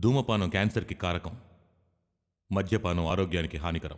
ధూమపానం క్యాన్సర్కి కారకం మద్యపానం ఆరోగ్యానికి హానికరం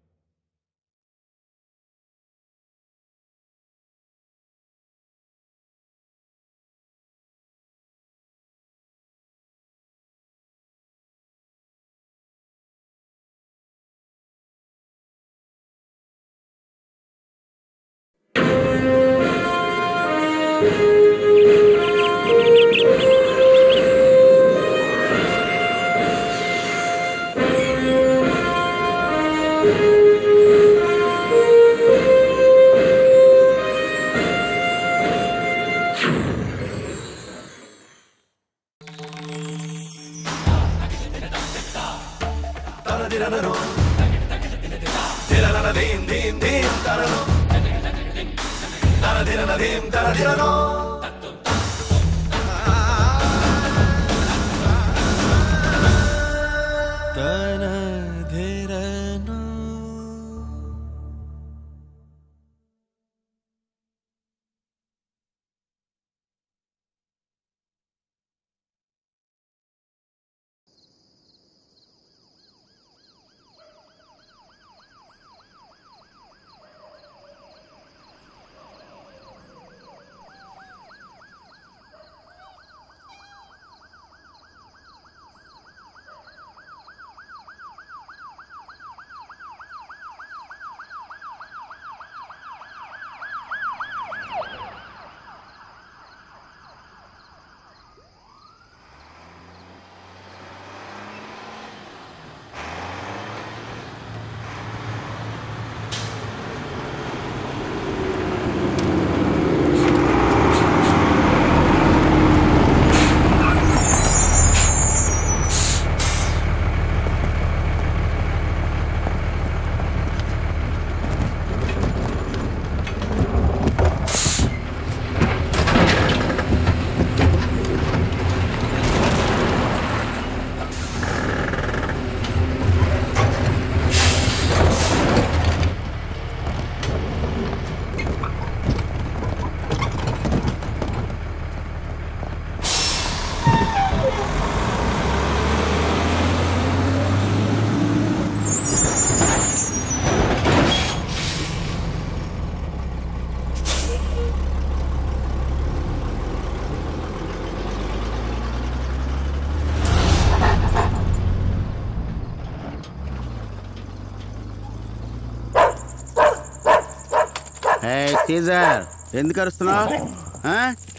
హే సీజర్ ఎందుకు అరుస్తున్నావు ఆ?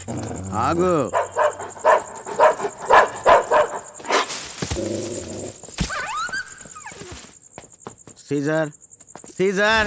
ఆగు సీజర్ సీజర్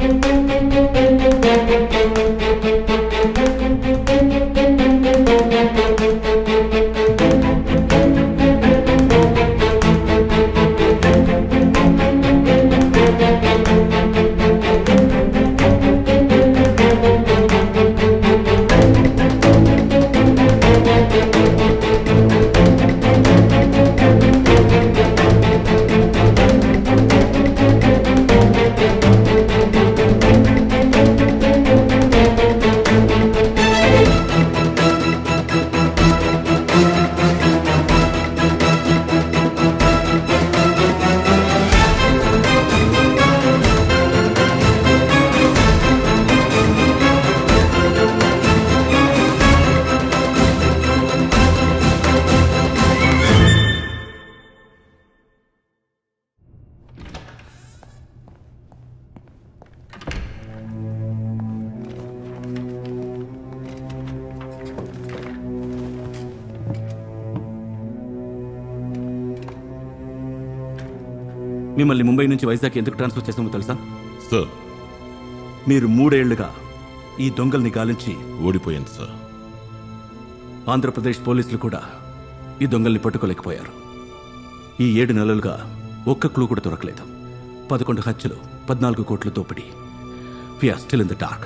మిమ్మల్ని ముంబై నుంచి వైజాగ్ ఎందుకు ట్రాన్స్ఫర్ చేసామో తెలుసా సార్ మీరు మూడేళ్లుగా ఈ దొంగల్ని గాలించి ఓడిపోయాను సార్ ఆంధ్రప్రదేశ్ పోలీసులు కూడా ఈ దొంగల్ని పట్టుకోలేకపోయారు ఈ ఏడు నెలలుగా ఒక్క క్లూ కూడా దొరకలేదు పదకొండు హత్యలు పద్నాలుగు కోట్ల దోపిడీ we're still in the dark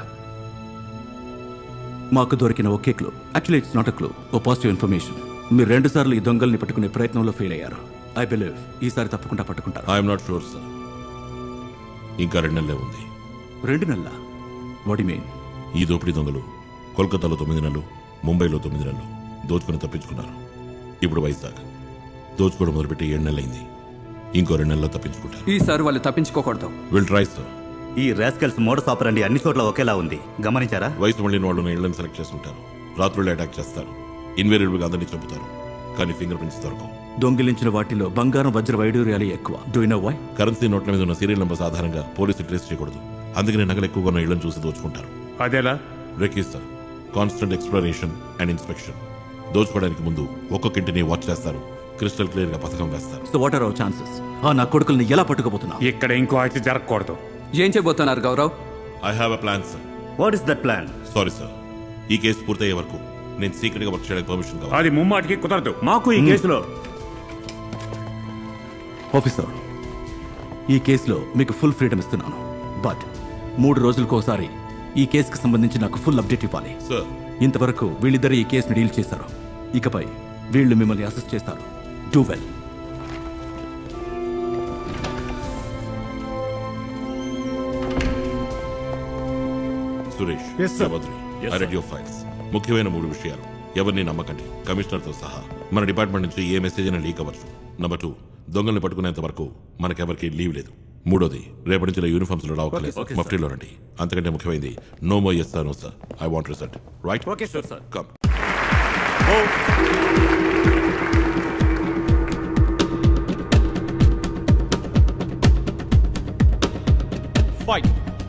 మాకు దొరికిన ఒకే clue actually it's not a clue O positive information మీరు రెండు సార్లు ఈ దొంగల్ని పట్టుకునే ప్రయత్నంలో ఫెయిల్ అయ్యారు ఐ బిలీవ్ ఈసారి తప్పకుండా పట్టుకుంటారు ఐఎమ్ నాట్ షూర్ సార్ ఇంకా రెండు నెలలే ఉంది రెండు నెలల వాట్ మీన్ ఈ దోపిడీ దొంగలు కోల్కతాలో తొమ్మిది నెలలు ముంబైలో తొమ్మిది నెలలు దోచుకుని తప్పించుకున్నారు ఇప్పుడు వైజాగ్ దోచుకోవడం మొదలుపెట్టి ఏడు నెలలైంది ఇంకో రెండు నెలల్లో తప్పించుకుంటారు ఈసారి వాళ్ళు తప్పించుకోకూడదు విల్ ట్రై సార్ ఈ రాస్కల్స్ మోడస్ ఆపరండి అన్ని చోట్ల ఒకేలా ఉంది గమనించారా వయసు మళ్ళిన వాళ్ళని ఇళ్లను సెలెక్ట్ చేసుకుంటారు రాత్రులు అటాక్ చేస్తారు ఇన్వేరియబుల్గా అందరినీ చంపుతారు కానీ ఫింగర్ ప్రింట్స్ దొరకవు దొంగిలించిన వాటిలో బంగారం వజ్ర వైడూర్యాలు ఎక్కువ డూ నో వై కరెన్సీ నోట్ల మీద ఉన్న సీరియల్ నెంబర్స్ ఆధారంగా పోలీసులు ట్రేస్ చేయకూడదు అందుకనే నగలు ఎక్కువగా ఉన్న ఇళ్లను చూసి దోచుకుంటారు అదేలా రెకీస్తా కాన్స్టెంట్ ఎక్స్ప్లోరేషన్ అండ్ ఇన్స్పెక్షన్ దోచుకోవడానికి ముందు ఒక్కొక్క ఇంటిని వాచ్ చేస్తారు క్రిస్టల్ క్లియర్ గా పథకం వేస్తారు so what are our chances ఆ నా కొడుకుల్ని ఎలా పట్టుకోబోతున్నా ఇక్కడ ఇంకో హత్య జరగకూడదు ఏం చేయబోతున్నారు Gaurav I have a plan sir what is that plan sorry sir ఈ కేసు పూర్తయ్యే వరకు నేను సీక్రెట్ గా వర్క్ చేయడానికి పర్మిషన్ కావాలి అది ముమ్మాటికి కుదరదు మాకు ఈ కేసులో ఆఫీసర్ ఈ కేసులో మీకు ఫుల్ ఫ్రీడమ్ ఇస్తున్నాను బట్ మూడు రోజులకోసారి ఈ కేసుకు సంబంధించి నాకు ఫుల్ అప్డేట్ ఇవ్వాలి సార్ ఇంతవరకు వీళ్ళిద్దరు ఈ కేసుని డీల్ చేశారు ఇకపై వీళ్ళు మిమ్మల్ని అరెస్ట్ చేస్తారు do well Suresh Yes, sir. దేవద్రి ఐ రెడ్ యువర్ ఫైల్స్ ముఖ్యమైన మూడు విషయాలు ఎవరిని నమ్మకండి కమిషనర్ తో సహా మన డిపార్ట్మెంట్ నుంచి ఏ మెసేజ్ అయినా లీక్ అవ్వచ్చు నంబర్ టూ దొంగల్ని పట్టుకునేంత వరకు మనకెవరికి లీవ్ లేదు మూడోది రేపటి నుంచి యూనిఫామ్స్ లో రావట్లేదు మఫ్టీలో రండి అంతకంటే ముఖ్యమైనది నో మో yes sir no sir I want result right okay sir sir come fight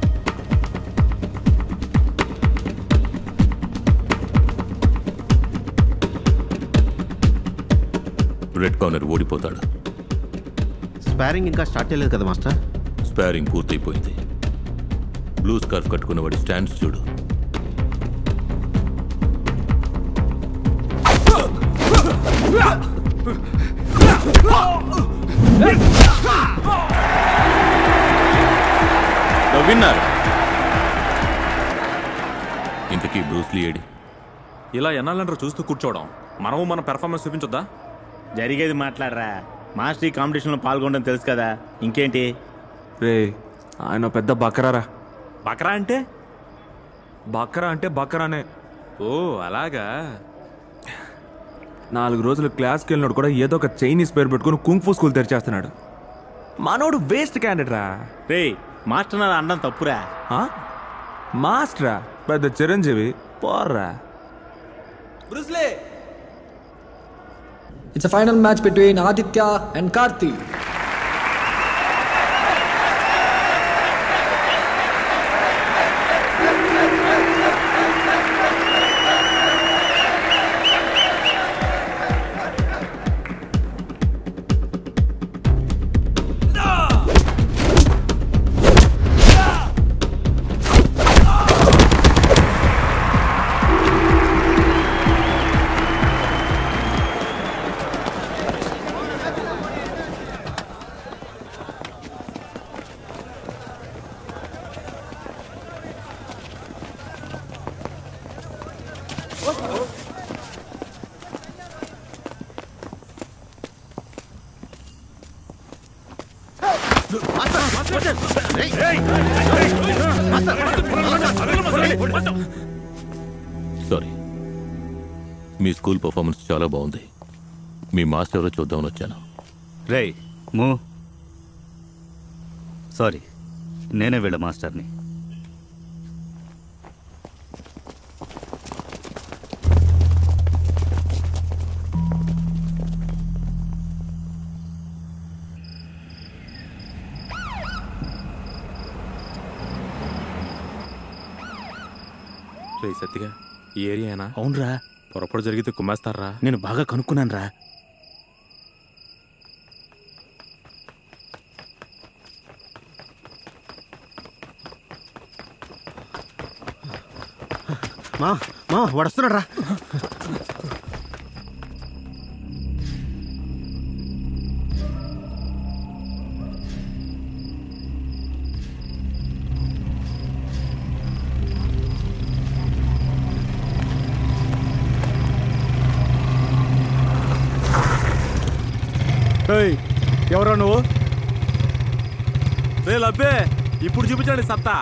red corner ఓడిపోతాడు స్పారింగ్ ఇంకా స్టార్ట్ చేయలేదు కదా మాస్టర్ స్పారింగ్ పూర్తయిపోయింది బ్లూ స్కార్ఫ్ కట్టుకున్నవాడి స్టాండ్స్ చూడు విన్నర్ ఇంతకీ బ్రూస్లీ ఏడి ఇలా ఎన్నాలంటారు చూస్తూ కూర్చోవడం మనము మన పెర్ఫార్మెన్స్ చూపించొద్దా జరిగేది మాట్లాడరా మాస్టర్ ఈ కాంపిటీషన్లో పాల్గొనడం తెలుసు కదా ఇంకేంటి రే ఆయన పెద్ద బకరారా బకరా అంటే బకరా అంటే బకరానే ఓ అలాగా నాలుగు రోజులు క్లాస్కి వెళ్ళినాడు కూడా ఏదో ఒక చైనీస్ పేరు పెట్టుకుని కుంఫు స్కూల్ తెరిచేస్తున్నాడు మనోడు వేస్ట్ క్యాండిడేట్ రా రే మాస్టర్ నా అనడం తప్పురా ఆ? మాస్టరా పెద్ద చిరంజీవి పోర్రా It's a final match between Aditya and Karthi. Sorry మీ స్కూల్ పర్ఫార్మెన్స్ చాలా బాగుంది మీ మాస్టర్ ఎవరో చూద్దామని వచ్చాను రేయ్ మూ సారీ నేనే వీళ్ళ మాస్టర్ని రే సత్తిగా ఈ ఏరియానా అవునరా పొరపాటు జరిగితే కుమ్మేస్తారా నేను బాగా కనుక్కున్నాను రా మా మా వడుస్తున్నాడు రా ఎవరా నువ్వు రే లబ్బే ఇప్పుడు చూపించండి సత్తా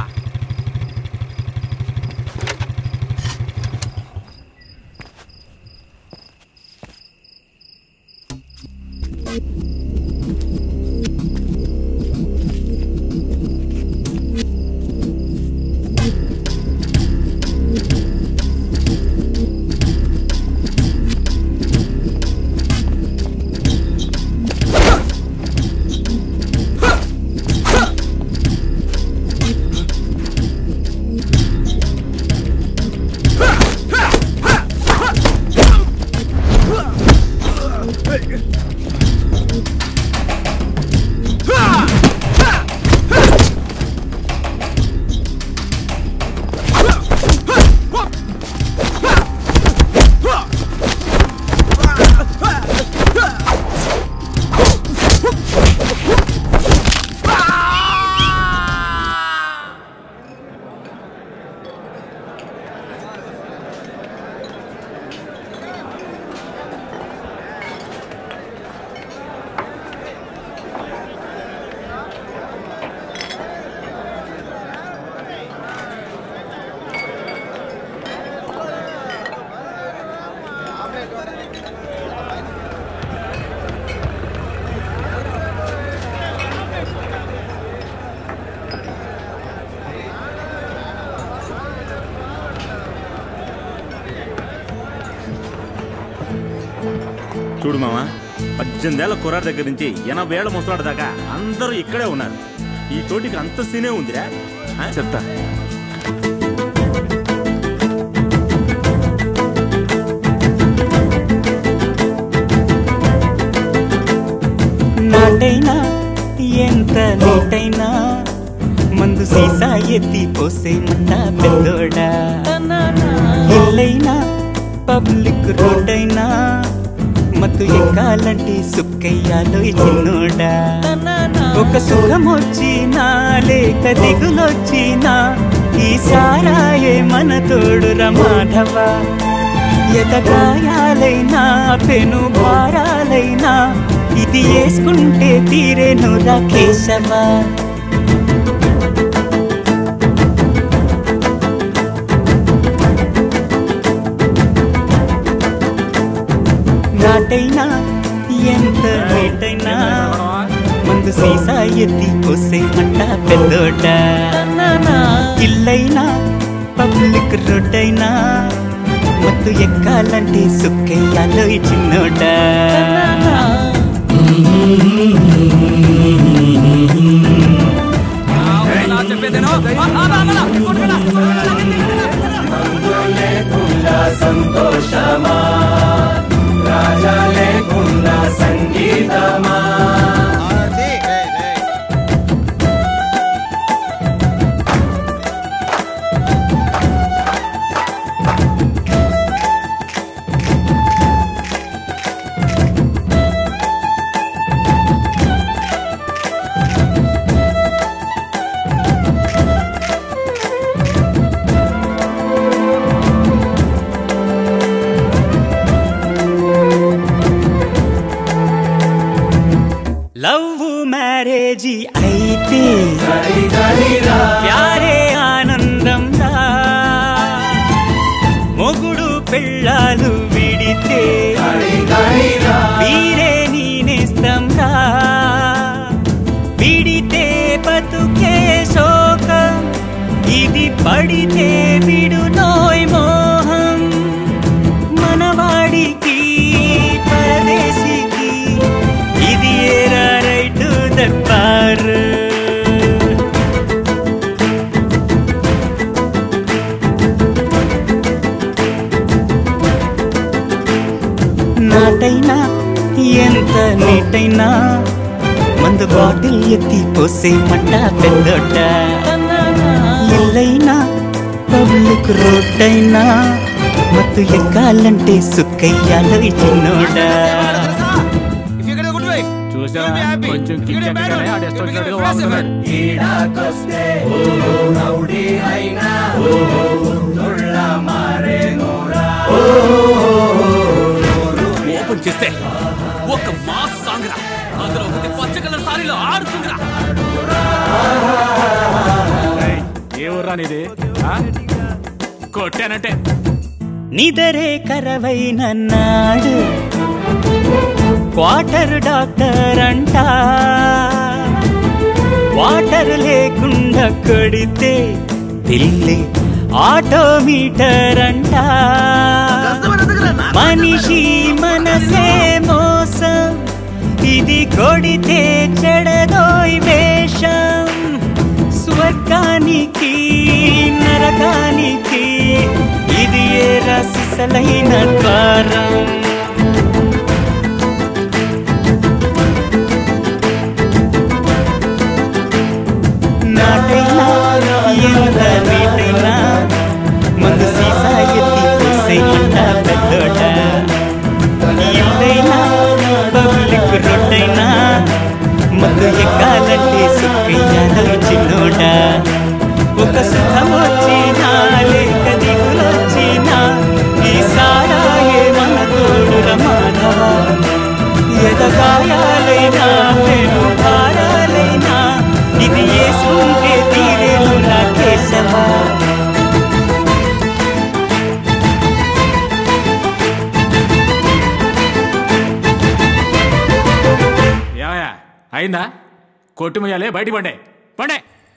చూడు మామ పద్దెనిమిదేళ్ల కుర్రాడి దగ్గర నుంచి ఎనభై ఏళ్ళ ముసలాడు దాకా అందరూ ఇక్కడే ఉన్నారు ఈ చోటికి అంత సీనే ఉందిరా ఆ? చెప్తా నాటైనా ఎంత లేటైనా మందు సీసా ఎత్తి పోసేమన్నా పెద్దోడా ఇల్లైనా పబ్లిక్ రోడ్డైనా మత్తు ఎక్కాలంటే సుక్కయ్యాలో చిన్నోడా ఒక సుఖమొచ్చినా లేక దిగులొచ్చినా ఈ సారాయే మన తోడు మాధవ ఎతగాయాలైనా పెను భారాలైనా ఇది వేసుకుంటే తీరేను రాకేశవా నాటైనా ఎంత లేటైనా ముందు సీసా ఎత్తి పోసేమంట పెద్దోట ఇల్లైనా పబ్లిక్ రోడ్డైనా మత్తు ఎక్కాలంటే సుక్కయ్యాలో ఈ చిన్నోట సంతోషమా రాజా లేకుండా సంగీతమా లవ్ మ్యారేజీ అయితే ప్యారే ఆనందం రా మొగుడు పెళ్ళాలు విడితే వీరే నేనేస్తం రా విడితే బతుకే శోకం ఇది పడితే విడు నోయ్ మోహం మనవాడికి పరదేశికి ఇది ఏరా రైటు దర్బారు నాటైనా ఎంత నీటైనా మందు బాటిల్ ఎత్తి పోసే మంట పెద్దోట ఇల్లైనా పబ్లిక్ రోడ్డైనా మత్తు ఎక్కాలంటే సుక్కయ్యాలో చిన్నోడా చూసావా కొంచెం కించెక్కగానే ఆడేస్తున్నాడుగా వాగుతున్నాడు ఈడాకొస్తే ఓహో రౌడీ అయినా ఓహో తుళ్ళ మారేనోరా ఓపెన్ చేస్తే ఒక మాస్ సాంగ్ రా అందులో ఒకటి పచ్చ కలర్ సారీలో ఆడుతుందిరా ఏ ఊర్రా నీది ఆ? కొట్టానంటే నిదరే కరవైన నాడు క్వార్టర్ డాక్టర్ అంట వాటర్ లేకుండా కొడితే పిల్లి ఆటోమీటర్ అంట మనిషి మనసే మోసం ఇది కొడితే చెడదోయ్ వేషం స్వర్గానికి నరకానికి ఇది ఏ రసిసలైన ద్వారం నాటైనా ఎంత నీటైనా మందు సీసా ఎత్తి పోసేయంట పెద్దోట ఇల్లైనా పబ్లిక్ రోడ్డైనా మందు ఎక్కాలంటే సుక్కయ్యాలో చిన్నోట ఒక సుఖం వచ్చినా లేక దిగులొచ్చినా ఈ సారాయే మన తోడుర మాధవ ఎదగాయాలైనా పెను భారాలైనా ఇది వేసుకుంటే తీరేలు నా కేశవా ఏమయ్యా అయిందా కొట్టుమయ్యాలే బయట పండే పండే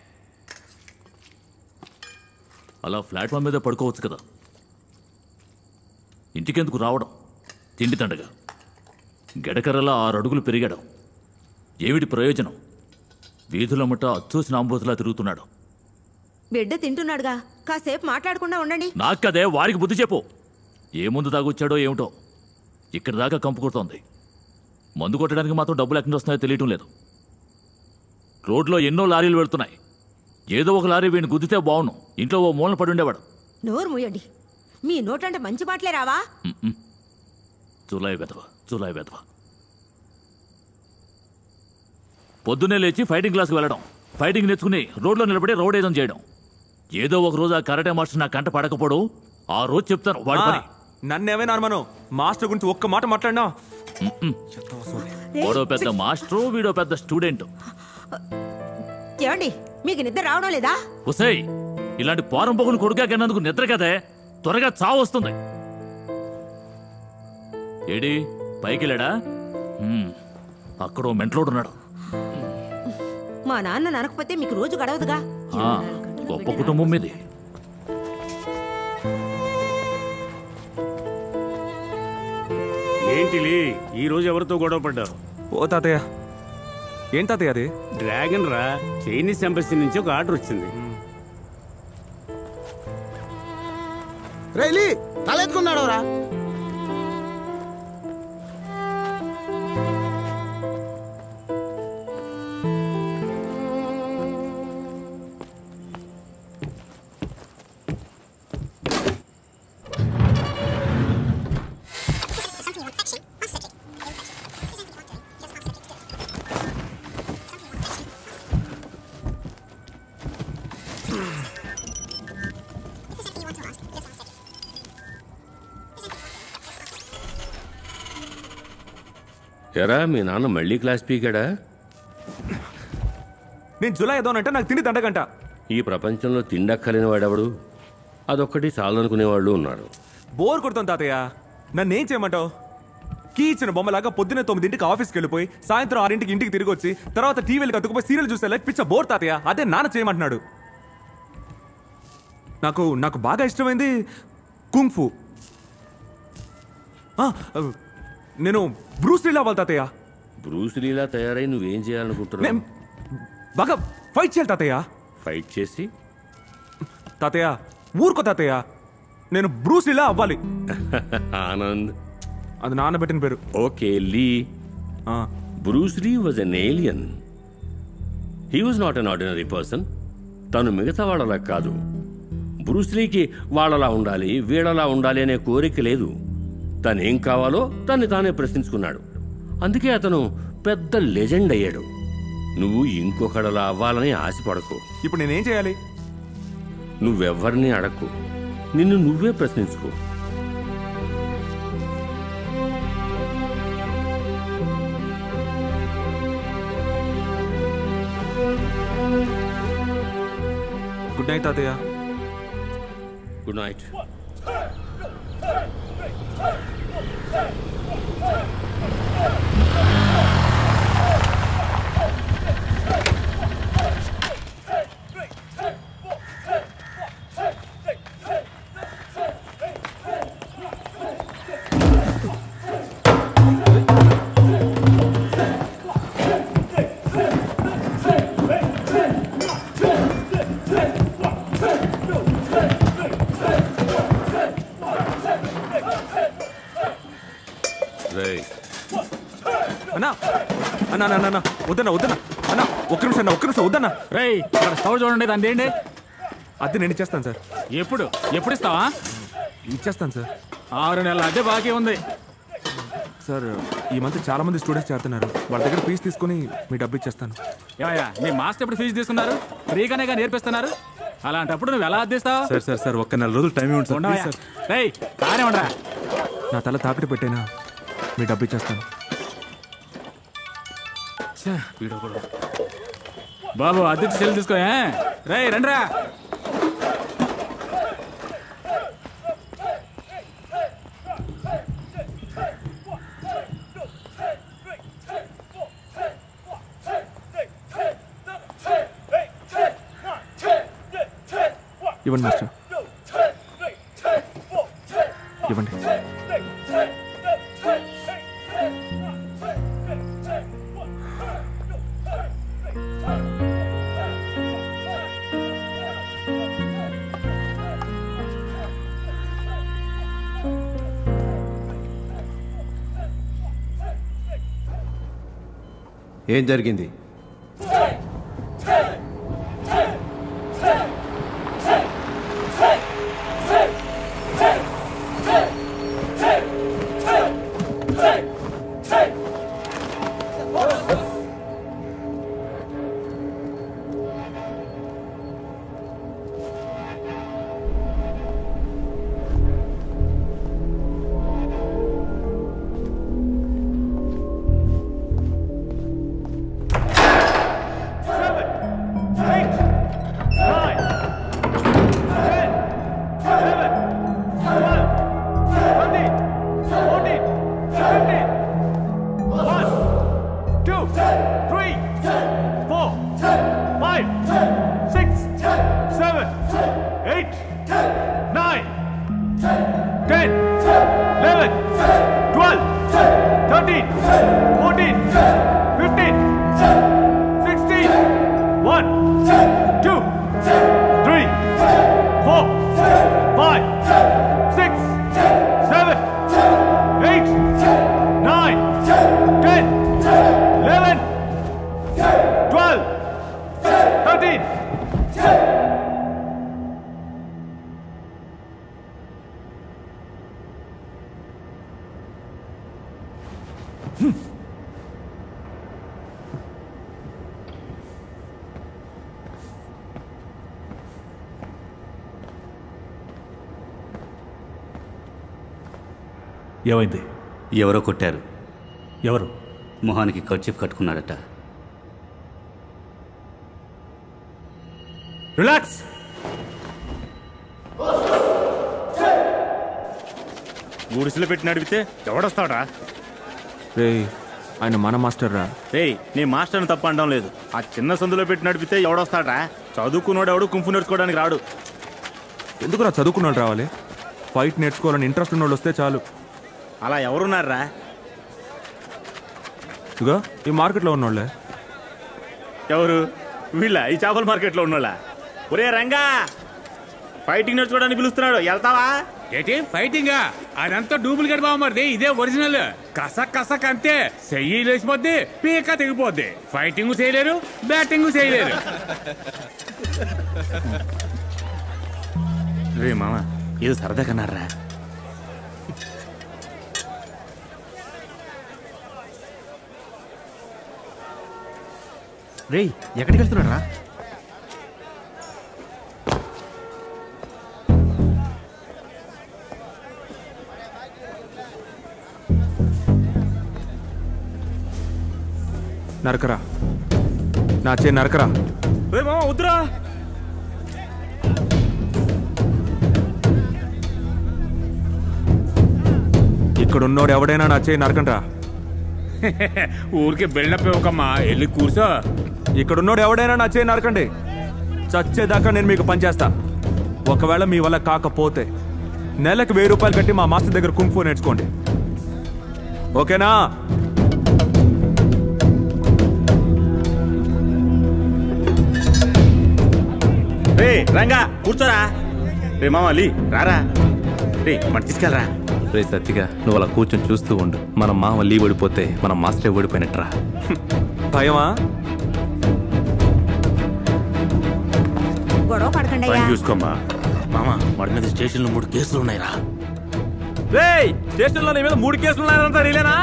అలా ప్లాట్ఫామ్ మీద పడుకోవచ్చు కదా ఇంటికెందుకు రావడం తిండి తండగా గడకరలా ఆరు అడుగులు పెరిగాడు ఏమిటి ప్రయోజనం వీధుల ముట్ట అచ్చూసిన ఆంబోతులా తిరుగుతున్నాడు బిడ్డ తింటున్నాడుగా కాసేపు మాట్లాడకుండా ఉండండి నాకదే వారికి బుద్ధి చెప్పు ఏ ముందు తాగొచ్చాడో ఏమిటో ఇక్కడి దాకా కంపు కొడుతోంది మందు కొట్టడానికి మాత్రం డబ్బులు ఎక్కడి నుంచి వస్తున్నాయో తెలియటం లేదు రోడ్లో ఎన్నో లారీలు వెళ్తున్నాయి ఏదో ఒక లారీ వీడిని గుద్దితే బాగుండు ఇంట్లో ఓ మూలన పడి ఉండేవాడు నోరు మూయండి మీ నోటంటే మంచి మాటలే రావా మ్మ్. జూలై వెధవ జూలై వెధవ పొద్దున్నే లేచి ఫైటింగ్ క్లాస్కి వెళ్ళడం ఫైటింగ్ నేర్చుకుని రోడ్లో నిలబడి రోడ్ ఏదం చేయడం ఏదో ఒక రోజు ఆ కరాటే మాస్టర్ నా కంట పడకపోవడం ఆ రోజు చెప్తాను వాడి పని నన్నేమైనా అనుమానం మాస్టర్ గురించి ఒక్క మాట మాట్లాడినా వాడో పెద్ద మాస్టరు వీడో పెద్ద స్టూడెంట్ ఏమండి మీకు నిద్ర రావడం లేదా ఉసై ఇలాంటి పోరం పొగులు కొడుకా కన్నందుకు నిద్ర కదే త్వరగా చావు వస్తుంది ఏడి పైకి వెళ్ళాడా హ్మ్, అక్కడో మెంట్లోడున్నాడు మా నాన్న ననకపోతే మీకు రోజు గడవదుగా ఆ, గొప్ప కుటుంబం మీది ఏంటిలి ఈ రోజు ఎవరితో గొడవ పడ్డావు ఓ తాతయ్య ఏం తాతయ్య అది డ్రాగన్ రా చైనీస్ ఎంబసీ నుంచి ఒక ఆర్డర్ వచ్చింది రైలీ తలెత్తుకున్నాడు రా ఎరా మీ నాన్న మళ్ళీ క్లాస్ పీకాడా నేను జూలై ఐదో అంటే నాకు తిండి దండగంట ఈ ప్రపంచంలో తిండక్కలేని వాడెవడు అదొక్కటి చాలనుకునేవాళ్ళు ఉన్నారు బోర్ కొడుతుంది తాతయ్య నన్ను ఏం చేయమంటావు కీ ఇచ్చిన బొమ్మలాగా పొద్దున్నే తొమ్మిదింటికి ఆఫీస్కి వెళ్ళిపోయి సాయంత్రం ఆరింటికి ఇంటికి తిరిగి వచ్చి తర్వాత టీవీలు కత్తుకుపోయి సీరియల్ చూస్తే లైక్ పిచ్చ బోర్ తాతయ్య అదే నాన్న చేయమంటున్నాడు నాకు నాకు బాగా ఇష్టమైంది కుంగ్ఫు ఆ, నేను బ్రూస్ లీలా అవ్వాలి తాతయ్య బ్రూస్లీలా తయారై నువ్వేం చేయాలనుకుంటున్నావు నేను బాగా ఫైట్ చేయాలి తాతయ్య ఫైట్ చేసి తాతయ్య ఊరుకో తాతయ్య నేను బ్రూస్ లీలా అవ్వాలి ఆనంద్ అది నాన్న పెట్టిన పేరు okay Lee Bruce Lee was an alien he was not an ordinary person తను మిగతా వాళ్ళలా కాదు బ్రూస్లీకి వాళ్ళలా ఉండాలి వీళ్ళలా ఉండాలి అనే కోరిక లేదు తనేం కావాలో తన్ని తానే ప్రశ్నించుకున్నాడు అందుకే అతను పెద్ద లెజెండ్ అయ్యాడు నువ్వు ఇంకొకడలా అవ్వాలని ఆశపడకు ఇప్పుడు నేనేం చేయాలి నువ్వెవ్వరిని అడక్కు నిన్ను నువ్వే ప్రశ్నించుకో గుడ్ నైట్ తాతయ్య గుడ్ నైట్ రేయ్ అన్నా అన్నా అన్నా అన్నా వద్దన్నా వద్దన్నా అన్నా ఒక్క నిమిషం అన్న ఒక్క నిమిషం వద్దన్నా రేయ్ ఇక్కడ స్టవ్ చూడండి దాని ఏంటి అద్దె నేను ఇచ్చేస్తాను సార్ ఎప్పుడు ఎప్పుడు ఇస్తావా ఇచ్చేస్తాను సార్ ఆరు నెలల అదే బాకీ ఉంది సార్ ఈ మంత్ చాలా మంది స్టూడెంట్స్ చేరుతున్నారు వాళ్ళ దగ్గర ఫీజు తీసుకొని మీ డబ్బు ఇచ్చేస్తాను ఏమయ్యా మీ మాస్టర్ ఎప్పుడు ఫీజు తీసుకున్నారు ఫ్రీగానే నేర్పిస్తున్నారు అలాంటప్పుడు నువ్వు ఎలా అద్దిస్తావు సార్ సార్ సార్ ఒక్క నెల రోజులు టైం ఇవ్వండి సార్ ప్లీజ్ ఉండవయ్యా. సార్ రేయ్ కానే ఉండరా నా తల తాకట్టు పెట్టైనా మీ డబ్బు ఇచ్చేస్తాను వీడు కూడా బాబు అద్దె సెల్ తీసుకో ఏ? రేయ్ రండిరా ఇవ్వండి మాస్టర్ ఇవ్వండి ఏం జరిగింది ఏమైంది ఎవరో కొట్టారు ఎవరు మొహానికి కర్చీఫ్ కట్టుకున్నాడట రిలాక్స్ గుడిసెలో పెట్టి నడిపితే ఎవడొస్తాడా రే ఆయన మన మాస్టర్ రా రేయ్ నీ మాస్టర్ని తప్ప అనడం లేదు ఆ చిన్న సందులో పెట్టి నడిపితే ఎవడొస్తాడా చదువుకున్నాడు ఎవడు కుంఫు నేర్చుకోవడానికి రాడు ఎందుకురా చదువుకున్నాడు రావాలి ఫైట్ నేర్చుకోవాలని ఇంట్రెస్ట్ ఉన్న వాళ్ళు వస్తే చాలు అలా ఎవరున్నారా ఇగో ఈ మార్కెట్లో ఉన్నోళ్ళే ఎవరు వీళ్ళ ఈ చేపల మార్కెట్లో ఉన్నోళ్ళ ఒరే రంగా ఫైటింగ్ నేర్చుకోవడానికి పిలుస్తున్నాడు వెళ్తావా ఏంటి ఫైటింగా అదంతా డూప్లికేట్ బాగుమరిది ఇదే ఒరిజినల్ కసక్ కసక్ అంతే చెయ్యి లేచిపోద్ది పీక తెగిపోద్ది ఫైటింగ్ చేయలేరు బ్యాటింగ్ చేయలేరు రే మామ ఏదో సరదా కన్నారా రేయ్ ఎక్కడికి వెళ్తున్నాడు రా నరకరా నా చే నరకరా రే మామ వద్దురా ఇక్కడ ఉన్నోడు ఎవడైనా నా చేయి నరకండ్రా ఊరికే బిల్డప్ ఇవ్వకమ్మా వెళ్ళి కూర్చో ఇక్కడ ఉన్నోడు ఎవడైనా నా చేయి నరకండి చచ్చేదాకా నేను మీకు పనిచేస్తా ఒకవేళ మీ వల్ల కాకపోతే నెలకు వెయ్యి రూపాయలు కట్టి మా మాస్టర్ దగ్గర కుంఫు నేర్చుకోండి ఓకేనా రే రంగా కూర్చోరా రే మామ లీ రారా రే మన తీసుకెళ్ళరా రే సత్తిగా నువ్వు అలా కూర్చొని చూస్తూ ఉండు మన మామ లీవ్ ఓడిపోతే మన మాస్టర్ ఓడిపోయినట్రా భయమా గొడవ పడకండి అయ్యా చూసుకోమ్మా మామ వాడి మీద స్టేషన్లో మూడు కేసులు ఉన్నాయిరా రేయ్ స్టేషన్లో నీ మీద మూడు కేసులు ఉన్నాయంతా రీలేనా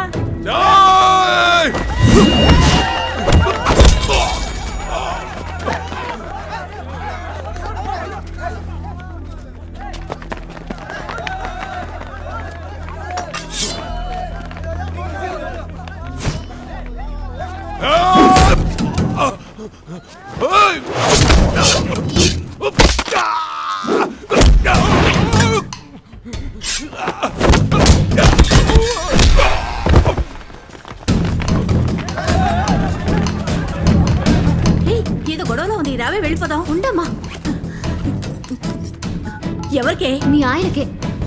ఏయ్, ఏదో గొడవలో ఉంది రావే వెళ్ళిపోదాం ఉండమ్మా ఎవరికే మీ ఆయనకే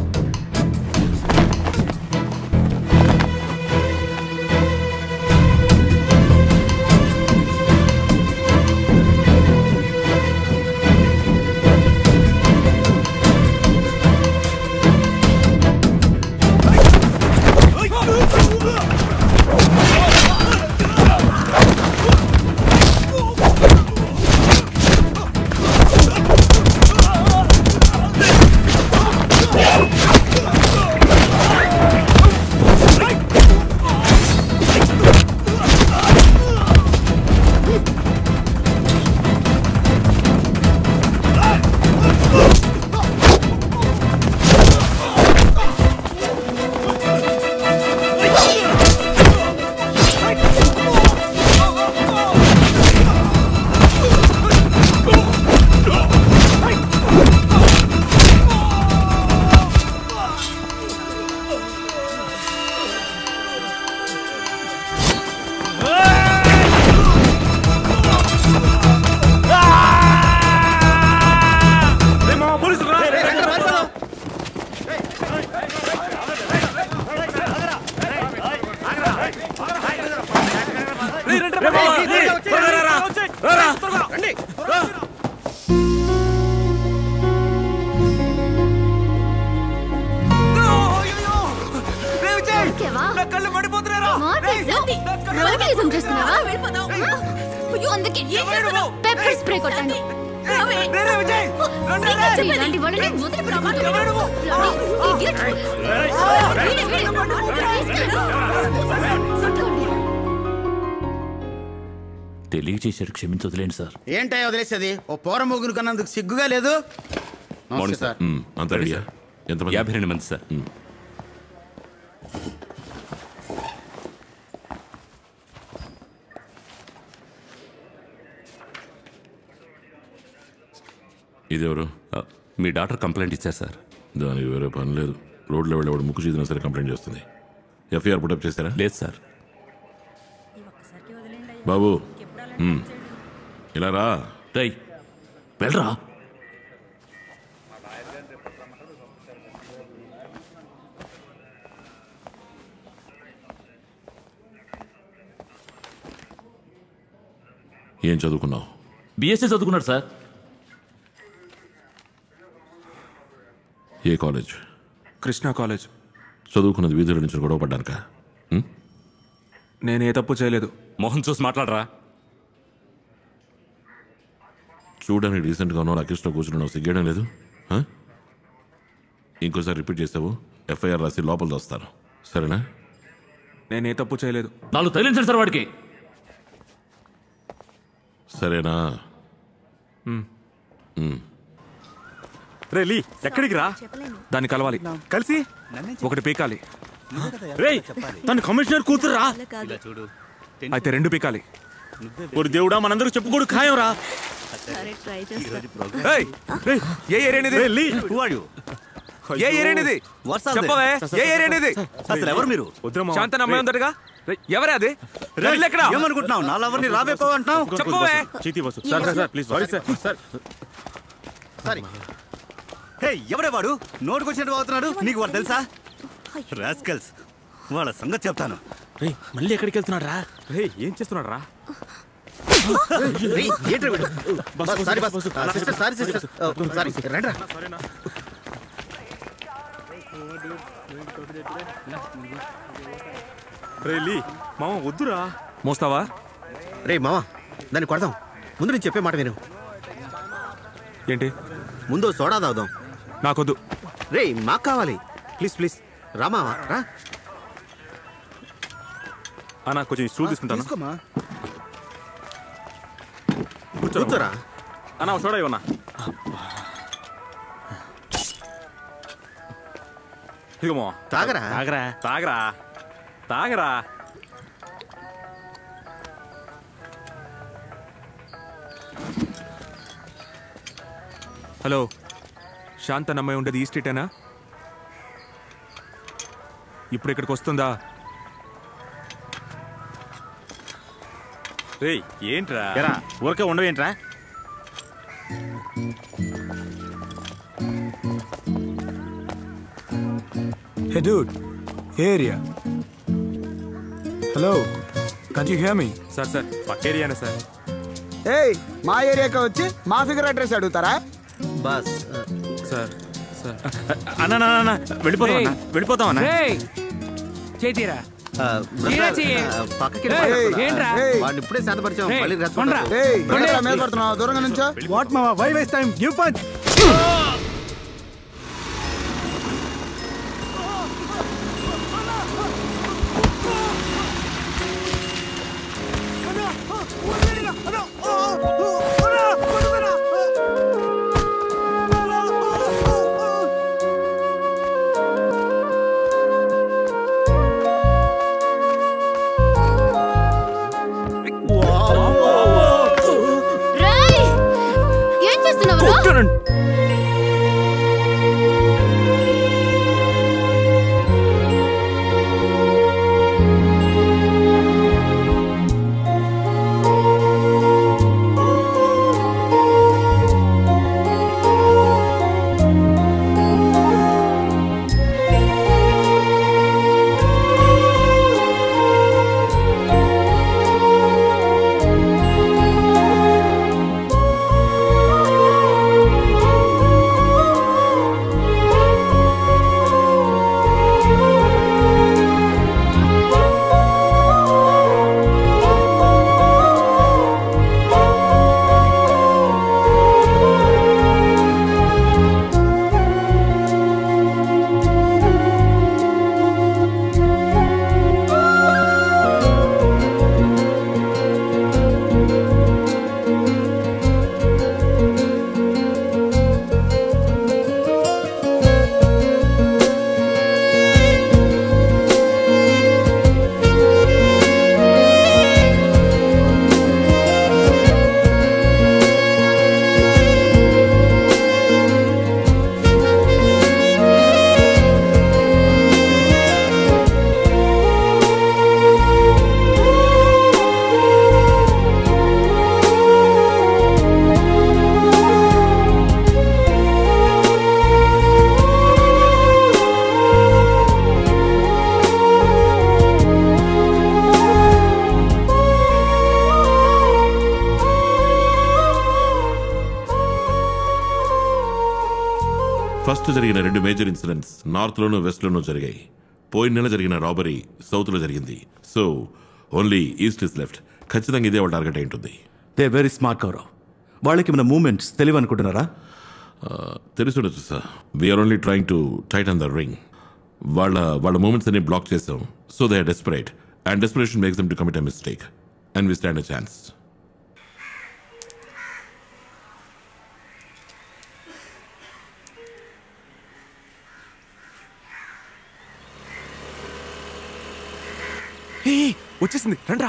రోడ్డు చేస్తున్నావా అందుకే పెప్పర్ స్ప్రే కొట్టాను ఇలాంటి వాళ్ళని వదిలిపెట్టకూడదు. Idiot. వీడే, వీడే. తీసుకెళ్ళు. తెలియచేశారు క్షమించదులేండి సార్ ఏంటయ్య వదిలేసేది ఓ పోర ముగ్గురు కన్నందుకు సిగ్గుగా లేదు నమస్తే సార్ మ్మ్, అంత రెడీయా ఎంతమంది యాభై రెండు మంది సార్ ఇదెవరు మీ డాక్టర్ కంప్లైంట్ ఇచ్చారు సార్ దానికి వేరే పని లేదు రోడ్లో వెళ్ళేవాడు ముక్కు చీదినా సరే కంప్లైంట్ చేస్తుంది ఎఫ్ఐఆర్ పుటప్ చేశారా లేదు సార్ బాబు ఉమ్. ఇలా రా రై వెళ్ళరా ఏం చదువుకున్నావు బీఎస్సీ చదువుకున్నాడు సార్ ఏ కాలేజ్ కృష్ణా కాలేజ్ చదువుకున్నది వీధుల నుంచి గొడవ పడ్డానుక నేను ఏ తప్పు చేయలేదు మొహం చూసి మాట్లాడరా చూడడానికి డీసెంట్గా ఉన్నావు అకిష్లో కూర్చున్నావు సిగ్గేయడం లేదు ఆ? ఇంకోసారి రిపీట్ చేసావు ఎఫ్ఐఆర్ రాసి లోపల దోస్తాను సరేనా నేను ఏ తప్పు చేయలేదు నాలుగు తగిలించండి సార్ వాడికి సరేనా మ్. ఉమ్. రే లీ ఎక్కడికి రా దాన్ని కలవాలి కలిసి ఒకటి పీకాలి రేయ్ తను కమిషనర్ కూతురురా చూడు అయితే రెండు పీకాలి ஒரு దేవుడా మనందరూ చెప్పుకోడు ఖాయం రా ఏయ్, రేయ్, ఏ ఏరియానిది ఏ ఏరియానిది చెప్పవే ఏ ఏరియానిది అసలు ఎవరు మీరు శాంతన అమ్మాయి ఉందటగా రేయ్, ఎవరే అది రేయ్, ఇల్లు ఎక్కడ ఏమనుకుంటున్నావు నా లవర్ని రాబేపో అంటున్నావు చెప్పవే చీతి boss sir sir sir please sorry sir sir sorry hey ఎవడే వాడు నోటుకొచ్చినట్టు అవుతున్నాడు నీకు వాడు తెలుసా రాస్కల్స్ వాళ్ళ సంగతి చెప్తాను రేయ్ మళ్ళీ ఎక్కడికి వెళ్తున్నాడు రా రేయ్ ఏం చేస్తున్నాడు రా ఏంట్రా వీడు? Boss, sorry boss. ఆ, సిస్టర్, సారీ సిస్టర్. ఆ, సారీ, రండ్రా. రే లీ మామ వద్దురా మోస్తావా రే మావా దాన్ని కొడదాం ముందు నేను చెప్పే మాట విను ఏంటి ముందు సోడా తాగుదాం నాకొద్దు రే మాకు కావాలి ప్లీజ్ ప్లీజ్ రా మావా రా అన్న కొంచెం స్టూల్ తీసుకుంటాను తీసుకోమా కూర్చోరా అన్న చూడ ఇవన్నా ఇదిగో తాగరా తాగరా తాగరా తాగరా హలో శాంత నమ్మాయి ఉండేది ఈ స్ట్రీటేనా ఇప్పుడు ఇక్కడికి వస్తుందా రేయ్ ఏంట్రా ఎరా ఊరికే ఉండవేంట్రా Hey dude, hey area. Hello, can't you hear me? Sir sir పక్క ఏరియానే సార్ ఏయ్ మా ఏరియాకి వచ్చి మా ఫిగర్ అడ్రస్ అడుగుతారా బస్ సార్ సార్ అన్న అన్న, అన్న వెళ్ళిపోతాం అన్న వెళ్ళిపోతాం అన్న చేతిరా ఆ, తీరా బ్రదర్, చెయ్యి. ఆ, పక్కకి ఏయ్, వెళ్ళిపోతాడు. ఏంట్రా? వాడిని ఇప్పుడే శాంతపరిచాం ఏయ్, మళ్ళీ కొండ్రా. రెచ్చగొట్టాడు. ఏయ్ బ్రదర్, బ్రదర్ మీద please. పడుతున్నావు దూరంగా నుంచో వాట్ మావా why waste time give punch రేయ్ ఏం చేస్తున్నావురా ఫస్ట్ జరిగిన రెండు మేజర్ ఇన్సిడెంట్స్ నార్త్లోనూ వెస్ట్లోనూ జరిగాయి పోయిన నెల జరిగిన రాబరీ సౌత్లో జరిగింది so only east is left ఖచ్చితంగా ఇదే వాళ్ళ టార్గెట్ అయి ఉంటుంది దే వెరీ స్మార్ట్ గౌరవ్ వాళ్ళకి మన మూమెంట్స్ తెలివి అనుకుంటున్నారా తెలుసుండొచ్చు sir we're only trying to tighten the ring వాళ్ళ వాళ్ళ మూమెంట్స్ అన్ని బ్లాక్ చేసాం so they are desperate and desperation makes them to commit a mistake and we stand a chance ఏ వచ్చేసింది రండ్రా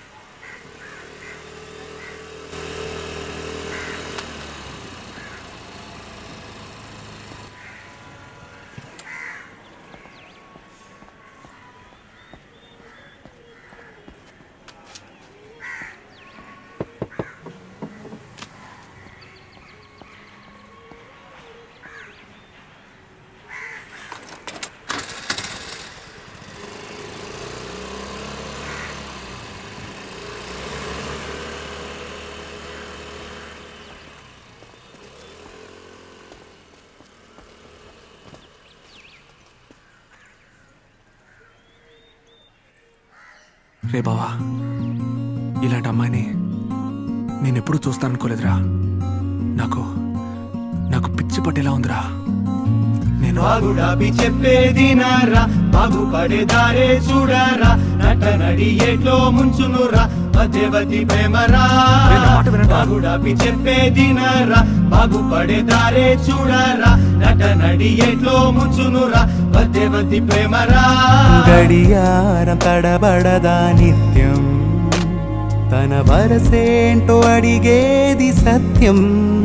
రే బావా ఇలాంటి అమ్మాయిని నేను ఎప్పుడు చూస్తాను అనుకోలేదురా నాకు నాకు పిచ్చి పట్టేలా ఉందిరా నేను బాగుడాబి చెప్పేది నారా బాగుపడే దారే చూడరా నట నడి ఎట్లో ముంచునురా మధ్యవతి ప్రేమరా బాగుడాబి చెప్పేది నారా బాగుపడే దారే చూడరా నట నడి ఎట్లో ముంచునురా మధ్యవతి ప్రేమరా గడియారం తడబడదా నిత్యం తన వరసేంటో అడిగేది సత్యం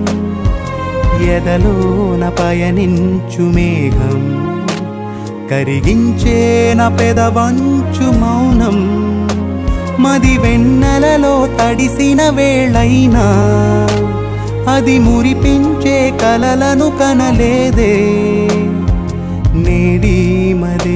ఎదలోన పయనించు మేఘం కరిగించే నా పెదవంచు మౌనం మది వెన్నెలలో తడిసిన వేళైనా అది మురిపించే కలలను కనలేదే నేడి మదే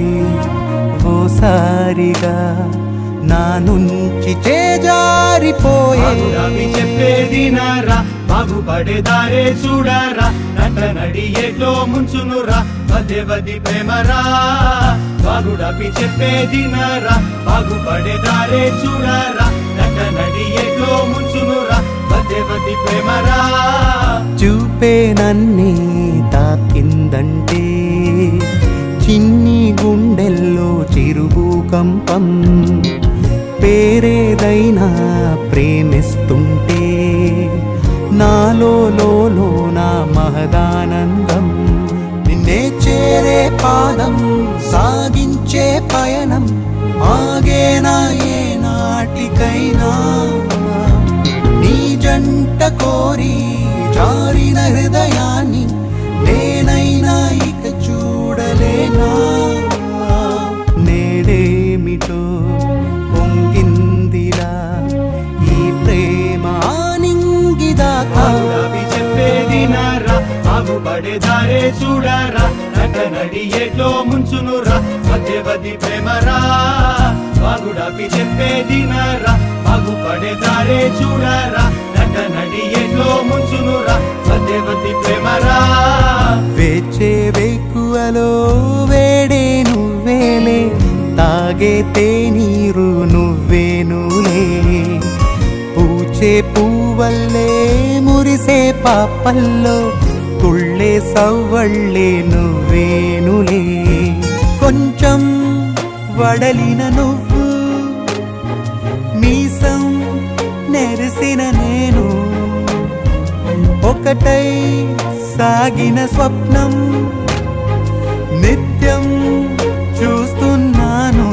ఓసారిగా నా నుంచి చేజారిపోయే బాగుడాబి చెప్పేది నారా బాగుపడే దారే చూడరా నట నడి ఎట్లో ముంచునురా మధ్యవతి ప్రేమరా బాగుడాబి చెప్పేది నారా బాగుపడే దారే చూడరా నట నడి ఎట్లో ముంచునురా మధ్యవతి ప్రేమరా చూపే నన్నే తాకిందంటే చిన్ని గుండెల్లో చిరుభూకంపం పేరేదైనా ప్రేమిస్తుంటే నాలో లోలో నా మహదానందం నిన్నే చేరే పాదం సాగించే పయనం ఆగేనా ఏ నాటికైనా నీ జంట కోరి జారిన హృదయాన్ని నేనైనా ఇక చూడలేనా నేడేమిటో పొంగిందిలా ఈ ప్రేమ ఆనింగిదాకా బాగుడాబి చెప్పేది నారా బాగుపడే దారే చూడరా నట నడి ఎట్లో ముంచునురా మధ్యవతి ప్రేమరా బాగుడాబి చెప్పేది నారా బాగుపడే దారే చూడరా నట నడి ఎట్లో ముంచునురా మధ్యవతి ప్రేమరా వేచే వేకువలో వేడే నువ్వేలే తాగే తేనీరు నువ్వేనులే పూచే పూవల్లే మురిసే పాపల్లో తుళ్ళే సవ్వళ్ళే నువ్వేనులే కొంచెం వడలిన నువ్వు మీసం నెరిసిన నేను ఒకటై సాగిన స్వప్నం నిత్యం చూస్తున్నాను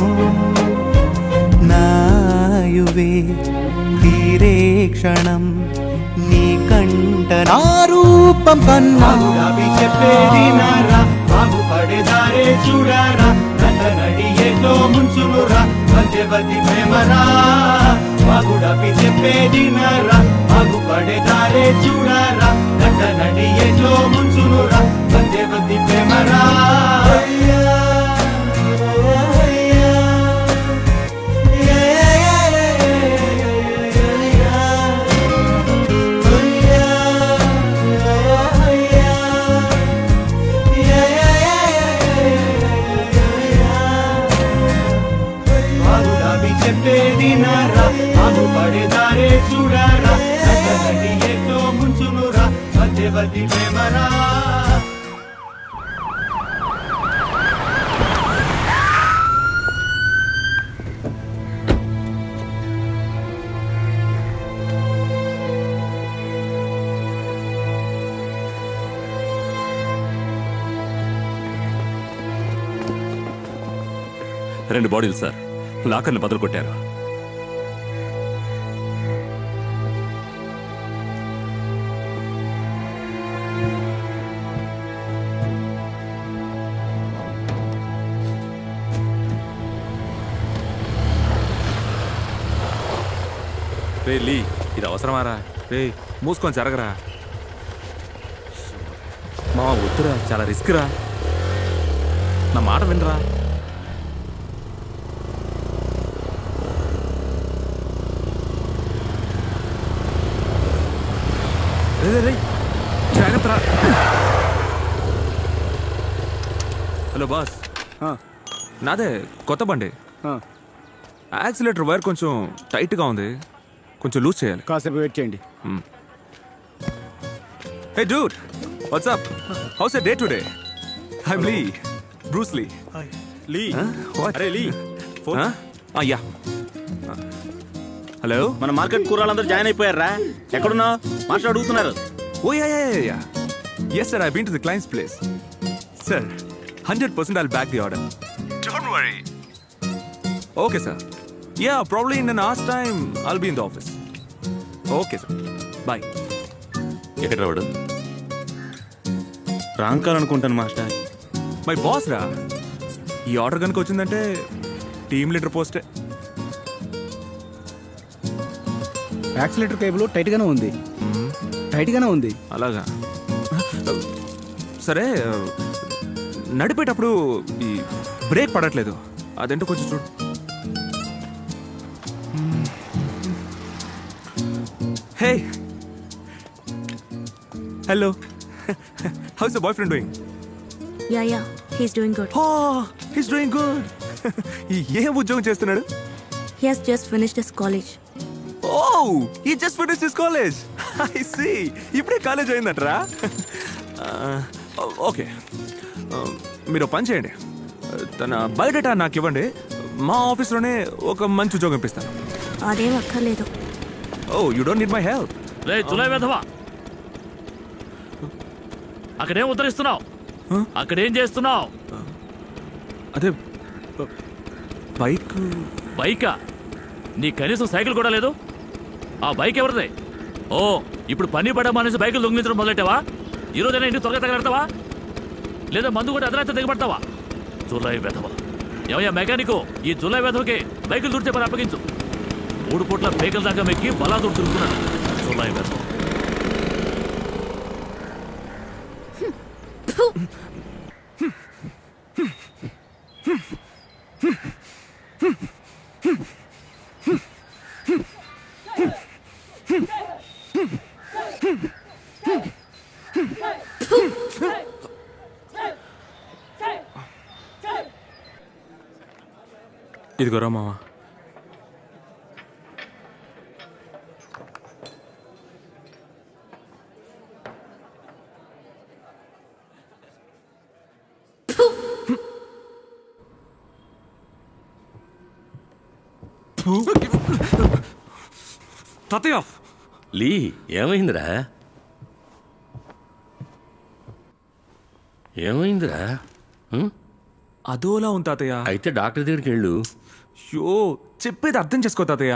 నాయువే తీరే క్షణం నీ కంట నా రూపం కన్నా బాగుడాబి చెప్పేది నారా బాగుపడే దారే చూడరా నట నడి ఎట్లో ముంచునురా మధ్యవతి ప్రేమరా బాగుడాబి చెప్పేది నారా బాగుపడే దారే చూడరా నట నడి ఎట్లో ముంచునురా మధ్యవతి ప్రేమరా పడేదారే చూడరా నడి ఎట్లో ముంచునురా మధ్యవర్తి ప్రేమరా రెండు బాడీలు సార్ లాకర్ని బదులు కొట్టారు రే లీ ఇది అవసరమారా రే మూసుకొని జరగరా మా వద్దురా చాలా రిస్క్ రా నా మాట వినరా రే, రే, రే. జాగ్రత్త రా. హలో బాస్ నాదే కొత్త బండి యాక్సిలేటర్ వైర్ కొంచెం టైట్గా ఉంది కొంచెం లూజ్ చేయాలి కాసేపు వెయిట్ చేయండి hey dude what's up how's a day today I'm Lee Bruce Lee Lee అరే లీ యా హలో మన మార్కెట్ కూరలందరూ జాయిన్ అయిపోయారా ఎక్కడున్నావు మాస్టర్ అడుగుతున్నారు oh ya ya ya yes sir I been to the clients place sir hundred percent I'll back the order don't worry okay sir ya probably in an ఆస్ టైమ్ I'll be in the office okay sir bye ఎక్కడ రావడం wrong call అనుకుంటాను master my boss రా ఈ order కనుక వచ్చిందంటే team leader పోస్టే యాక్సిలేటర్ కేబుల్ టైట్ గానే ఉంది టైట్ గానే ఉంది అలాగా సరే నడిపేటప్పుడు ఈ బ్రేక్ పడట్లేదు అదేంటో కొంచెం చూడు hey hello how's the boyfriend doing ya ya he's doing good his doing good ఏ ఉద్యోగం చేస్తున్నాడు he has just finished his college oh he just finish this college I see ఇప్పుడే కాలేజ్ అయిందట్రా okay మీరు ఒక పని చేయండి తన బయోడేటా నాకు ఇవ్వండి మా ఆఫీస్లోనే ఒక మంచి ఉద్యోగం ఇప్పిస్తాను అదేం అక్కర్లేదు oh you don't need my help రే తులై వెధవా అక్కడేం ఉద్ధరిస్తున్నావు అక్కడేం చేస్తున్నావు అదే బైక్ బైకా నీ కనీసం సైకిల్ కూడా లేదు ఆ బైక్ ఎవరిదే ఓ ఇప్పుడు పని పడమనేసి బైకులు దొంగిలించడం మొదలెట్టావా ఈ రోజైనా ఇంటికి త్వరగా తగలడతావా లేదా మందు కూడా అదనంత దిగబడతావా జులై వెధవ ఏమయ్యా మెకానికు ఈ జులై వెధవకి బైకులు దూర్చే పని అప్పగించు మూడు పూట్ల బైకుల దాకా మెక్కి బలాదూరు తిరుగుతున్నాడు జులై వెధవ ఇదిగోరా మావా తాతయ్య లీ ఏమైందిరా ఏమైందిరా హ్మ్? అదోలా ఉంది తాతయ్య అయితే డాక్టర్ దగ్గరికి వెళ్ళు షో చెప్పేది అర్థం చేసుకో తాతయ్య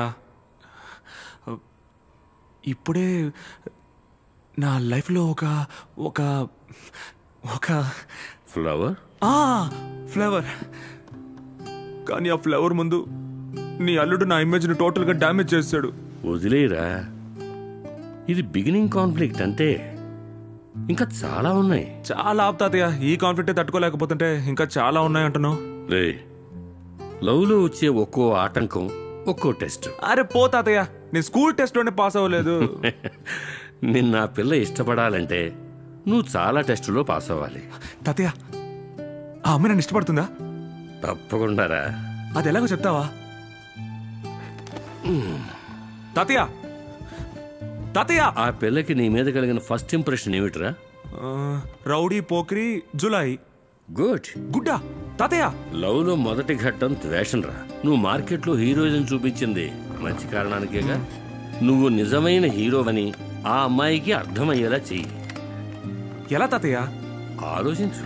ఇప్పుడే నా లైఫ్లో ఒక ఒక ఒక ఫ్లవర్ ఆ ఫ్లవర్ కానీ ఆ ఫ్లవర్ ముందు నీ అల్లుడు నా ఇమేజ్ని టోటల్గా డ్యామేజ్ చేస్తాడు వదిలేరా ఇది బిగినింగ్ కాన్ఫ్లిక్ట్ అంతే ఇంకా చాలా ఉన్నాయి చాలా ఆపు తాతయ్య ఈ కాన్ఫ్లిక్టే తట్టుకోలేకపోతుంటే ఇంకా చాలా ఉన్నాయి అంటున్నావు రే లవ్లో వచ్చే ఒక్కో ఆటంకం ఒక్కో టెస్ట్ అరే పో తాతయ్య నేను స్కూల్ టెస్ట్లోనే పాస్ అవ్వలేదు నిన్న ఆ పిల్ల ఇష్టపడాలంటే నువ్వు చాలా టెస్టులో పాస్ అవ్వాలి తాతయ్య ఆ అమ్మాయి నన్ను ఇష్టపడుతుందా తప్పకుండారా అది ఎలాగో చెప్తావా తాతయ్య తాతయ్య ఆ పిల్లకి నీ మీద కలిగిన ఫస్ట్ ఇంప్రెషన్ ఏమిట్రా ఆ, రౌడీ పోకిరి జులాయి గుడ్ గుడ్డా తాతయ్య లవ్లో మొదటి ఘట్టం ద్వేషం రా నువ్వు మార్కెట్లో హీరోయిజం చూపించింది మంచి కారణానికేగా నువ్వు నిజమైన హీరోవని ఆ అమ్మాయికి అర్థమయ్యేలా చెయ్యి ఎలా తాతయ్య ఆలోచించు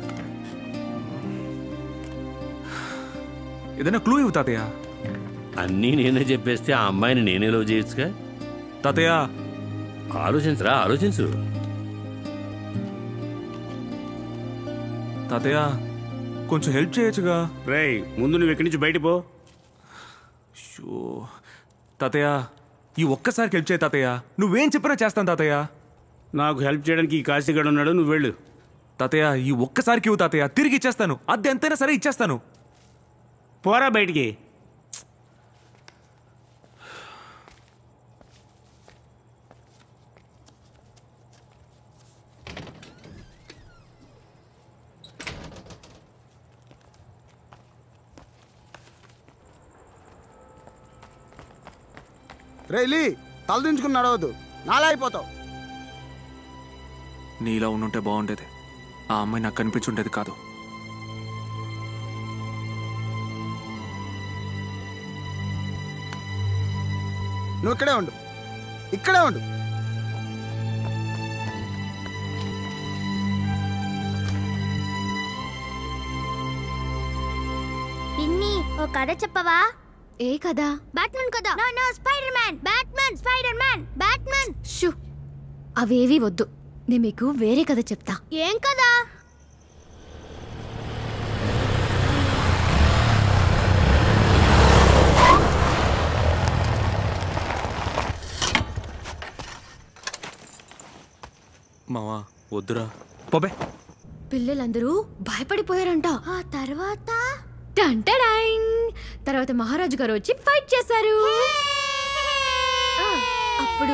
ఏదైనా క్లూ ఇవ్వు తాతయ్య అన్నీ నేనే చెప్పేస్తే ఆ అమ్మాయిని నేనే లవ్ చేయొచ్చుగా తాతయ్య ఆలోచించరా ఆలోచించు తాతయ్య కొంచెం హెల్ప్ చేయొచ్చుగా రేయ్ ముందు నువ్వు ఇక్కడి నుంచి బయట పో షో తాతయ్య ఈ ఒక్కసారికి హెల్ప్ చేయి తాతయ్య నువ్వేం చెప్పినా చేస్తాను తాతయ్య నాకు హెల్ప్ చేయడానికి ఈ కాశీగడ ఉన్నాడు నువ్వు వెళ్ళు తాతయ్య ఈ ఒక్కసారికి ఇవ్వు తాతయ్య తిరిగి ఇచ్చేస్తాను అది ఎంతైనా సరే ఇచ్చేస్తాను పోరా బయటికి రేలీ తలదించుకుని నడవద్దు నాలా అయిపోతావు నీలా ఉండుంటే బాగుండేది ఆ అమ్మాయి నాకు కనిపించుండేది కాదు నువ్వు ఇక్కడే ఉండు ఇక్కడే ఉండు పిన్ని ఓ కథ చెప్పవా ఏ కథ బ్యాట్మెన్ కథ no no Spiderman Batman Spiderman Batman షూ అవేవి వద్దు నేను మీకు వేరే కథ చెప్తా ఏం కదా మావా వద్దురా పోబే పిల్లలందరూ భయపడిపోయారంట ఆ తర్వాత టంటడాయింగ్ తర్వాత మహారాజు గారు వచ్చి ఫైట్ చేశారు ఆ, అప్పుడు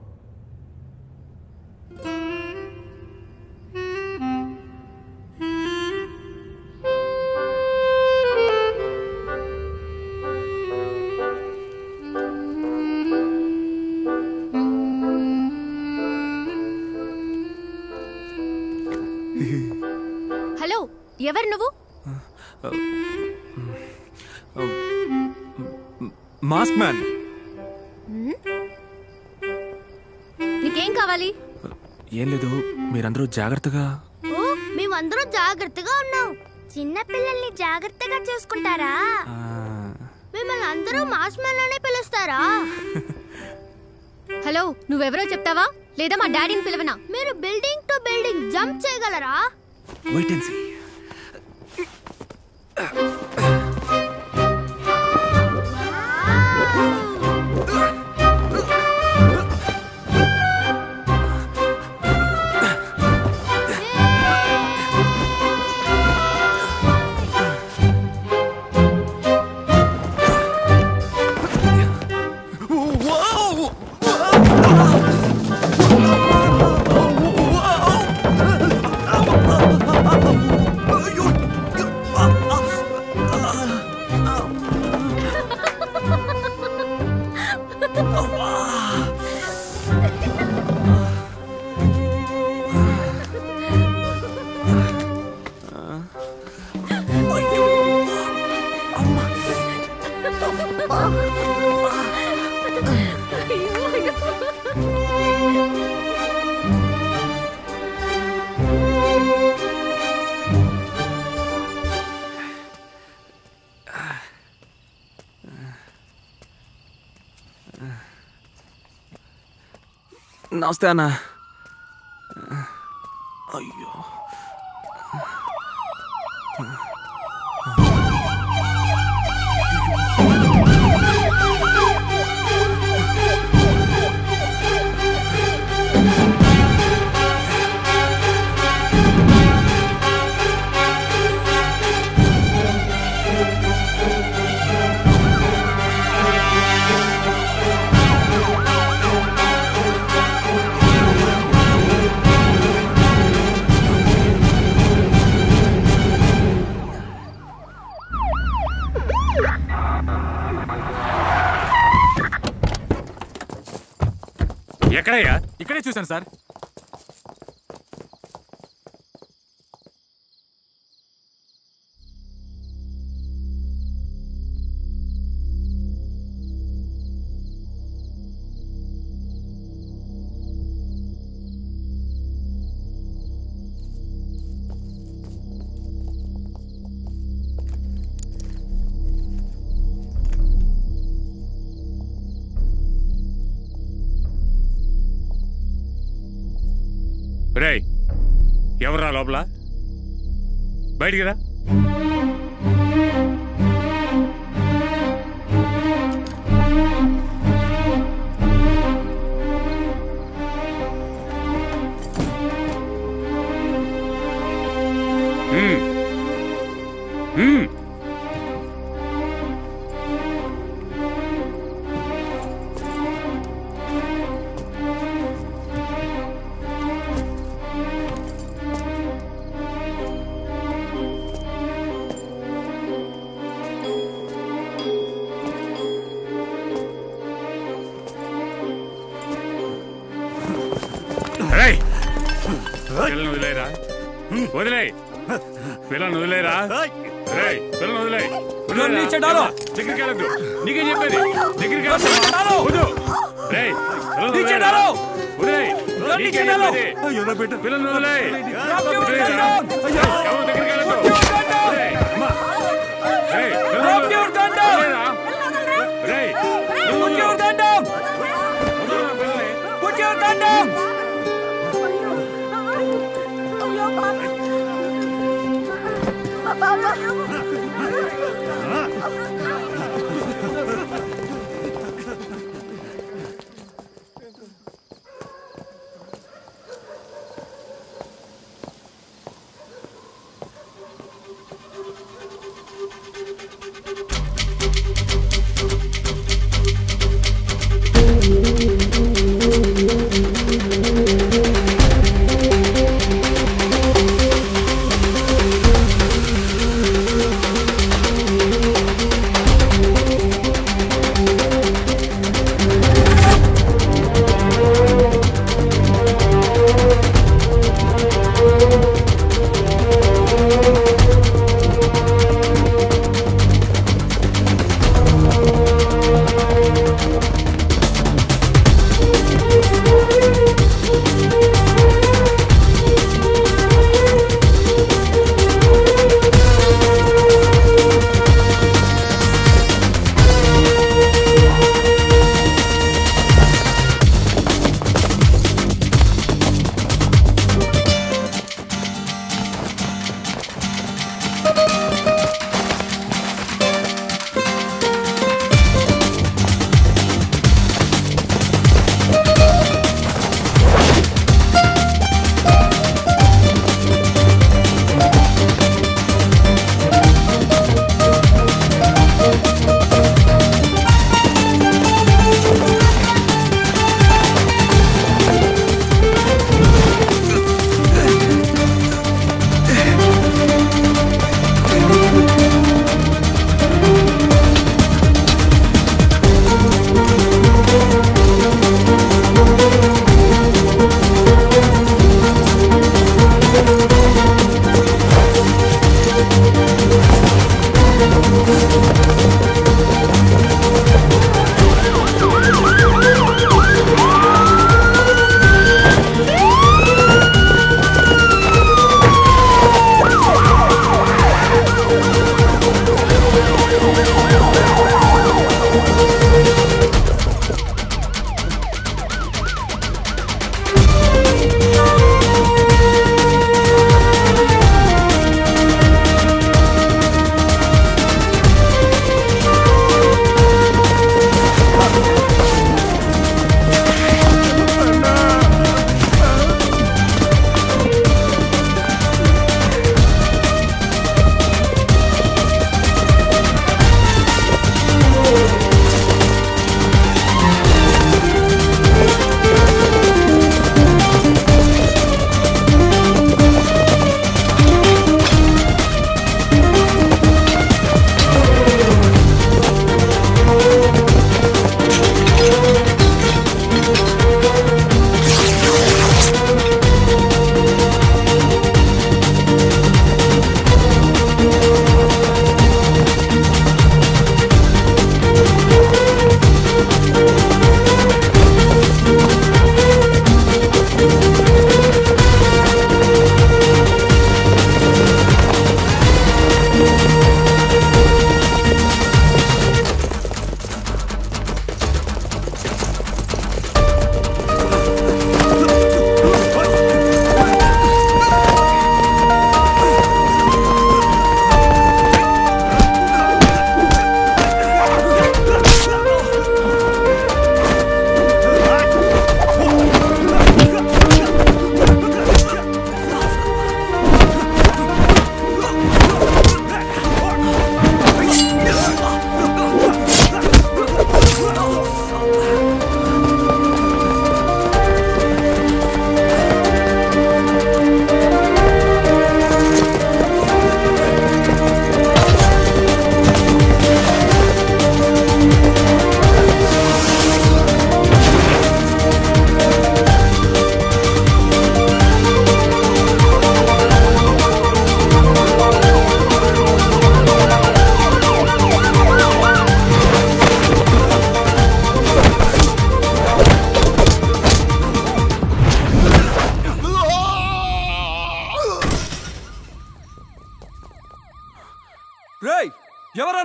హలో ఎవరు నువ్వు మాస్క్ మ్యాన్ హ్మ్? నీకేం కావాలి ఏం లేదు మీరందరూ జాగ్రత్తగా ఓ మేమందరూ జాగ్రత్తగా ఉన్నాం చిన్న పిల్లల్ని జాగ్రత్తగా చూసుకుంటారా మిమ్మల్ని అందరూ మాస్ అనే పిలుస్తారా హలో నువ్వెవరో చెప్తావా లేదా మా డాడీని పిలవనా మీరు బిల్డింగ్ టు బిల్డింగ్ జంప్ చేయగలరా వెయిట్ అండ్ సీ నమస్తే అన్న అయ్యో ఆ ఎక్కడయ్యా ఇక్కడే చూశాను సార్ రేయ్ ఎవరా లోపల బయటికి రా హ్మ్. హ్మ్. రేయ్ పిల్లని వదిలేరా వదిలేయ్ పిల్లని వదిలేరా రేయ్ పిల్లని వదిలేయ్ పిల్లని నీచే డాలో. దగ్గరికి వెళ్ళొద్దు నీకే చెప్పేది దగ్గరికి వెళ్ళొద్దు వద్దు రేయ్ పిల్లని నీచే వదిలేరా? డాలో. వదిలేయ్ పిల్లని నీకే నీచే డాలో. చెప్పేది పిల్లని వదిలేయ్ డాలో. వదిలేయరా? ఎవరు దగ్గరికి వెళ్ళొద్దు వదిలేయ్. రేయ్ పిల్లని వదిలేరా? రేయ్ పిల్లని వదిలేయ్. Put your gun down!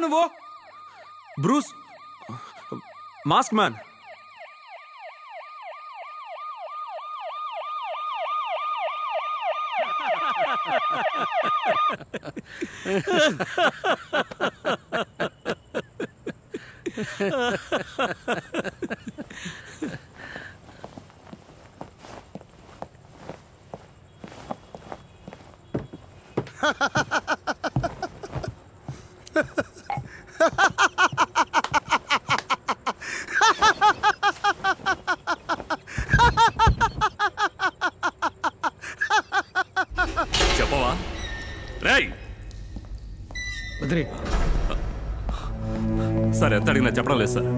నువ్వు బ్రూస్ మాస్క్ మ్యాన్ చెప్పవా రేయ్ బద్రి సార్ ఎంత అడిగినా చెప్పడం లేదు సార్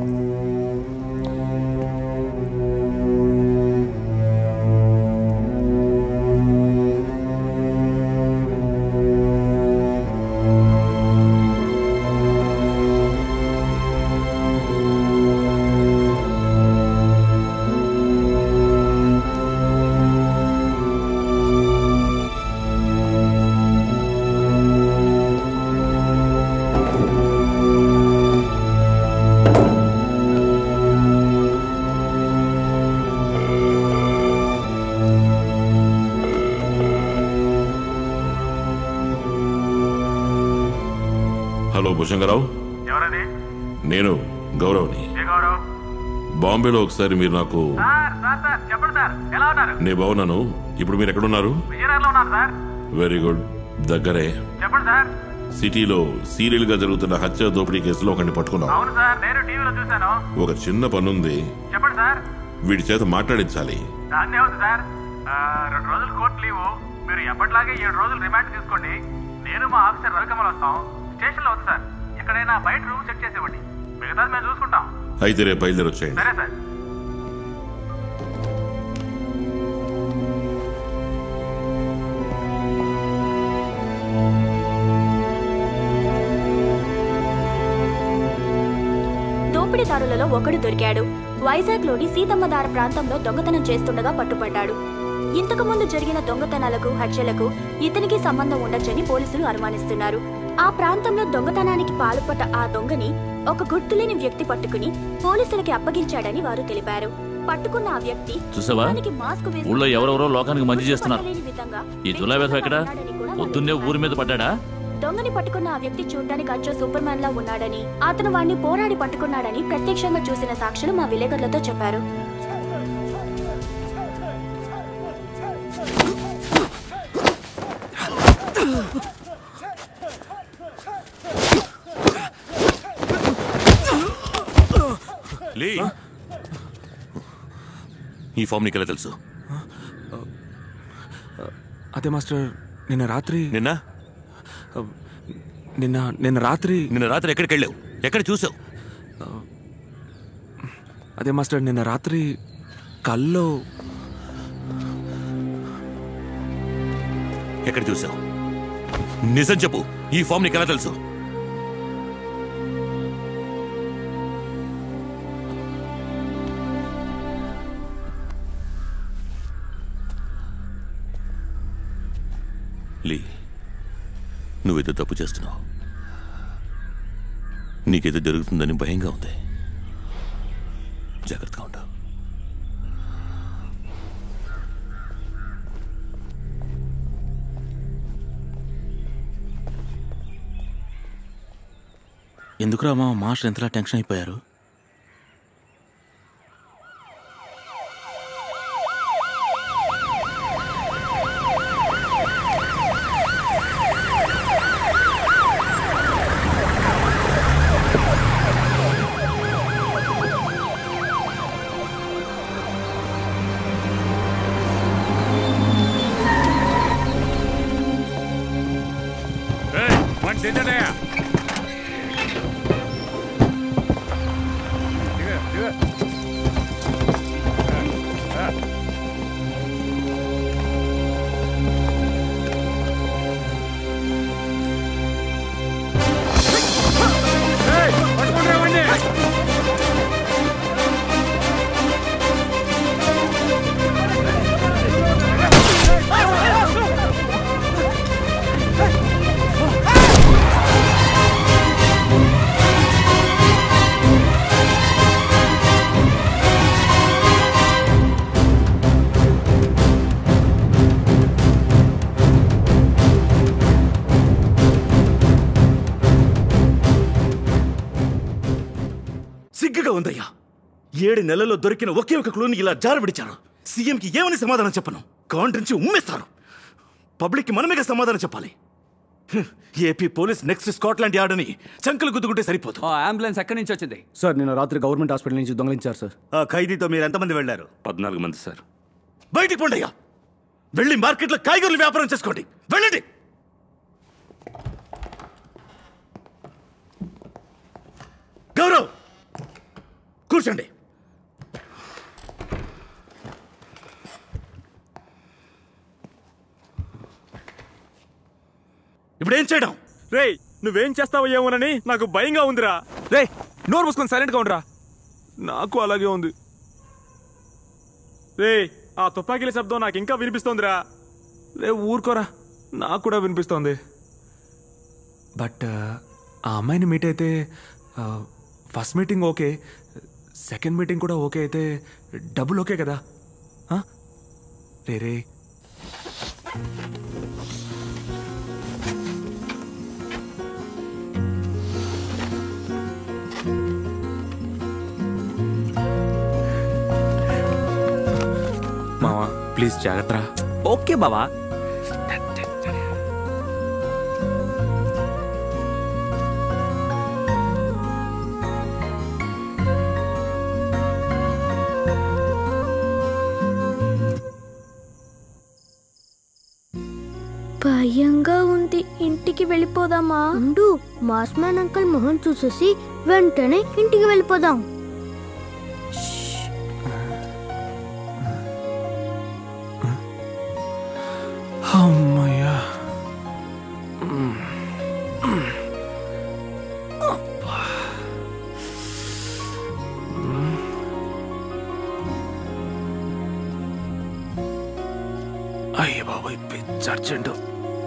హలో భుజంగరావు ఎవరది నేను గౌరవ్ని ఏ గౌరవ్ బాంబేలో ఒకసారి మీరు నాకు సార్ సార్ సార్ చెప్పండి సార్ ఎలా ఉన్నారు నేను బాగున్నాను ఇప్పుడు మీరు ఎక్కడున్నారు విజయనగరంలో ఉన్నారు సార్ వెరీ గుడ్ దగ్గరే చెప్పండి సార్ సిటీలో సీరియల్ గా జరుగుతున్న హత్య దోపిడీ కేసులో ఒకరిని పట్టుకున్నాం అవును సార్ నేను టీవీలో చూశాను ఒక చిన్న పనుంది చెప్పండి సార్ వీడి చేత మాట్లాడించాలి దాన్ని ఉంది సార్ ఆ, రెండు రోజులు కోర్టు లీవు మీరు ఎప్పటిలాగే ఏడు రోజులు రిమాండ్ తీసుకోండి నేను మా ఆఫీసర్ రవికమల్ వస్తాం స్టేషన్లో ఉంది సార్ ఎక్కడైనా బయట రూమ్ చెక్ చేసేవ్వండి మిగతాది మేము చూసుకుంటాం అయితే రేపు బయలుదేరి వచ్చేయండి సరే సార్ దోపిడీదారులలో ఒకడు దొరికాడు వైజాగ్లోని సీతమ్మధార ప్రాంతంలో దొంగతనం చేస్తుండగా పట్టుపడ్డాడు ఇంతకు ముందు జరిగిన దొంగతనాలకు హత్యలకు ఇతనికి సంబంధం ఉండొచ్చని పోలీసులు అనుమానిస్తున్నారు ఆ ప్రాంతంలో దొంగతనానికి పాల్పడ్డ ఆ దొంగని ఒక గుర్తులేని వ్యక్తి పట్టుకుని పోలీసులకి అప్పగించాడని వారు తెలిపారు పట్టుకున్న ఆ వ్యక్తి చూసావా ముఖానికి మాస్క్ వేసి ఊళ్ళో ఎవరెవరో లోకానికి మంచి చేస్తున్నారు పట్టలేని విధంగా ఈ జులై వేధం ఎక్కడ పొద్దున్నే ఊరి మీద పడ్డాడా దొంగని పట్టుకున్న ఆ వ్యక్తి చూడ్డానికి అచ్చో సూపర్ మ్యాన్ లా ఉన్నాడని అతను వాణ్ణి పోరాడి పట్టుకున్నాడని ప్రత్యక్షంగా చూసిన సాక్షులు మా విలేకరులతో చెప్పారు లీ ఈ ఫామ్ నీకెలా తెలుసు అదే మాస్టర్ నిన్న రాత్రి నిన్న నిన్న నిన్న రాత్రి నిన్న రాత్రి ఎక్కడికి వెళ్ళావు ఎక్కడ చూసావు అదే మాస్టర్ నిన్న రాత్రి కల్లో ఎక్కడ చూసావు నిజం చెప్పు ఈ ఫామ్ నీకెలా తెలుసు లీ నువ్వేదో తప్పు చేస్తున్నావు నీకేదో జరుగుతుందని భయంగా ఉంది జాగ్రత్తగా ఉండు ఎందుకురా మా మాస్టర్ ఎంతలా టెన్షన్ అయిపోయారు వన్ తింటానయ్యా Hey! ఉందయ్యా ఏడు నెలల్లో దొరికిన ఒకే ఒక క్లూని ఇలా జార విడిచారు సీఎంకి ఏమని సమాధానం చెప్పను కౌంటర్ ఉమ్మేస్తారు పబ్లిక్కి మనమేగా సమాధానం చెప్పాలి హ్మ్, AP police next Scotland Yard అని చంకలు గుద్దుకుంటే సరిపోదు అంబులెన్స్ ఎక్కడి నుంచి వచ్చింది సార్ నిన్న రాత్రి గవర్నమెంట్ హాస్పిటల్ నుంచి దొంగలించారు సార్ ఆ ఖైదీతో మీరు ఎంతమంది వెళ్ళారు పద్నాలుగు మంది సార్ బయటికి పోండయ్యా వెళ్ళి మార్కెట్లో కాయగూరలు వ్యాపారం చేసుకోండి వెళ్ళండి గౌరవ్ కూర్చోండి ఇప్పుడు ఏం చేయడం రే నువ్వేం చేస్తావో ఏమోనని నాకు భయంగా ఉందిరా రే నోరు మూసుకొని సైలెంట్గా ఉండరా నాకు అలాగే ఉంది రే ఆ తుపాకీల శబ్దం నాకు ఇంకా వినిపిస్తోందిరా రే ఊరుకోరా నాకు కూడా వినిపిస్తోంది బట్ ఆ అమ్మాయిని మీట్ అయితే first meeting okay second meeting కూడా ఓకే అయితే డబుల్ ఓకే కదా ఆ? రే రే మావా ప్లీజ్ జాగ్రత్త ఓకే బావా భయంగా ఉంది ఇంటికి వెళ్ళిపోదామా ఉండు మాస్మాన్ అంకుల్ మొహం చూసేసి వెంటనే ఇంటికి వెళ్ళిపోదాం అమ్మయ్యా మ్మ్. మ్మ్. అబ్బా. మ్మ్. అయ్య బాబాయ్ పిచ్చి అర్జెంటు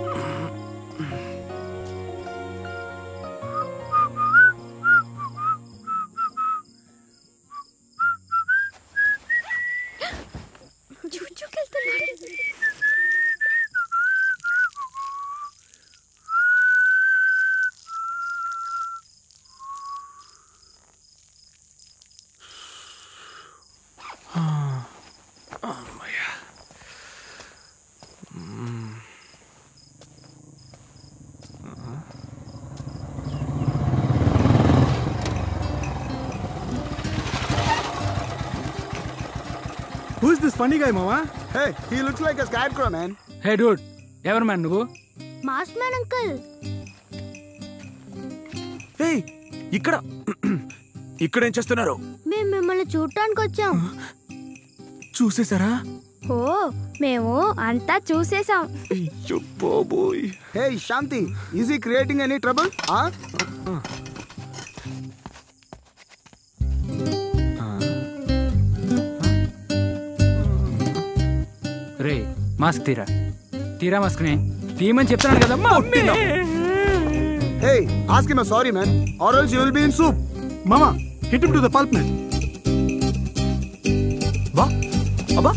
అమ్మయ్యా మ్మ్. Who is this funny guy, Mama? Hey, he looks like a scarecrow, man. Hey dude ఎవరు మ్యాన్ నువ్వు మాస్మాన్ అంకుల్ ఏయ్ ఇక్కడ ఇక్కడ ఏం చేస్తున్నారు మేము మిమ్మల్ని చూడటానికి వచ్చాం చూసేశారా ఓ మేము అంతా చూసేసాం అయ్యో బాబోయ్ Hey, Shanti, is he creating any trouble? Huh? రే మాస్క్ తీరా తీరా మాస్క్ని తీయమని చెప్తున్నాను కదా mummy Hey, ask him a sorry, man, or else you will be in soup. Mama, hit him to the pulp, man. వా అబ్బా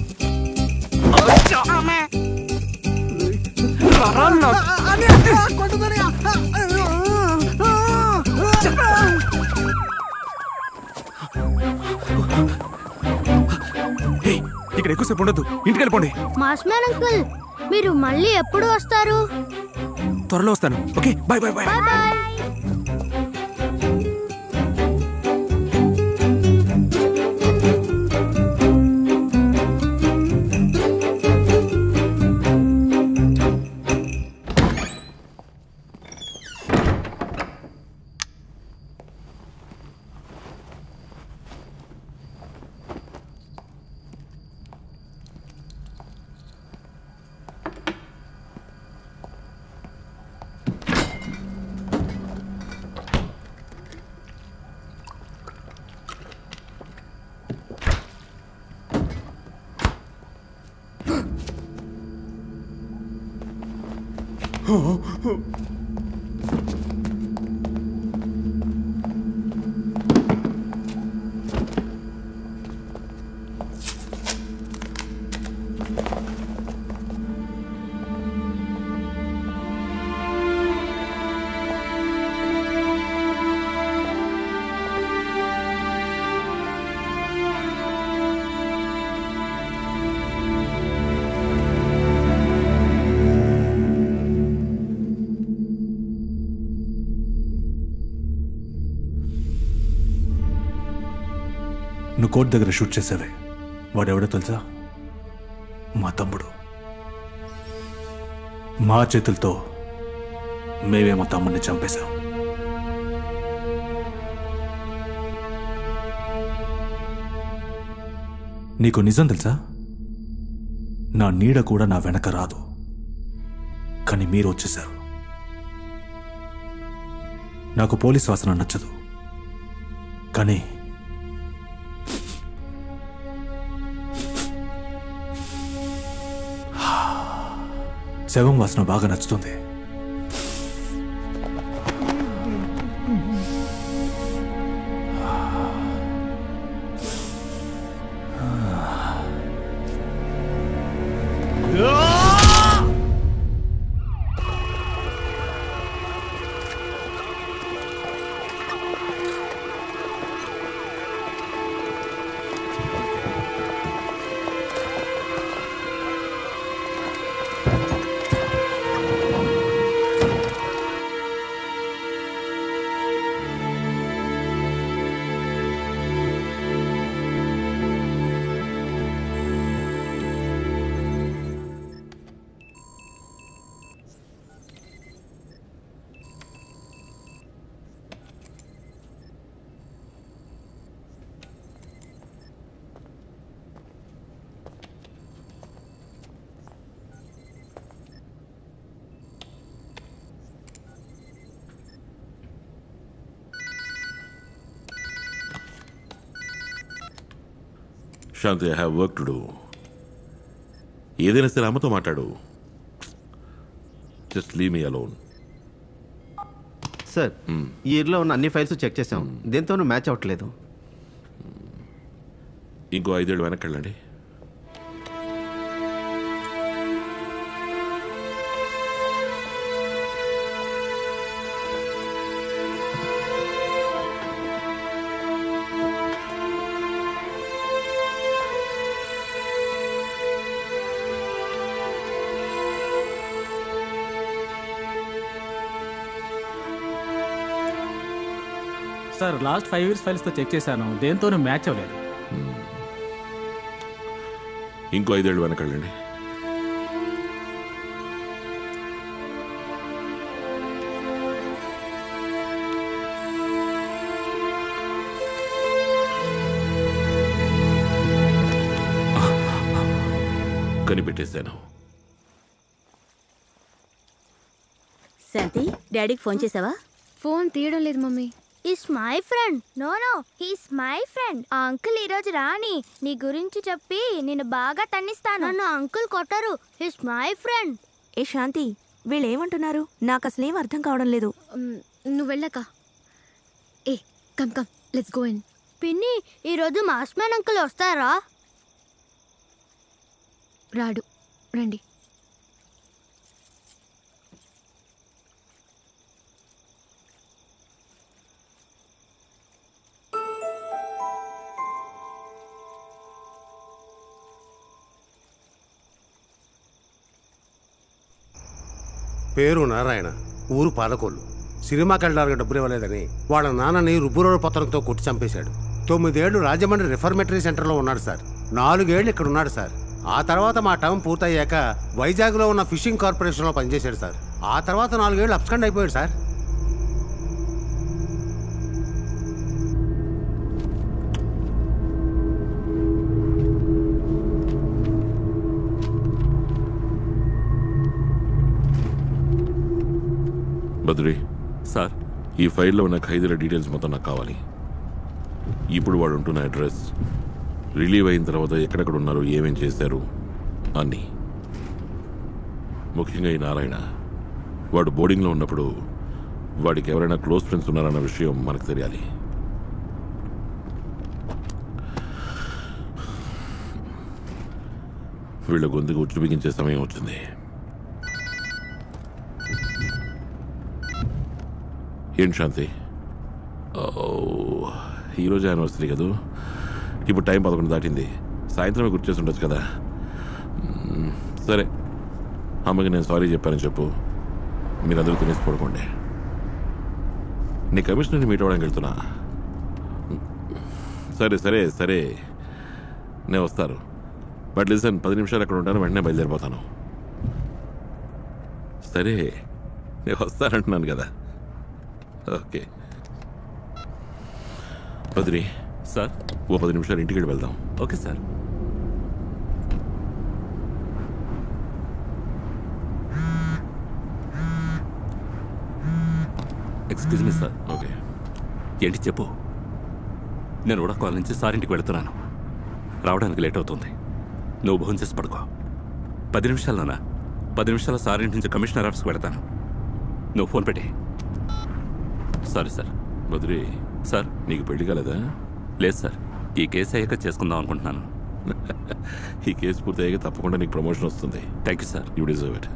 ఏయ్, ఇక్కడ ఎక్కువసేపు ఉండొద్దు ఇంటికి వెళ్ళిపోండి మాస్మాన్ అంకుల్ మీరు మళ్ళీ ఎప్పుడు వస్తారు త్వరలో వస్తాను okay bye bye bye bye bye court దగ్గర షూట్ చేసావే వాడెవడో తెలుసా మా తమ్ముడు మా చేతులతో మేమే మా తమ్ముడిని చంపేశాం నీకు నిజం తెలుసా నా నీడ కూడా నా వెనక రాదు కానీ మీరు వచ్చేశారు నాకు పోలీస్ వాసన నచ్చదు కానీ శవం వాసన బాగా నచ్చుతుంది శాంతి I have work to do ఏదైనా సరే అమ్మతో మాట్లాడు just leave me alone sir ఈ ఇయర్లో ఉన్న అన్ని ఫైల్స్ చెక్ చేసాం దేంతోనూ మ్యాచ్ అవ్వట్లేదు ఇంకో ఐదేళ్ళు వెనక్కి వెళ్ళండి సార్ లాస్ట్ ఫైవ్ ఇయర్స్ ఫైల్స్తో చెక్ చేశాను దేంతోనూ మ్యాచ్ అవ్వలేదు ఇంకో ఐదేళ్ళు వెనక్కి వెళ్ళండి కనిపెట్టేశాను శాంతి డాడీకి ఫోన్ చేసావా ఫోన్ తీయడం లేదు mummy is my friend no no he's my friend ఆ అంకుల్ ఈరోజు రాని నీ గురించి చెప్పి నేను బాగా తన్నిస్తాను నన్ను అంకుల్ కొట్టరు హిస్ మై ఫ్రెండ్ ఏ శాంతి వీళ్ళు ఏమంటున్నారు నాకు అసలేం అర్థం కావడం లేదు నువ్వు వెళ్ళక ఏ come come let's go in పిన్ని ఈరోజు మాస్మెన్ అంకుల్ వస్తారా రాడు రండి పేరు నారాయణ ఊరు పాలకోళ్ళు సినిమాకి వెళ్ళడానికి డబ్బులు ఇవ్వలేదని వాళ్ళ నాన్నని రుబ్బురోడు పత్రంతో కొట్టి చంపేశాడు తొమ్మిదేళ్లు రాజమండ్రి రిఫర్మేటరీ సెంటర్లో ఉన్నాడు సార్ నాలుగేళ్లు ఇక్కడ ఉన్నాడు సార్ ఆ తర్వాత మా టర్మ్ పూర్తయ్యాక వైజాగ్లో ఉన్న ఫిషింగ్ కార్పొరేషన్లో పనిచేశాడు సార్ ఆ తర్వాత నాలుగేళ్లు అబ్స్కండ్ అయిపోయాడు సార్ బద్రి సార్ ఈ ఫైల్లో ఉన్న ఖైదీల డీటెయిల్స్ మొత్తం నాకు కావాలి ఇప్పుడు వాడు ఉంటున్న అడ్రస్ రిలీవ్ అయిన తర్వాత ఎక్కడెక్కడ ఉన్నారు ఏమేం చేశారు అన్నీ ముఖ్యంగా ఈ నారాయణ వాడు బోర్డింగ్లో ఉన్నప్పుడు వాడికి ఎవరైనా క్లోజ్ ఫ్రెండ్స్ ఉన్నారన్న విషయం మనకు తెలియాలి వీళ్ళ గొంతుకు ఉచ్చు బిగించే సమయం వచ్చింది ఏంటి శాంతి ఓ, ఈరోజు యానివర్సరీ కదూ ఇప్పుడు టైం పదకొండు దాటింది సాయంత్రమే గుర్తు చేసి ఉండొచ్చు కదా మ్మ్, సరే అమ్మకి నేను సారీ చెప్పానని చెప్పు మీరందరూ తినేసి పడుకోండి నీ కమిషనర్ని మీట్ అవ్వడానికి వెళ్తున్నా సరే సరే సరే నేను వస్తారు బట్ లిసన్ పది నిమిషాలు అక్కడ ఉంటాను వెంటనే బయలుదేరిపోతాను సరే నేను వస్తానంటున్నాను కదా ఓకే బద్రి సార్ ఓ పది నిమిషాలు ఇంటికి వెళ్ళి వెళ్దాం okay sir excuse me sir okay ఏంటి చెప్పు నేను కూడా కాల్ నుంచి సార్ ఇంటికి వెళుతున్నాను రావడానికి లేట్ అవుతుంది నువ్వు భోజనం చేసి పడుకో పది నిమిషాలనా పది నిమిషాల సార్ ఇంటి నుంచి కమిషనర్ ఆఫీస్కి వెళతాను నువ్వు ఫోన్ పెట్టి సారీ సార్ బద్రి సార్ నీకు పెళ్లి కాలేదా లేదు సార్ ఈ కేసు అయ్యాక చేసుకుందాం అనుకుంటున్నాను ఈ కేసు పూర్తయ్యాక తప్పకుండా నీకు ప్రమోషన్ వస్తుంది thank you sir you deserve it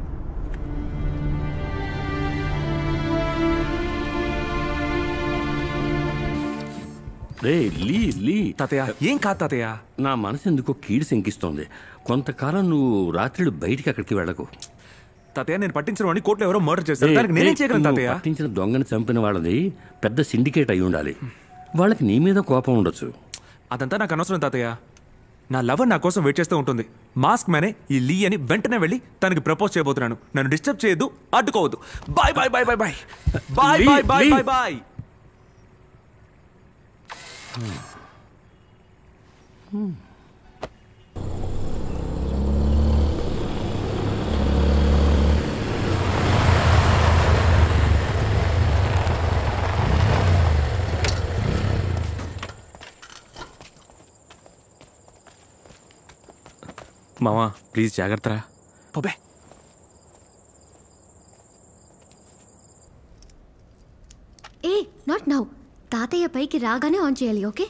రే లీ లీ తాతయ్య ఏం కాదు తాతయ్య నా మనసు ఎందుకో కీడు శంకిస్తోంది కొంతకాలం నువ్వు రాత్రులు బయటికి అక్కడికి వెళ్ళకు తాతయ్య నేను పట్టించిన వాడిని కోర్టులో ఎవరో మర్డర్ చేశారు దానికి నేనేం చేయగలను నువ్వు తాతయ్య పట్టించిన దొంగని చంపిన వాళ్ళది పెద్ద సిండికేట్ అయి ఉండాలి వాళ్ళకి నీ మీద కోపం ఉండొచ్చు అదంతా నాకు అనవసరం తాతయ్య నా లవర్ నా కోసం వెయిట్ చేస్తూ ఉంటుంది మాస్క్ మ్యానే ఈ లీ అని వెంటనే వెళ్ళి తనకి ప్రపోజ్ చేయబోతున్నాను నన్ను డిస్టర్బ్ చేయొద్దు అడ్డుకోవద్దు bye bye bye bye bye bye Lee, bye bye Lee. Bye bye మావా ప్లీజ్ జాగ్రత్త రా పోబే ఏ నాట్ నౌ తాతయ్య పైకి రాగానే ఆన్ చేయాలి ఓకే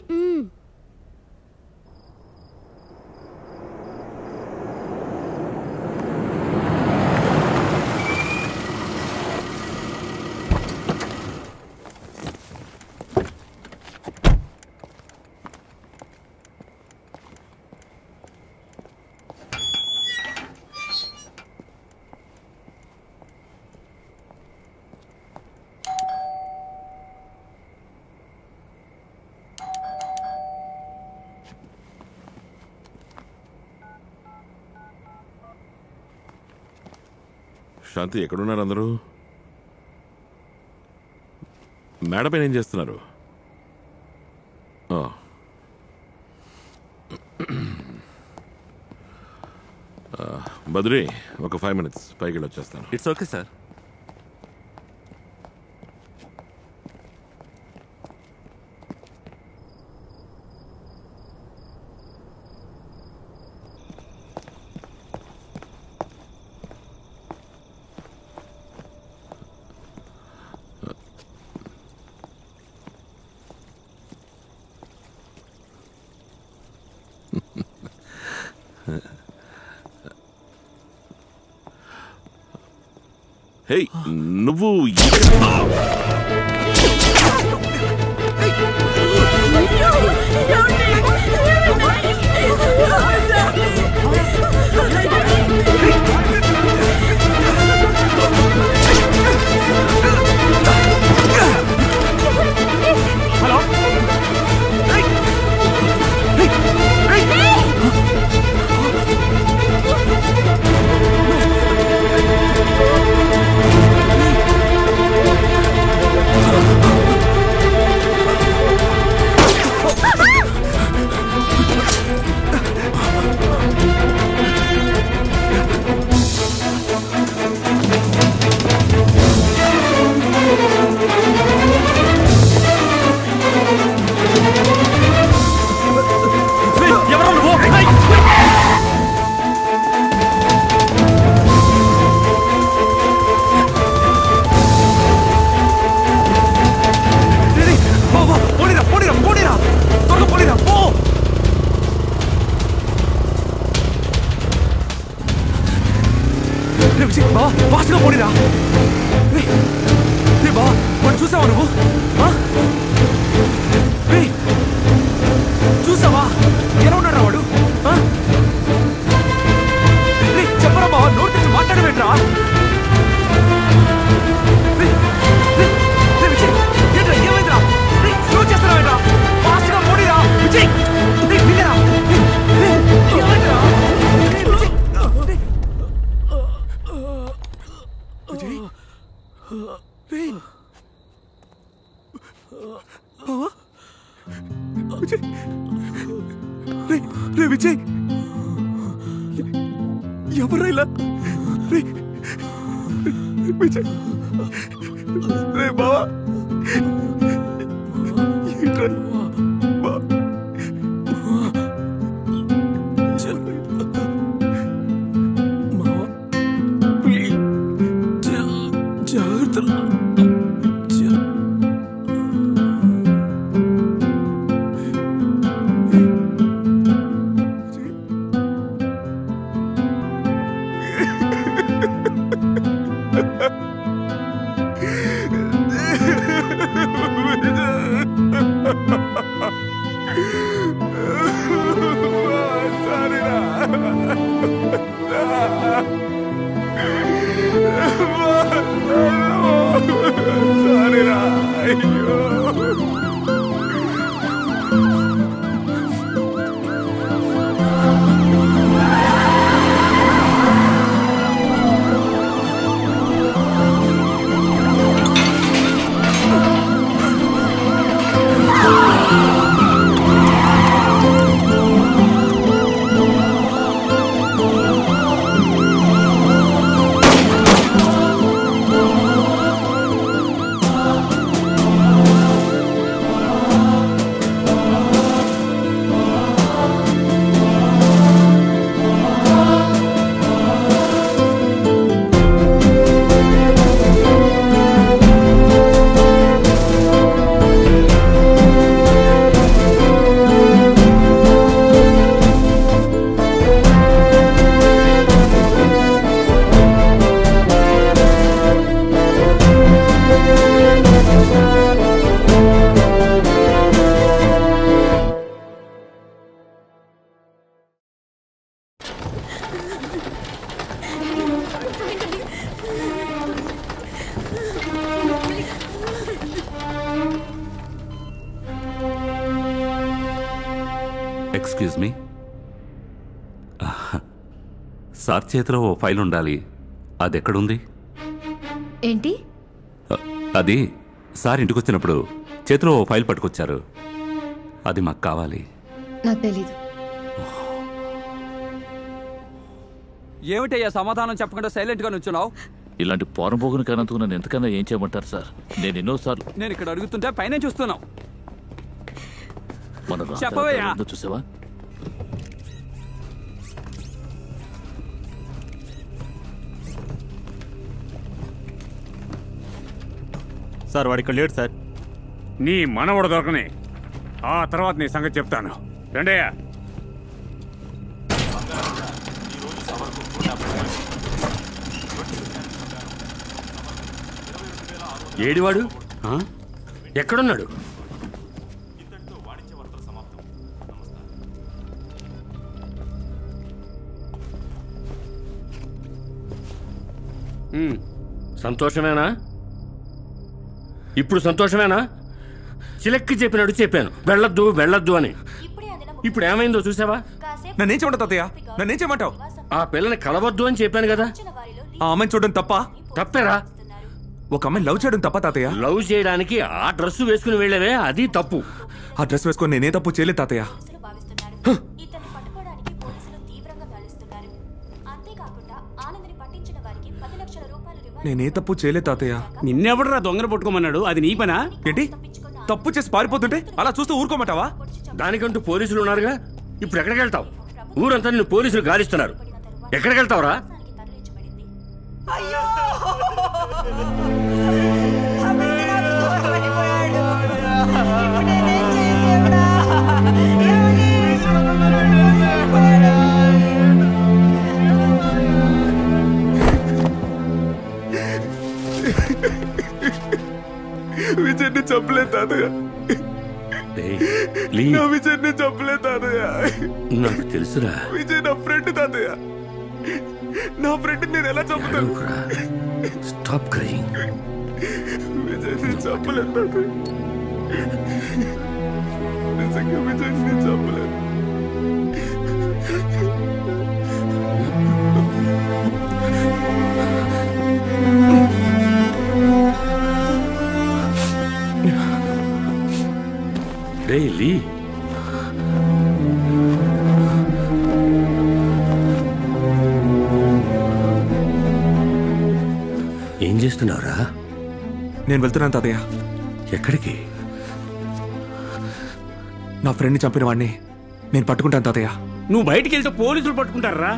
శాంతి ఎక్కడున్నారు అందరూ మేడ పైన ఏం చేస్తున్నారు ఆ. ఆ, బద్రి ఒక ఫైవ్ మినిట్స్ పైకి వెళ్ళి వచ్చేస్తాను ఇట్స్ ఓకే సార్ హే నువ్వు హలో ఎవరు నువ్వు పో, పో, పోనీరా, పోనీరా, పోనీరా. త్వరగా పోనీరా, పో. రే విజయ్, బావా, fast గా పోనీరా. రే, రే బావా, వాడిని చూసావా నువ్వు ఆ? రే, చూసావా ఎలా ఉన్నాడు వాడు ఆ? రే, చెప్పరా బావా నోటి నుంచి మాట్లాడవేంట్రా రే, రే, రే విజయ్, ఏంట్రా, ఏమైందిరా? రే, slow చేస్తున్నావేంట్రా? fast గా పోనీరా. ఎవరు ఇలా రే, విజయ్ రే బావా ఏంట్రా? బా. చల్. మావా. ప్లీజ్. చల్. జాగ్రత్తరా. చల్. ఎక్స్క్యూజ్ మీ సార్ చేతిలో ఓ ఫైల్ ఉండాలి అది ఎక్కడుంది ఏంటి అ- అది సార్ ఇంటికి వచ్చినప్పుడు చేతిలో ఓ ఫైల్ పట్టుకొచ్చారు అది మాకు కావాలి నాకు తెలీదు ఏమిటయ్యా సమాధానం చెప్పకుండా సైలెంట్ గా నుంచున్నావు ఇలాంటి పోరంపోగుని కానందుకు నన్ను ఎంతకన్నా ఏం చేయమంటారు సార్ నేను ఎన్నోసార్లు నేను ఇక్కడ అడుగుతుంటే పైన చూస్తున్నావు మన రాత్రి చెప్పవయ్యా. ఉందో చూసావా సార్ వాడు ఇక్కడ లేడు సార్ నీ మనవడు దొరకని ఆ తర్వాత నీ సంగతి చెప్తాను రండయ్యా ఏడివాడు ఆ? ఎక్కడున్నాడు ఉమ్, సంతోషమేనా ఇప్పుడు సంతోషమేనా చిలక్కి చెప్పినట్టు చెప్పాను వెళ్ళొద్దు వెళ్ళొద్దు అని ఇప్పుడు ఏమైందో చూసావా నన్నేం చేయమంటావు తాతయ్య నన్నేం చేయమంటావు ఆ పిల్లని కలవద్దు అని చెప్పాను కదా ఆ అమ్మాయిని చూడడం తప్ప తప్పేరా ఒక అమ్మాయిని లవ్ చేయడం తప్ప తాతయ్య లవ్ చేయడానికి ఆ డ్రెస్ వేసుకుని వెళ్ళేవే అది తప్పు ఆ డ్రెస్ వేసుకొని నేనే తప్పు చేయలేదు తాతయ్య నేనే తప్పు చేయలేదు తాతయ్య నిన్నెవడరా దొంగను పట్టుకోమన్నాడు అది నీ పనా ఏంటి తప్పు చేసి పారిపోతుంటే అలా చూస్తూ ఊరుకోమంటావా దానికంటూ పోలీసులు ఉన్నారుగా ఇప్పుడు ఎక్కడికి వెళ్తావు ఊరంతా నిన్ను పోలీసులు గాలిస్తున్నారు ఎక్కడికి వెళ్తావురా విజయ్ని చంపలేదు తాతయ్య లీ. నా విజయ్ని చంపలేదు తాతయ్య నాకు తెలుసురా విజయ్ నా ఫ్రెండ్ తాతయ్య నా ఫ్రెండ్ నేను ఎలా చంపుతాను స్టాప్ క్రయింగ్ విజయ్ని చంపలేదు తాతయ్య నిజంగా విజయ్ని చంపలేదు రే లీ చేస్తున్నావురా నేను వెళ్తున్నాను తాతయ్య ఎక్కడికి నా ఫ్రెండ్ని చంపిన వాడిని నేను పట్టుకుంటాను తాతయ్య నువ్వు బయటికి వెళ్తే పోలీసులు పట్టుకుంటారా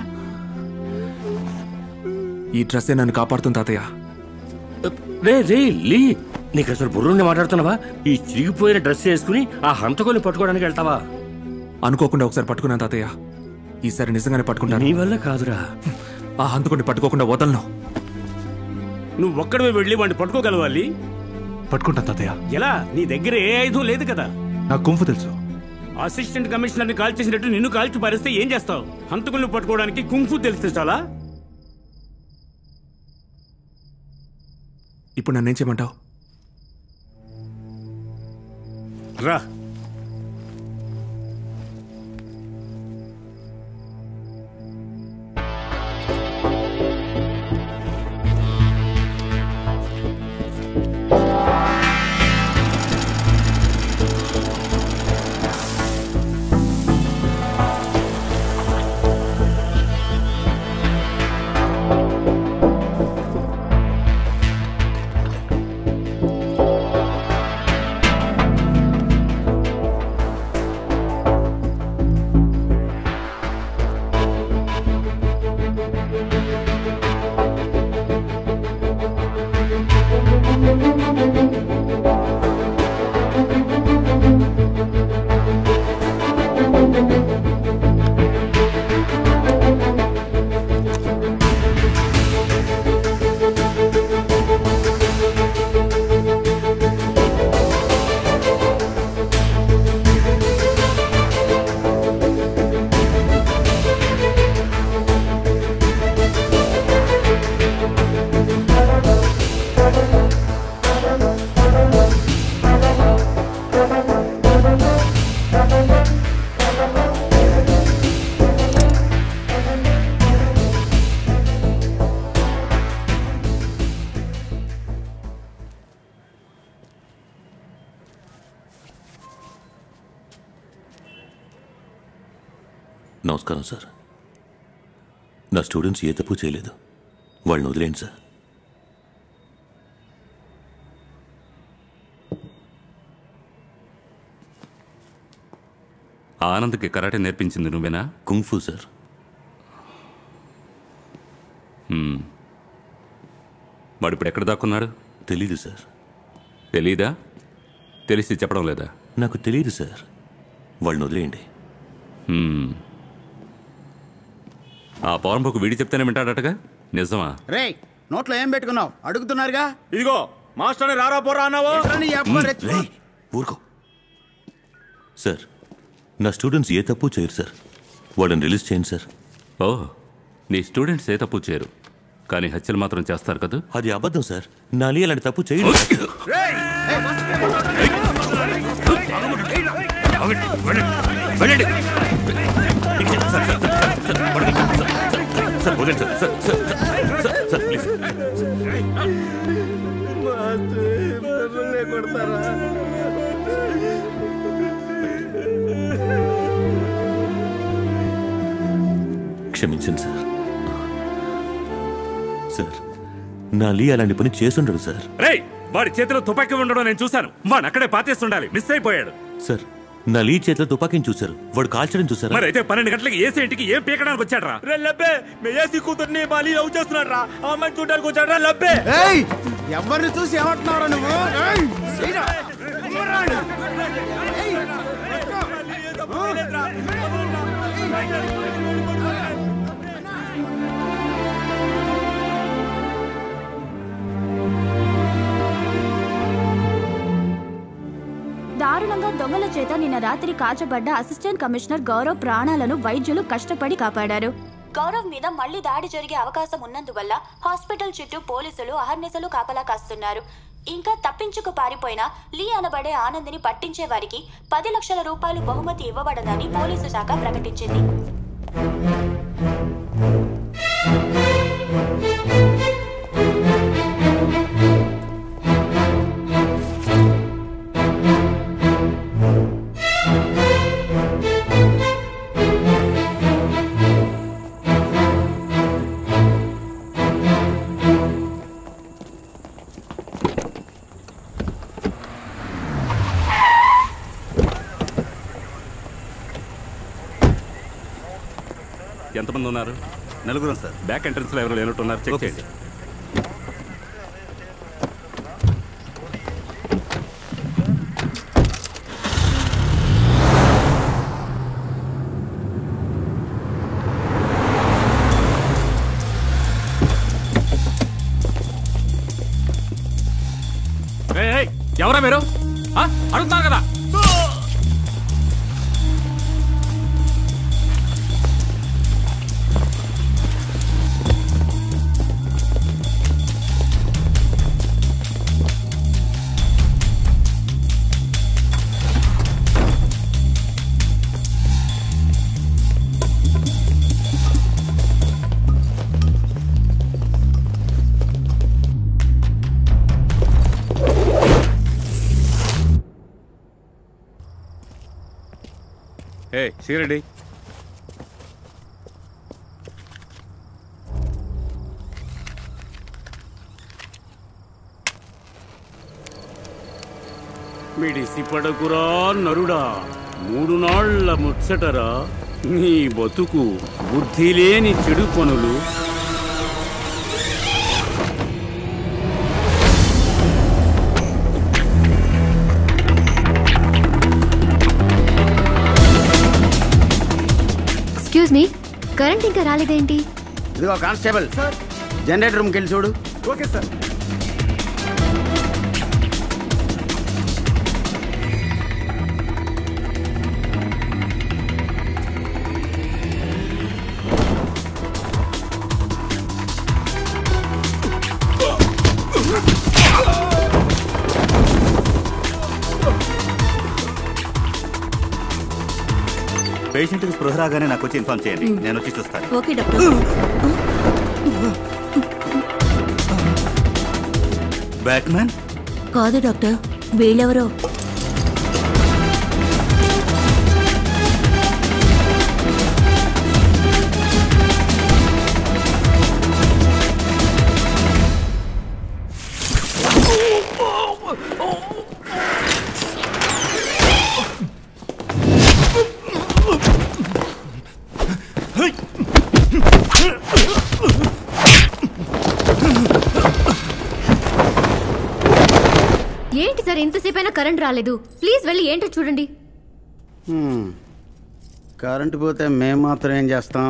ఈ డ్రెస్సే నన్ను కాపాడుతుంది తాతయ్య రే రే లీ నీకు అసలు బుర్రుండి మాట్లాడుతున్నావా ఈ చిరిగిపోయిన డ్రెస్ వేసుకుని ఆ హంతకొని పట్టుకోవడానికి వెళ్తావా అనుకోకుండా ఒకసారి పట్టుకున్నాను తాతయ్య ఈసారి నిజంగానే పట్టుకుంటాను నీ వల్ల కాదురా ఆ హంతకుడిని పట్టుకోకుండా వదలను నువ్వు ఒక్కడివే వెళ్ళి వాడిని పట్టుకోగలవాలి పట్టుకుంటాను తాతయ్య ఎలా నీ దగ్గర ఏ ఆయుధం లేదు కదా నాకు కుంఫు తెలుసు అసిస్టెంట్ కమిషనర్ని కాల్ చేసినట్టు నిన్ను కాల్చి పారిస్తే ఏం చేస్తావు హంతకుల్ని పట్టుకోవడానికి కుంఫు తెలిస్తే చాలా ఇప్పుడు నన్నేం చేయమంటావు రా నమస్కారం సార్ నా స్టూడెంట్స్ ఏ తప్పు చేయలేదు వాళ్ళని వదిలేండి సార్ ఆనంద్కి కరాటే నేర్పించింది నువ్వేనా కుంఫు సార్ హ్మ్. వాడు ఇప్పుడు ఎక్కడ దాక్కున్నాడు తెలీదు సార్ తెలీదా తెలిసి చెప్పడం లేదా నాకు తెలియదు సార్ వాళ్ళని వదిలేయండి హ్మ్. ఆ పౌరంబకు వీడి చెప్తేనే వింటాడటగా నిజమా రే నోట్లో ఏం పెట్టుకున్నావు అడుగుతున్నారుగా ఇదిగో మాస్టర్ రారా పోరా అన్నావు రేయ్, ఊరుకో సార్ నా స్టూడెంట్స్ ఏ తప్పు చేయరు సార్ వాళ్ళని రిలీజ్ చేయండి సార్ ఓ నీ స్టూడెంట్స్ ఏ తప్పు చేయరు కానీ హత్యలు మాత్రం చేస్తారు కదా అది అబద్ధం సార్ నా అలీ అలాంటి తప్పు చేయడు వెళ్ళండి సార్ వదిలేండి sir sir sir sir sir please క్షమించండి సార్ సార్ నా అలీ అలాంటి పని చేస్తుండడు సార్ రేయ్ వాడి చేతిలో తుపాకీ ఉండడం నేను చూశాను వాడు అక్కడే పాతేస్తుండాలి మిస్ అయిపోయాడు సార్ నా లీ చేతిలో తుపాకీని చూశారు వాడు కాల్చడం చూసారా మరి అయితే పన్నెండు గంటలకి ఏసీ ఇంటికి ఏం పీకడానికి వచ్చాడు రా రే లబ్బే మీ ఏసీ కూతుర్ని మాలి లవ్ చేస్తున్నాడు రా ఆ అమ్మాయిని చూడడానికి వచ్చాడు రా లబ్బే ఏయ్ ఎవరిని చూసి ఏమంటున్నారా నువ్వు ఏయ్, శ్రీరా. దారుణంగా దొంగల చేత నిన్న రాత్రి కాచబడ్డ అసిస్టెంట్ కమిషనర్ గౌరవ్ ప్రాణాలను వైద్యులు కష్టపడి కాపాడారు గౌరవ్ మీద మళ్లీ దాడి జరిగే అవకాశం ఉన్నందువల్ల హాస్పిటల్ చుట్టూ పోలీసులు అహర్నిశలు కాపలా కాస్తున్నారు ఇంకా తప్పించుకు పారిపోయిన లీ అనబడే ఆనందిని పట్టించే వారికి పది లక్షల రూపాయలు బహుమతి ఇవ్వబడదని పోలీసు శాఖ ప్రకటించింది ఎంతమంది ఉన్నారు నలుగురం సార్ బ్యాక్ ఎంట్రన్స్ లో ఎవరు లేనట్టున్నారు చెక్ చేయండి ఏయ్, ఏయ్, ఎవరా మీరు ఆ? అడుగుతున్నారు కదా ఏ సిగరెట్ మిడిసి పడకురా నరుడా మూడు నాళ్ల ముచ్చటరా నీ బతుకు బుద్ధి లేని చెడు పనులు ఎక్స్క్యూజ్ మీ కరెంట్ ఇంకా రాలేదేంటి ఇదిగో కానిస్టేబుల్ జనరేటర్ రూమ్కి వెళ్ళి చూడు ఓకే సార్ పేషెంట్కి స్పృహ రాగానే నాకు వచ్చి ఇన్ఫార్మ్ చేయండి నేను వచ్చి చూస్తాను ఓకే డాక్టర్ బ్యాట్మ్యాన్ కాదు డాక్టర్ వీళ్ళెవరో ఏంటి సార్ ఇంతసేపు అయినా కరెంట్ రాలేదు ప్లీజ్ వెళ్ళి ఏంటో చూడండి హ్మ్. కరెంటు పోతే మేము మాత్రం ఏం చేస్తాం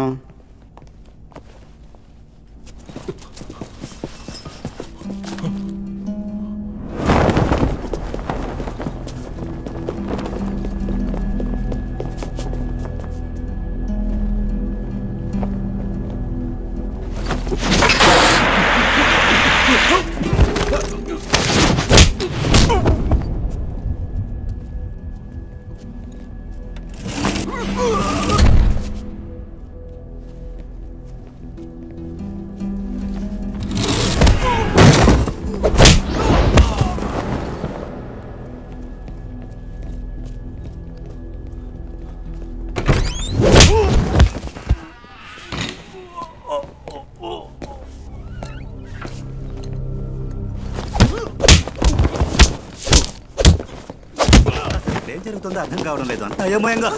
ఏం జరుగుతుందో అర్థం కావడం లేదు అంత అయోమయంగా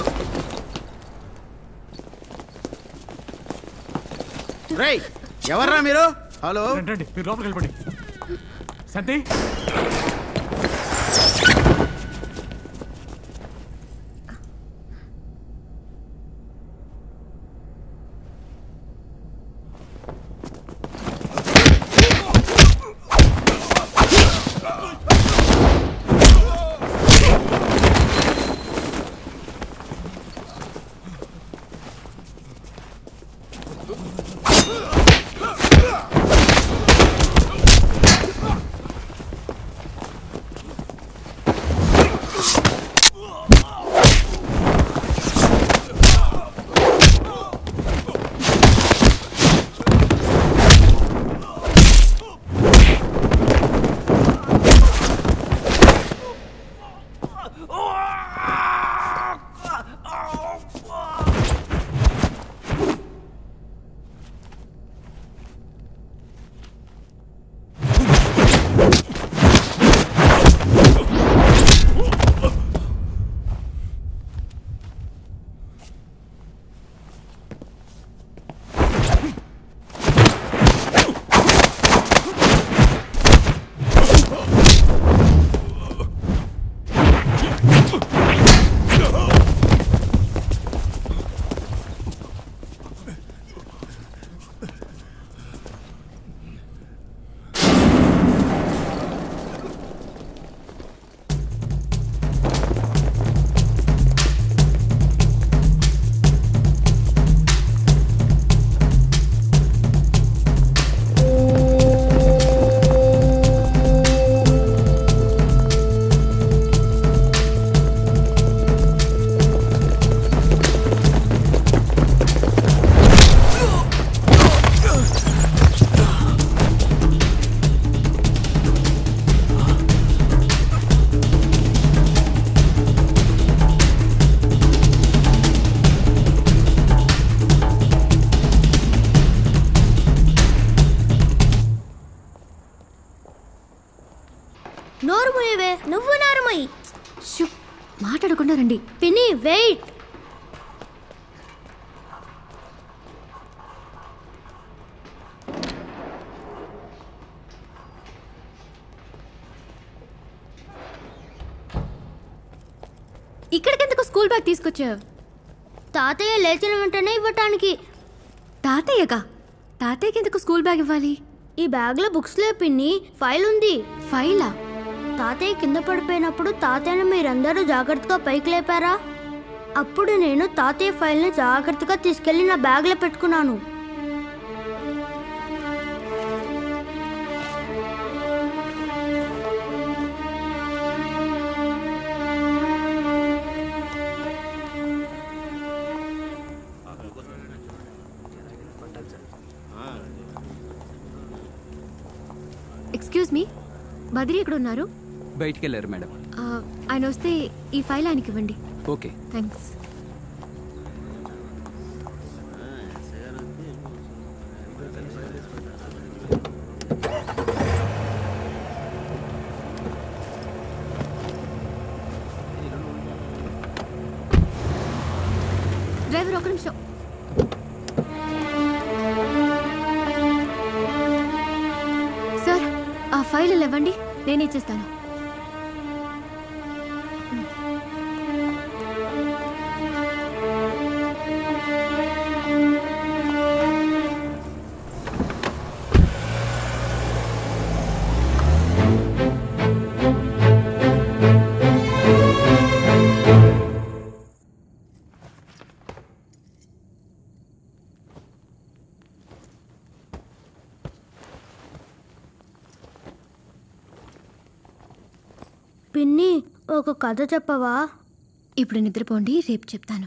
రేయ్ ఎవర్రా మీరు హలో రండి మీరు లోపలికి వెళ్ళిపోండి శాంతి నోర్మయ్యవే నువ్వు నోర్మయ్యి షూ మాట్లాడకుండా రండి పిన్ని వెయిట్ ఇక్కడికెందుకు స్కూల్ బ్యాగ్ తీసుకొచ్చావు తాతయ్య లేచిన వెంటనే ఇవ్వటానికి తాతయ్యగా తాతయ్యకి ఎందుకు స్కూల్ బ్యాగ్ ఇవ్వాలి ఈ బ్యాగ్ లో బుక్స్ లే పిన్ని ఫైల్ ఉంది ఫైలా తాతయ్య కింద పడిపోయినప్పుడు తాతయ్యను మీరందరూ జాగ్రత్తగా పైకి లేపారా అప్పుడు నేను తాతయ్య ఫైల్ని జాగ్రత్తగా తీసుకెళ్లి నా బ్యాగ్లో పెట్టుకున్నాను ఎక్స్క్యూజ్ మీ బద్రి ఎక్కడ ఉన్నారు బయటికి వెళ్ళారు మేడం ఆ, ఆయన వస్తే ఈ ఫైల్ ఆయనకి ఇవ్వండి ఓకే థ్యాంక్స్ డ్రైవర్ ఒక నిమిషం సార్ ఆ ఫైల్ ఇలా ఇవ్వండి నేను ఇచ్చేస్తాను పిన్ని ఒక కథ చెప్పవా ఇప్పుడు నిద్రపోండి రేపు చెప్తాను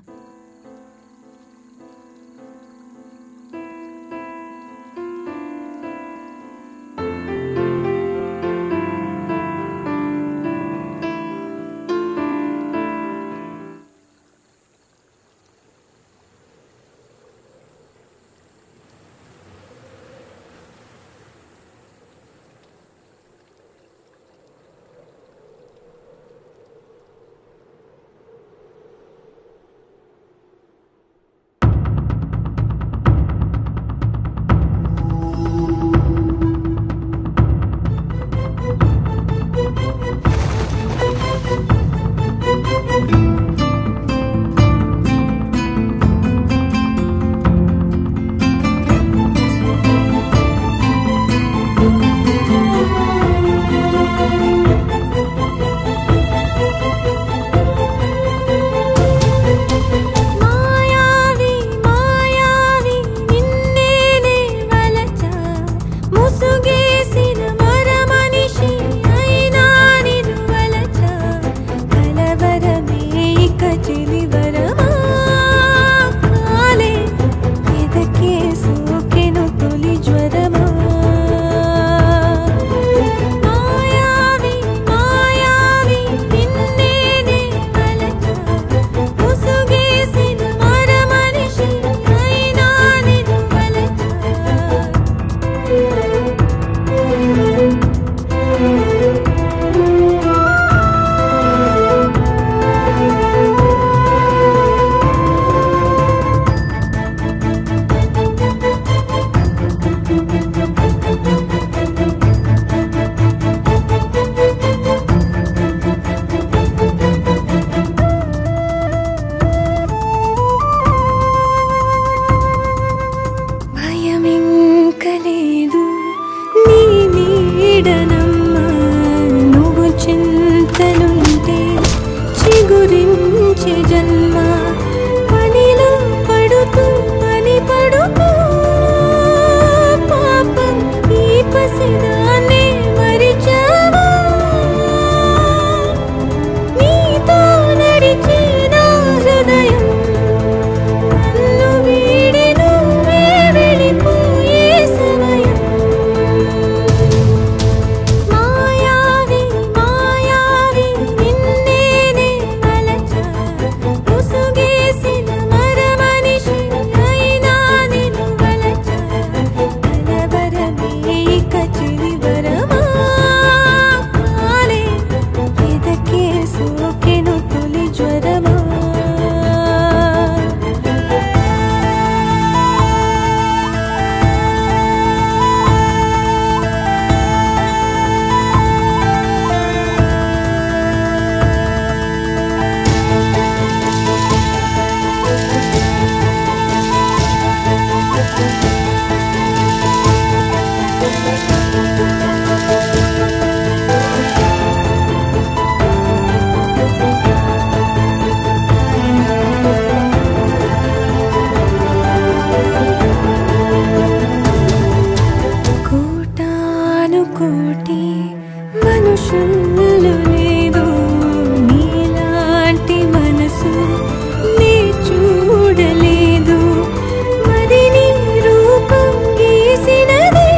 కోటాను కోటి మనుషులు లేదు నీలాంటి మనసు నీ చూడలేదు మరి నీ రూపం గీసినది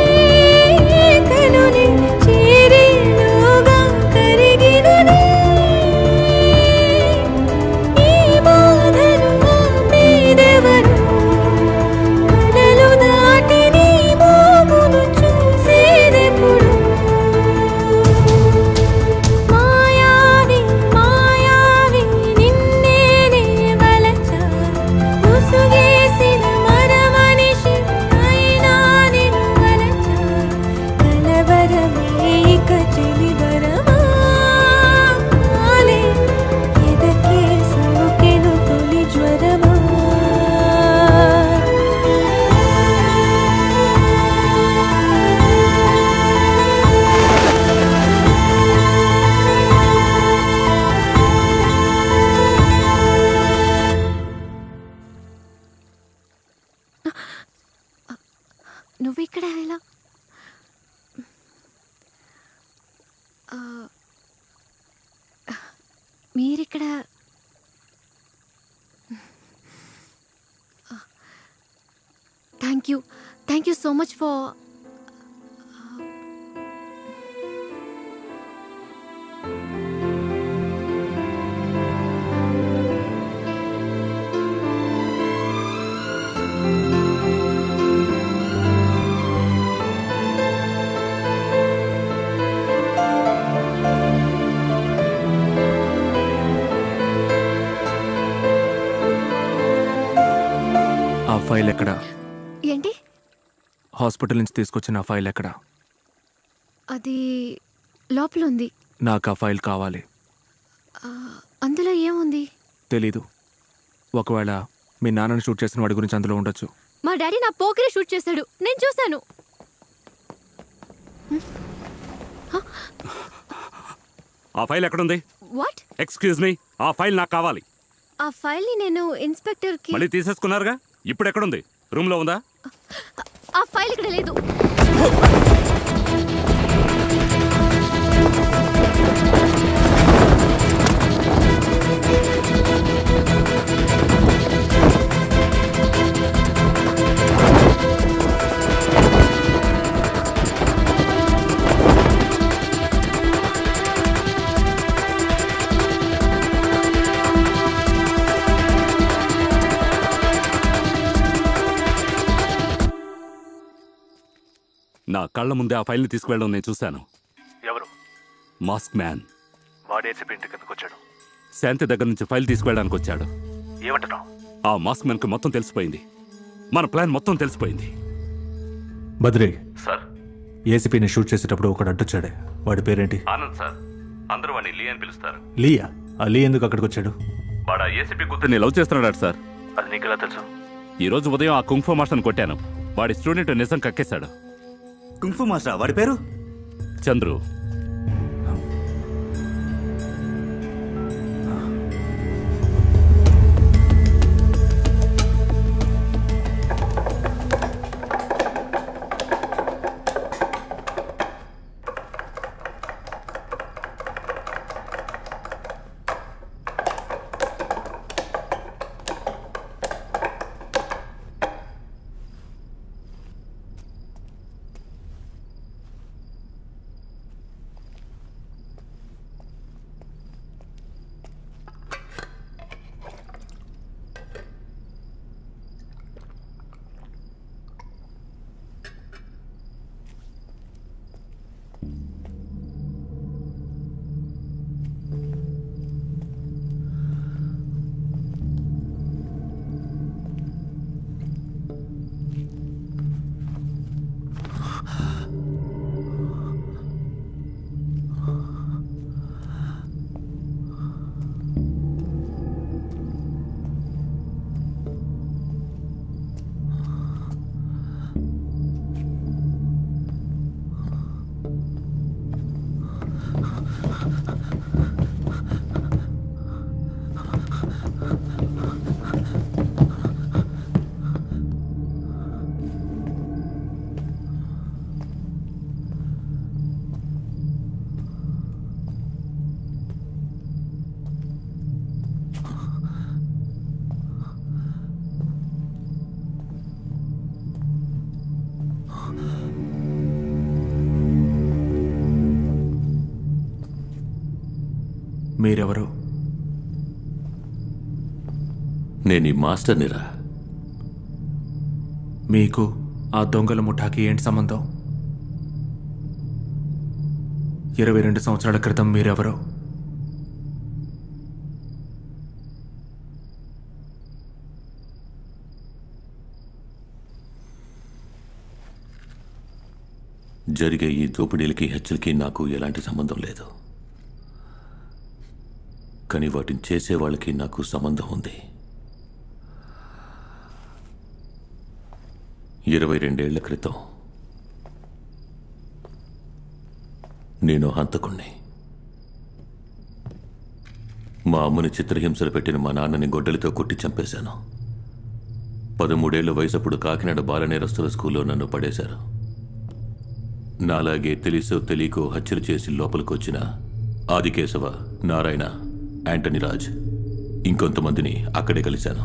కనుని చేరేలోగా కరిగినది ఈ బాధను ఆపేదెవరు కలలు దాటి నీ మోమును చూసేదెప్పుడు మాయావి మాయావి నిన్నేనే వలచా ముసుగేసిన మరమనిషి అయినా నిన్ను వలచా కలవరమే ఇక చెలివరమా కాలే ఎదకే సోకెను తొలి జ్వరమా నువ్వు ఇక్కడ ఎలా ఆ, మీరిక్కడ thank you thank you so much for ఆ ఫైల్ ఎక్కడ ఏంటి హాస్పిటల్ నుంచి తీసుకొచ్చిన ఆ ఫైల్ ఎక్కడ అది లోపల ఉంది నాకు ఆ ఫైల్ కావాలి ఆ, అందులో ఏముంది తెలీదు ఒకవేళ మీ నాన్నని షూట్ చేసిన వాడి గురించి అందులో ఉండొచ్చు మా డాడీ నా పోకిరి షూట్ చేశాడు నేను చూశాను ఆ ఫైల్ ఎక్కడుంది వాట్ ఎక్స్క్యూజ్ మీ ఆ ఫైల్ నాకు కావాలి ఆ ఫైల్ని నేను ఇన్స్పెక్టర్కి మళ్ళీ తీసేసుకున్నారుగా ఇప్పుడు ఎక్కడుంది రూమ్ లో ఉందా ఆ ఫైల్ ఇక్కడ లేదు నా కళ్ళ ముందే ఆ ఫైల్ని తీసుకువెళ్ళడం నేను చూశాను ఎవరు మాస్క్ మ్యాన్ వాడేసి ఇంటికి ఎందుకు వచ్చాడు శాంతి దగ్గర నుంచి ఫైల్ తీసుకువెళ్ళడానికి వచ్చాడు ఏమంటున్నావు ఆ మాస్క్ మ్యాన్కి మొత్తం తెలిసిపోయింది మన ప్లాన్ మొత్తం తెలిసిపోయింది బద్రి సార్ ఏసీపీని షూట్ చేసేటప్పుడు ఒకడు అడ్డొచ్చాడే వాడి పేరేంటి ఆనంద్ సార్ అందరూ వాడిని లీ అని పిలుస్తారు లీయా ఆ లీ ఎందుకు అక్కడికి వచ్చాడు వాడు ఆ ఏసీపీ కూతుర్ని లవ్ చేస్తున్నాడు సార్ అది నీకెలా తెలుసు ఈ రోజు ఉదయం ఆ కుంఫో మాస్టర్ని కొట్టాను వాడి స్టూడెంట్ నిజం కక్కేశాడు కుంఫు మాస్టర్ వాడి పేరు చంద్రు మీరెవరు నేను ఈ మాస్టర్నిరా మీకు ఆ దొంగల ముఠాకి ఏంటి సంబంధం ఇరవై రెండు సంవత్సరాల క్రితం మీరెవరు జరిగే ఈ దోపిడీలకి హెచ్చరికకి నాకు ఎలాంటి సంబంధం లేదు కానీ వాటిని చేసే వాళ్ళకి నాకు సంబంధం ఉంది ఇరవై రెండేళ్ల క్రితం నేను హంతకుణ్ణి మా అమ్మని చిత్రహింసలు పెట్టిన మా నాన్నని గొడ్డలితో కొట్టి చంపేశాను పదమూడేళ్ల వయసప్పుడు కాకినాడ బాలనేరస్తుల స్కూల్లో నన్ను పడేశారు నాలాగే తెలిసో తెలియకో హత్యలు చేసి లోపలికొచ్చిన ఆదికేశవ నారాయణ యాంటనీ రాజ్ ఇంకొంతమందిని అక్కడే కలిశాను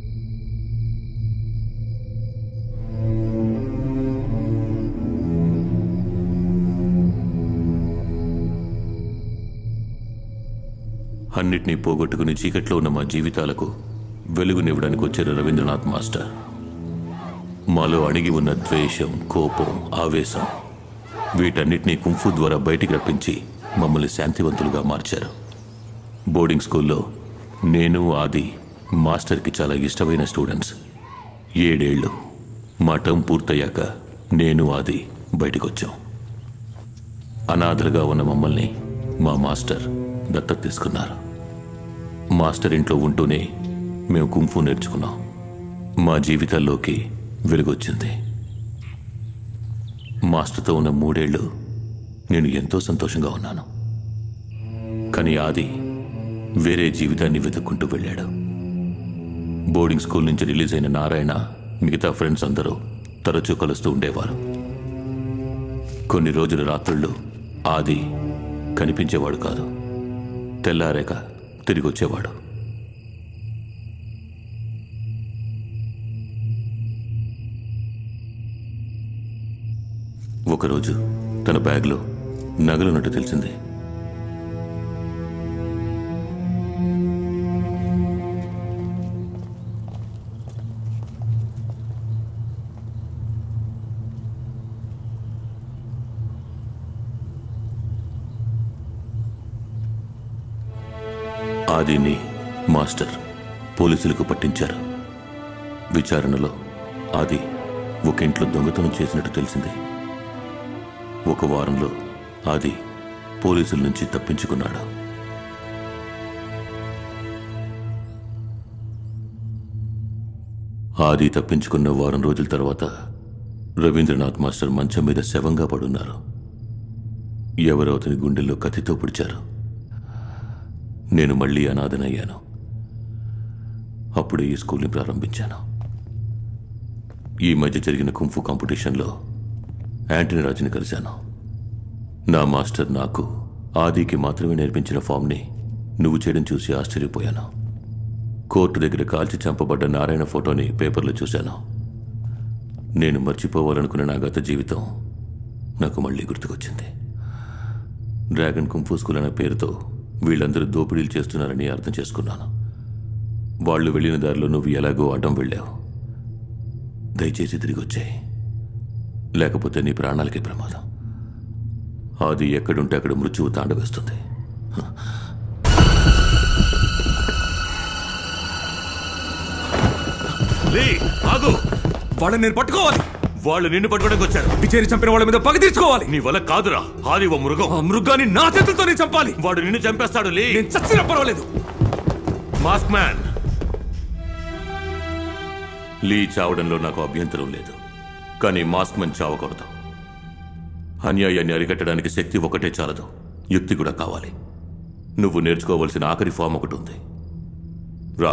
అన్నిటినీ పోగొట్టుకుని చీకట్లో ఉన్న మా జీవితాలకు వెలుగునివ్వడానికి వచ్చారు రవీంద్రనాథ్ మాస్టర్ మాలో అణిగి ఉన్న ద్వేషం కోపం ఆవేశం వీటన్నిటినీ కుంఫు ద్వారా బయటికి రప్పించి మమ్మల్ని శాంతివంతులుగా మార్చారు బోర్డింగ్ స్కూల్లో నేను ఆది మాస్టర్కి చాలా ఇష్టమైన స్టూడెంట్స్ ఏడేళ్ళు మా టర్మ్ పూర్తయ్యాక నేను ఆది బయటకొచ్చాం అనాథలుగా ఉన్న మమ్మల్ని మా మాస్టర్ దత్తత తీసుకున్నారు మాస్టర్ ఇంట్లో ఉంటూనే మేము కుంఫు నేర్చుకున్నాం మా జీవితాల్లోకి వెలుగొచ్చింది మాస్టర్తో ఉన్న మూడేళ్లు నేను ఎంతో సంతోషంగా ఉన్నాను కానీ ఆది వేరే జీవితాన్ని వెతుక్కుంటూ వెళ్ళాడు బోర్డింగ్ స్కూల్ నుంచి రిలీజ్ అయిన నారాయణ మిగతా ఫ్రెండ్స్ అందరూ తరచూ కలుస్తూ ఉండేవారు కొన్ని రోజుల రాత్రుళ్ళు ఆది కనిపించేవాడు కాదు తెల్లారాక తిరిగి వచ్చేవాడు ఒకరోజు తన బ్యాగ్లో నగలున్నట్టు తెలిసింది ఆదిని మాస్టర్ పోలీసులకు పట్టించారు విచారణలో ఆది ఒక ఇంట్లో దొంగతనం చేసినట్టు తెలిసింది ఒక వారంలో ఆది పోలీసుల నుంచి తప్పించుకున్నాడు ఆది తప్పించుకున్న వారం రోజుల తర్వాత రవీంద్రనాథ్ మాస్టర్ మంచం మీద శవంగా పడున్నారు ఎవరో అతని గుండెల్లో కత్తితో పొడిచారు నేను మళ్ళీ అనాథనయ్యాను అప్పుడే ఈ స్కూల్ని ప్రారంభించాను ఈ మధ్య జరిగిన కుంఫు కాంపిటీషన్లో యాంటనీ రాజుని కలిశాను నా మాస్టర్ నాకు ఆదికి మాత్రమే నేర్పించిన ఫామ్ని నువ్వు చేయడం చూసి ఆశ్చర్యపోయాను కోర్టు దగ్గర కాల్చి చంపబడ్డ నారాయణ ఫోటోని పేపర్లో చూశాను నేను మర్చిపోవాలనుకున్న నా గత జీవితం నాకు మళ్ళీ గుర్తుకొచ్చింది డ్రాగన్ కుంఫు స్కూల్ అనే పేరుతో వీళ్ళందరూ దోపిడీలు చేస్తున్నారని అర్థం చేసుకున్నాను వాళ్ళు వెళ్ళిన దారిలో నువ్వు ఎలాగో అడ్డం వెళ్ళావు దయచేసి తిరిగి వచ్చాయి లేకపోతే నీ ప్రాణాలకి ప్రమాదం అది ఎక్కడుంటే అక్కడ మృత్యువు తాండవేస్తుంది లే ఆగు వాళ్ళని నేను పట్టుకోవాలి వాళ్ళు నిన్ను పట్టుకోవడానికి వచ్చారు విజయని చంపిన వాళ్ళ మీద పగ తీర్చుకోవాలి నీ వల్ల కాదురా ఆది ఓ మృగం ఆ మృగాన్ని నా చేతులతో నేను చంపాలి వాడు నిన్ను చంపేస్తాడు లే నేను చచ్చినా పర్వాలేదు మాస్క్ మ్యాన్ లీ చావడంలో నాకు అభ్యంతరం లేదు కానీ మాస్క్ మ్యాన్ చావకూడదు అన్యాయాన్ని అరికట్టడానికి శక్తి ఒకటే చాలదు యుక్తి కూడా కావాలి నువ్వు నేర్చుకోవలసిన ఆఖరి ఫామ్ ఒకటి ఉంది రా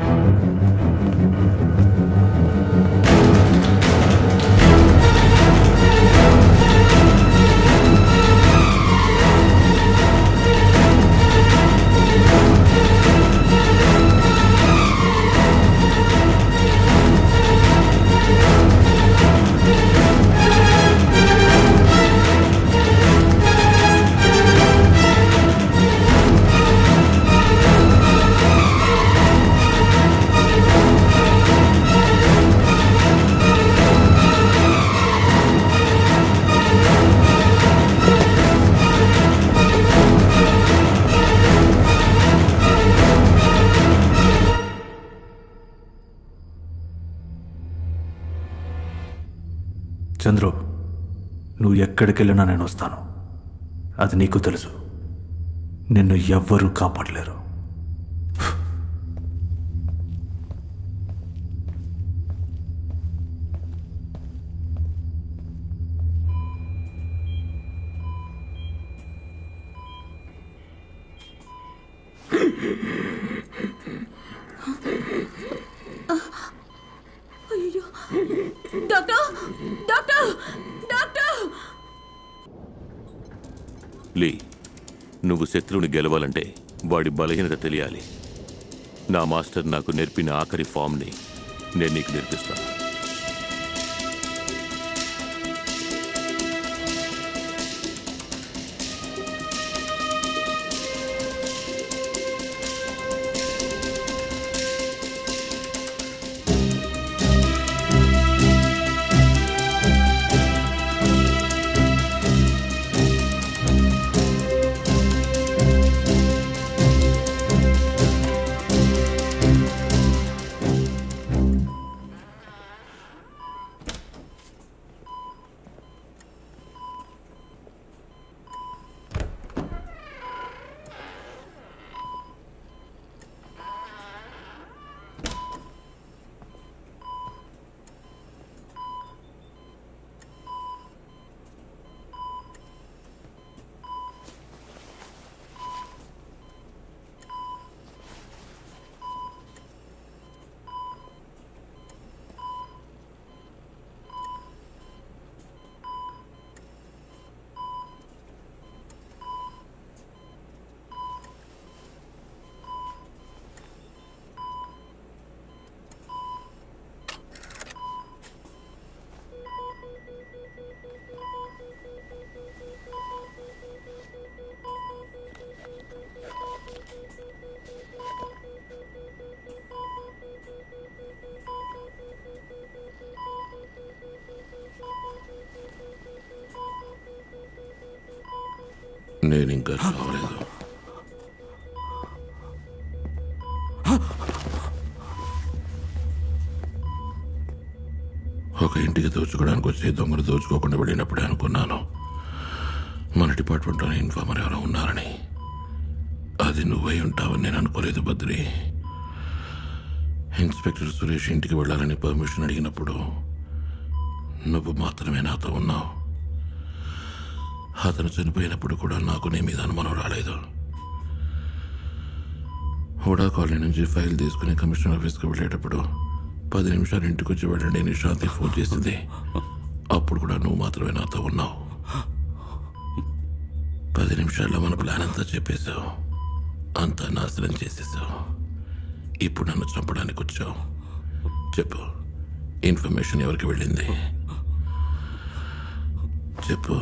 చంద్రు నువ్వు ఎక్కడికి వెళ్ళినా నేను వస్తాను అది నీకు తెలుసు నిన్ను ఎవ్వరూ కాపాడలేరు అయ్యో డాక్టర్ డాక్టర్ డాక్టర్ లీ నువ్వు శత్రువుని గెలవాలంటే వాడి బలహీనత తెలియాలి నా మాస్టర్ నాకు నేర్పిన ఆఖరి ఫామ్ని నేను నీకు నేర్పిస్తాను నేను ఇంకా చావలేదు ఒక ఇంటికి దోచుకోవడానికి వచ్చే దొంగలు దోచుకోకుండా వెళ్ళినప్పుడే అనుకున్నాను మన డిపార్ట్మెంట్లోనే ఇన్ఫార్మర్ ఎవరో ఉన్నారని అది నువ్వై ఉంటావని నేను అనుకోలేదు బద్రి ఇన్స్పెక్టర్ సురేష్ ఇంటికి వెళ్ళాలని పర్మిషన్ అడిగినప్పుడు నువ్వు మాత్రమే నాతో ఉన్నావు అతను చనిపోయినప్పుడు కూడా నాకు నీ మీద అనుమానం రాలేదు హుడా కాలనీ నుంచి ఫైల్ తీసుకుని కమిషనర్ ఆఫీస్కి వెళ్ళేటప్పుడు పది నిమిషాలు ఇంటికి వచ్చి వెళ్ళండి అని శాంతి ఫోన్ చేసింది అప్పుడు కూడా నువ్వు మాత్రమే నాతో ఉన్నావు పది నిమిషాల్లో మన ప్లాన్ అంతా చెప్పేశావు అంతా నాశనం చేసేసావు ఇప్పుడు నన్ను చంపడానికి వచ్చావు చెప్పు ఇన్ఫర్మేషన్ ఎవరికి వెళ్ళింది చెప్పు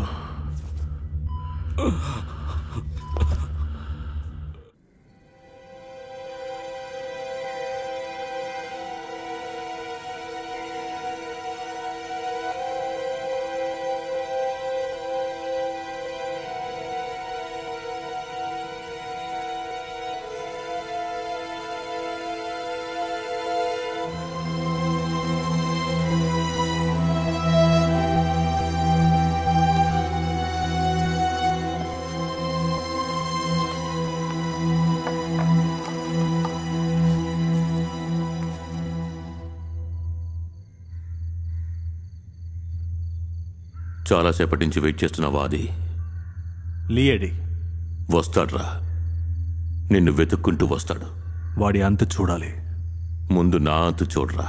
చాలాసేపటి నుంచి వెయిట్ చేస్తున్న వాది లీయడి వస్తాడ్రా నిన్ను వెతుక్కుంటూ వస్తాడు వాడి అంతు చూడాలి ముందు నా అంతు చూడరా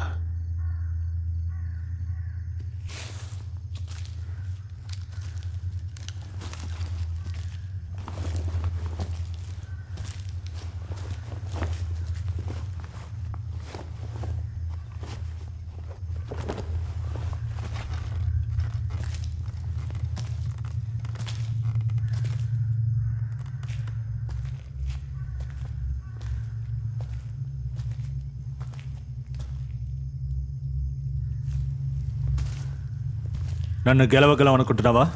నన్ను గెలవగలం అనుకుంటున్నావా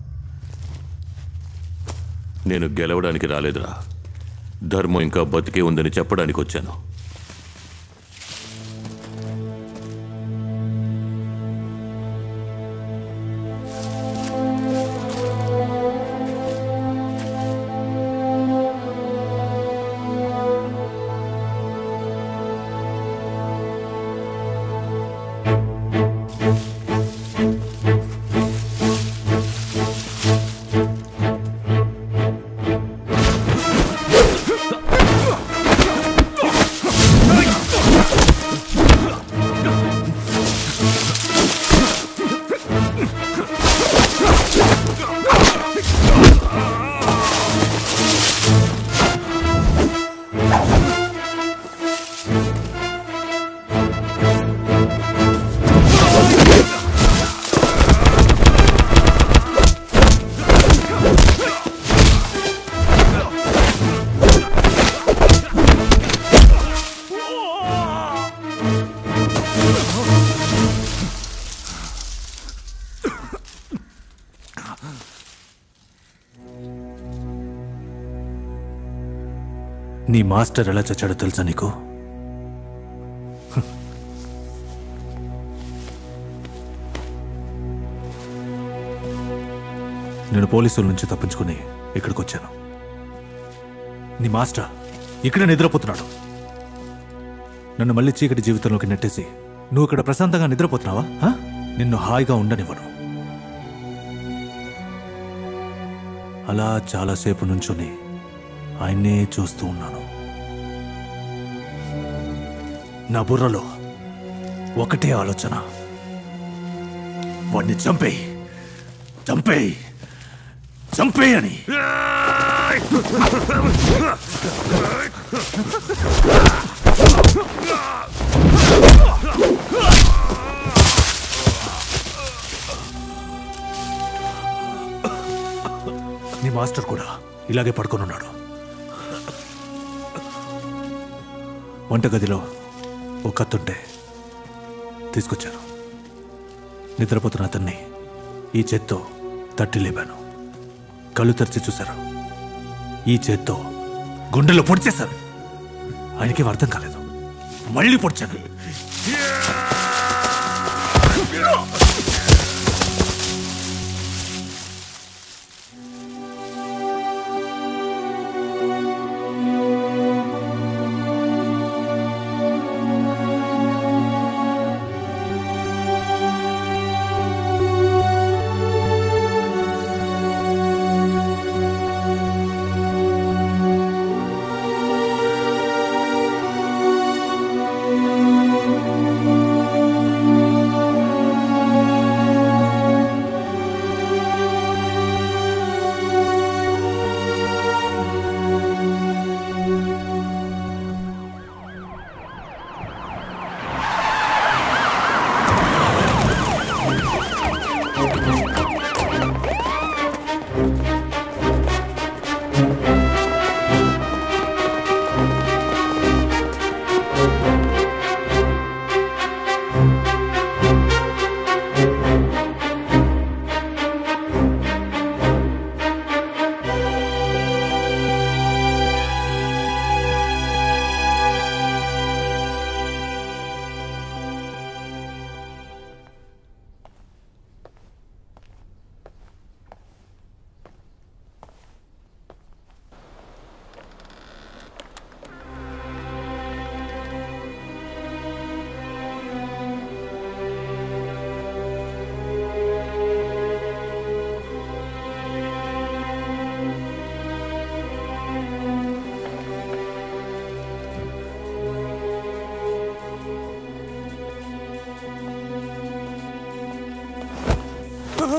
నేను గెలవడానికి రాలేదురా ధర్మం ఇంకా బతికే ఉందని చెప్పడానికి వచ్చాను నీ మాస్టర్ ఎలా చచ్చాడో తెలుసా నీకు నేను పోలీసుల నుంచి తప్పించుకుని ఇక్కడికి వచ్చాను నీ మాస్టర్ ఇక్కడ నిద్రపోతున్నాడు నన్ను మళ్ళీ చీకటి జీవితంలోకి నెట్టేసి నువ్వు ఇక్కడ ప్రశాంతంగా నిద్రపోతున్నావా ఆ? నిన్ను హాయిగా ఉండనివ్వను అలా చాలాసేపు నుంచుని ఆయన్నే చూస్తూ ఉన్నాను నా బుర్రలో ఒకటే ఆలోచన వాడిని చంపేయి చంపేయి చంపేయని నీ మాస్టర్ కూడా ఇలాగే పడుకొని ఉన్నాడు వంటగదిలో ఒక కత్తుంటే తీసుకొచ్చాను నిద్రపోతున్న అతన్ని ఈ చేత్తో తట్టి లేపాను కళ్ళు తెరిచి చూశారు ఈ చేత్తో గుండెలో పొడిచేశాను ఆయనకి అర్థం కాలేదు మళ్ళీ పొడిచాను ఆ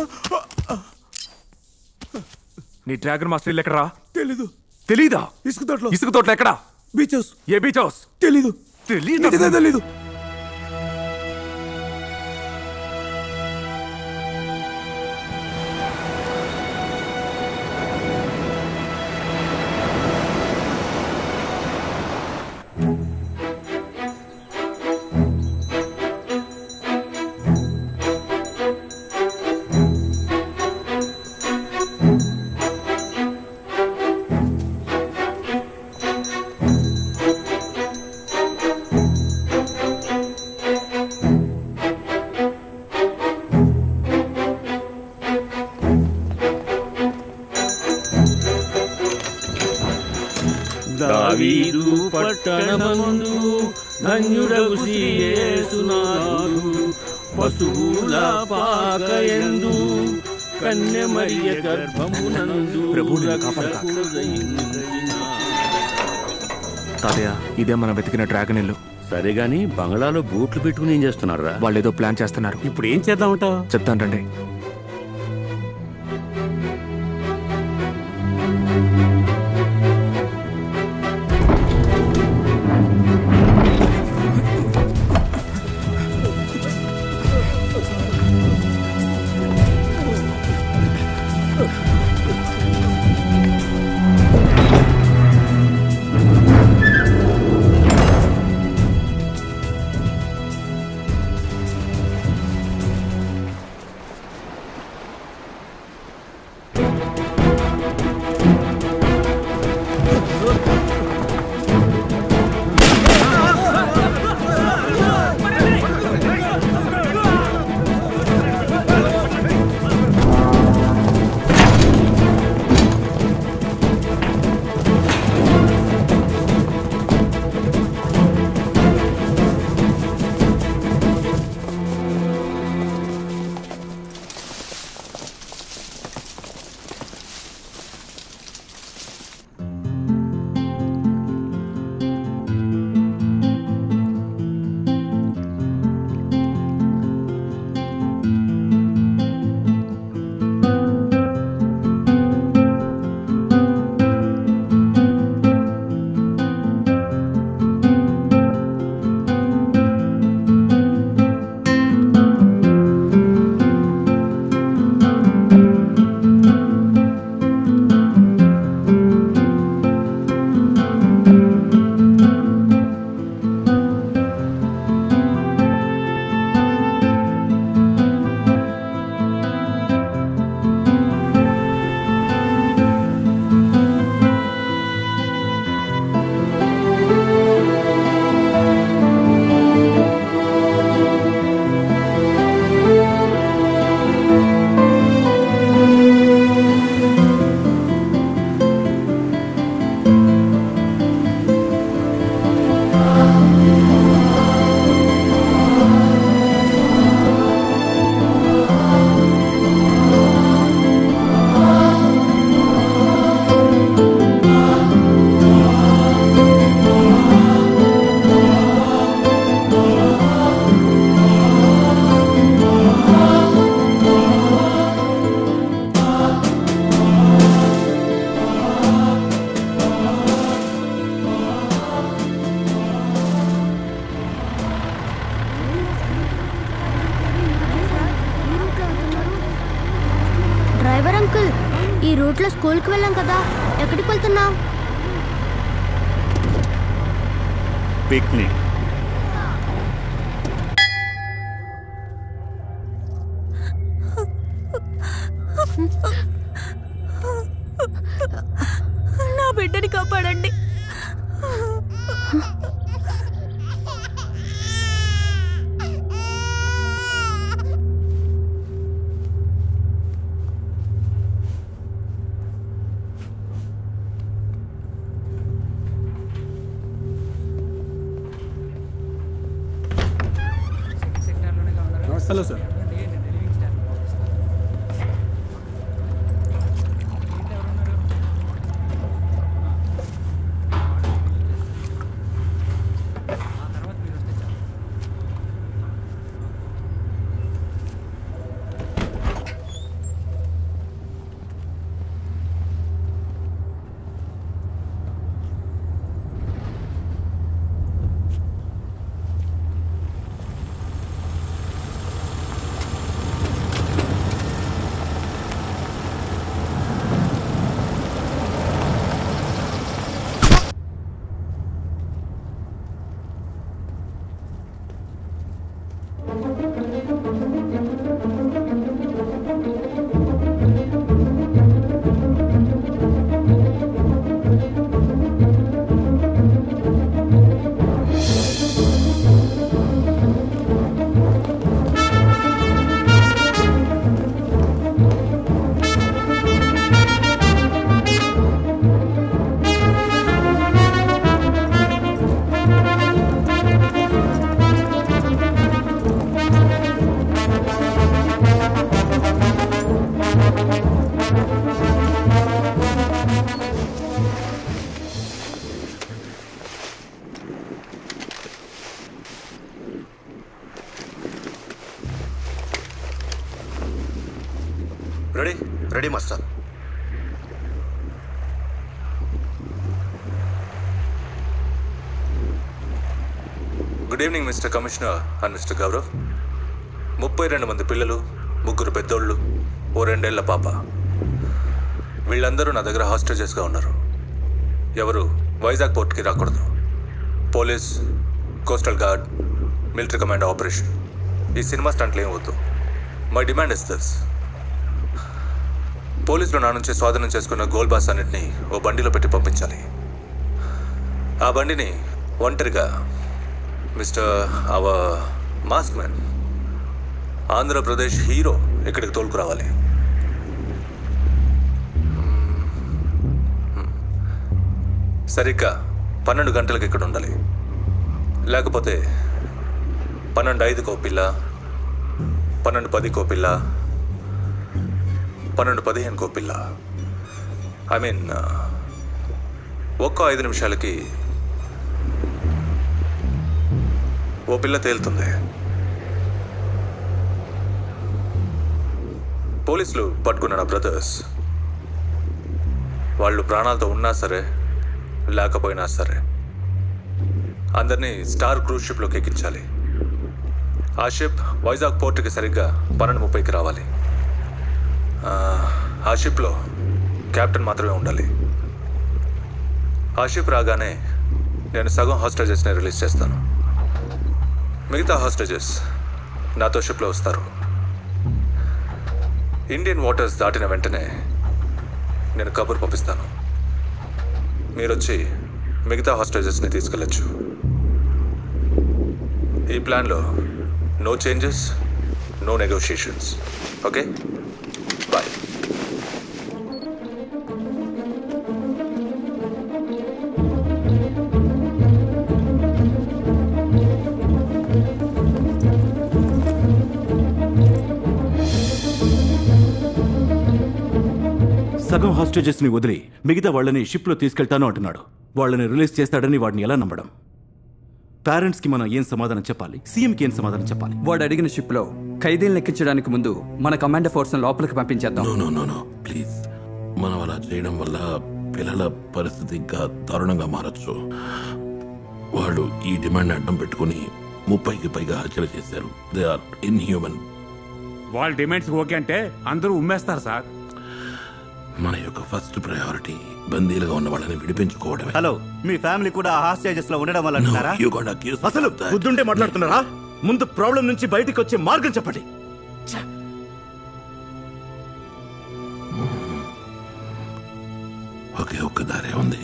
నీ డ్రాగన్ మాస్టర్ ఇల్లు ఎక్కడరా తెలీదు తెలీదా ఇసుక తోటలో ఇసుక తోటలో ఎక్కడా బీచ్ హౌస్ ఏ బీచ్ హౌస్ తెలీదు తెలీదా? నిజంగా తెలీదు దావీదు పట్టణమందు ధన్యుడగు శ్రీయేసునాథు పశువుల పాకయందు కన్యమరియ గర్భమునందు ప్రభు నిన్ను కాపాడు కాక. తాతయ్య ఇదే మనం వెతికిన డ్రాగన్ ఇల్లు సరే గాని బంగ్లాలో బూట్లు పెట్టుకుని ఏం చేస్తున్నారా వాళ్ళు ఏదో ప్లాన్ చేస్తున్నారు ఇప్పుడు ఏం చేద్దామంటావు చెప్తాను రండి డ్రైవర్ అంకుల్ ఈ రూట్లో స్కూల్కి వెళ్ళాం కదా ఎక్కడికి వెళ్తున్నావు పిక్నిక్ నా బిడ్డని కాపాడండి hello sir ready ready master good evening mister commissioner and mister Gaurav ముప్పై రెండు మంది పిల్లలు ముగ్గురు పెద్దోళ్ళు ఓ రెండేళ్ల పాప వీళ్ళందరూ నా దగ్గర హాస్టేజెస్గా ఉన్నారు ఎవరు వైజాగ్ పోర్ట్కి రాకూడదు police coastal guard military command operation ఈ సినిమా స్టంట్లు ఏం వద్దు మై డిమాండ్ ఇస్ దిస్ పోలీసులు నా నుంచి స్వాధీనం చేసుకున్న గోల్ బాస్ అన్నింటినీ ఓ బండిలో పెట్టి పంపించాలి ఆ బండిని ఒంటరిగా mister hour mask man Andhra Pradesh hero ఇక్కడికి తోలుకురావాలి సరిగ్గా పన్నెండు గంటలకు ఇక్కడ ఉండాలి లేకపోతే పన్నెండు ఐదుకో పిల్ల పన్నెండు పదికో పిల్ల పన్నెండు పదిహేనుకో పిల్ల ఐ మీన్ ఒక్క ఐదు నిమిషాలకి ఓ పిల్ల తేలుతుంది పోలీసులు పట్టుకున్న నా బ్రదర్స్ వాళ్ళు ప్రాణాలతో ఉన్నా సరే లేకపోయినా సరే అందరినీ స్టార్ క్రూజ్ షిప్లోకి ఎక్కించాలి ఆ షిప్ వైజాగ్ పోర్టుకి సరిగ్గా పన్నెండు ముప్పైకి రావాలి ఆ, ఆ షిప్లో కెప్టెన్ మాత్రమే ఉండాలి ఆ షిప్ రాగానే నేను సగం హాస్టేజెస్ని రిలీజ్ చేస్తాను మిగతా హాస్టేజెస్ నాతో షిప్లో వస్తారు ఇండియన్ వాటర్స్ దాటిన వెంటనే నేను కబుర్ పంపిస్తాను మీరు వచ్చి మిగతా హాస్టేజెస్ని తీసుకెళ్ళచ్చు ఈ ప్లాన్లో no changes no negotiations okay bye సగం హాస్టేజెస్ ని వదిలి మిగతా వాళ్ళని షిప్ లో తీసుకెళ్తాను అంటున్నాడు వాళ్ళని రిలీజ్ చేస్తాడని వాడిని ఎలా నమ్మడం పేరెంట్స్ కి మనం ఏం సమాధానం చెప్పాలి సీఎం కి ఏం సమాధానం చెప్పాలి వాడు అడిగిన షిప్లో ఖైదీలను ఎక్కించడానికి ముందు మన కమాండర్ ఫోర్స్ లోపలికి పంపించేద్దాం నో నో నో ప్లీజ్ మనం అలా చేయడం వల్ల పిల్లల పరిస్థితి ఇంకా దారుణంగా మారచ్చు వాళ్ళు ఈ డిమాండ్ అడ్డం పెట్టుకుని ముప్పైకి పైగా హత్యలు చేశారు దే ఆర్ ఇన్హ్యూమన్ వాళ్ళ డిమాండ్స్ ఓకే అంటే అందరూ ఉమ్మేస్తారు సార్ మన యొక్క ఫస్ట్ ప్రయారిటీ బందీలుగా ఉన్న వాళ్ళని విడిపించుకోవడమే హలో మీ ఫ్యామిలీ కూడా హాస్టేజెస్ లో ఉండడం వల్ల అంటున్నారా you got accused అసలు బుద్ధుంటే మాట్లాడుతున్నారా ముందు ప్రాబ్లం నుంచి బయటికి వచ్చే మార్గం చెప్పండి ఒకే ఒక్క దారే ఉంది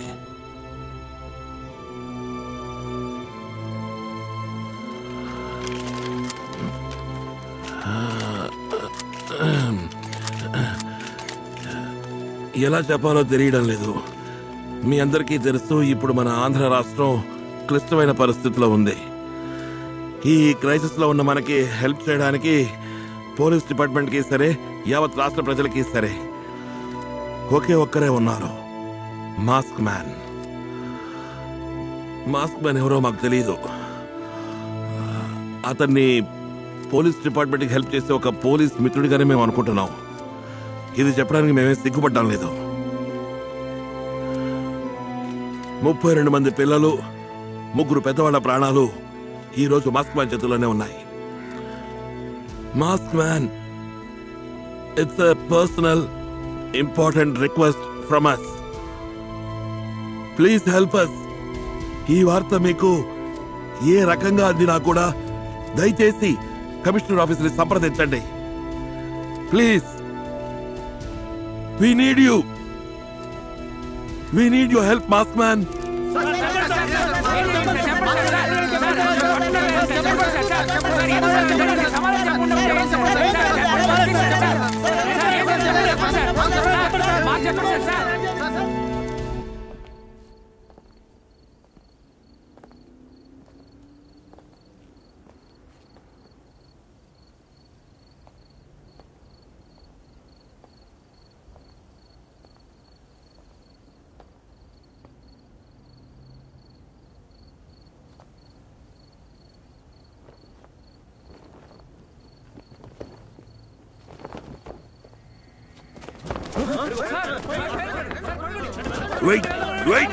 ఎలా చెప్పాలో తెలియడం లేదు మీ అందరికీ తెలుసు ఇప్పుడు మన ఆంధ్ర రాష్ట్రం క్లిష్టమైన పరిస్థితిలో ఉంది ఈ క్రైసిస్లో ఉన్న మనకి హెల్ప్ చేయడానికి పోలీస్ డిపార్ట్మెంట్కి సరే యావత్ రాష్ట్ర ప్రజలకి సరే ఒకే ఒక్కరే ఉన్నారు మాస్క్ మ్యాన్ మాస్క్ మ్యాన్ ఎవరో మాకు తెలియదు అతన్ని పోలీస్ డిపార్ట్మెంట్కి హెల్ప్ చేసే ఒక పోలీస్ మిత్రుడిగానే మేము అనుకుంటున్నాం ఇది చెప్పడానికి మేమే సిగ్గుపడ్డం లేదు ముప్పై రెండు మంది పిల్లలు ముగ్గురు పెద్దవాళ్ళ ప్రాణాలు ఈరోజు మాస్క్ మ్యాన్ చేతుల్లోనే ఉన్నాయి mask man it's a personal important request from us please help us ఈ వార్త మీకు ఏ రకంగా అందినా కూడా దయచేసి కమిషనర్ ఆఫీసుని సంప్రదించండి please we need you we need you help mask man wait wait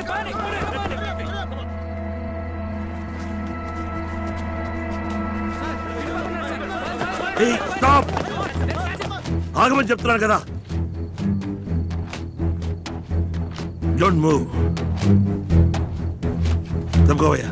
stop ఆగమని చెప్తున్నాను కదా డోంట్ మూవ్ తప్పుకోవయ్యా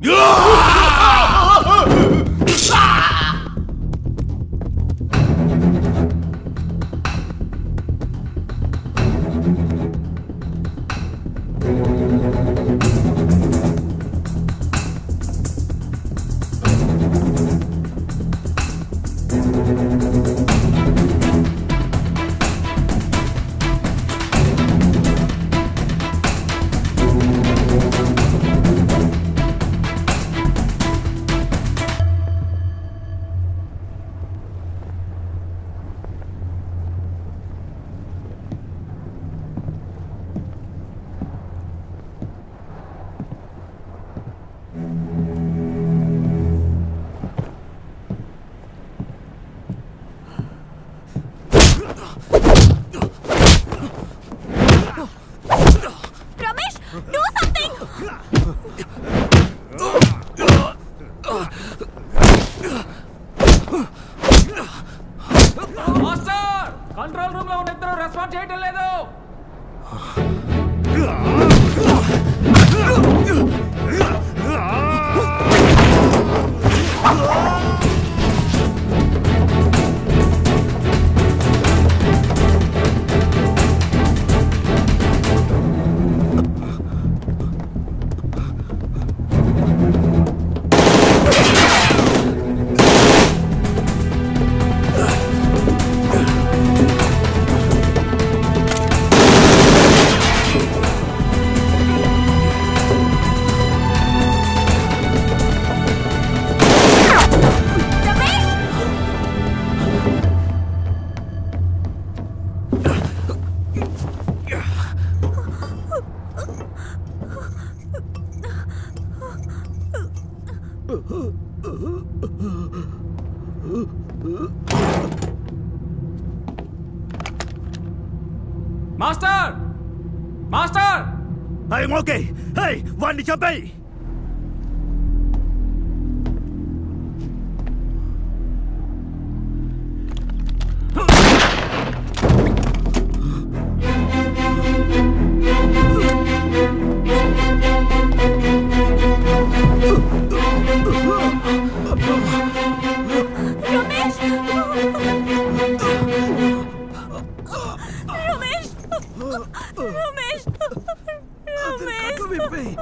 Ramesh do something master control room లో ఉన్న ఇద్దరు రెస్పాండ్ చేయటం లేదు master master I'm okay hey వాడిని చంపేయి Ramesh Ramesh Ramesh Ramesh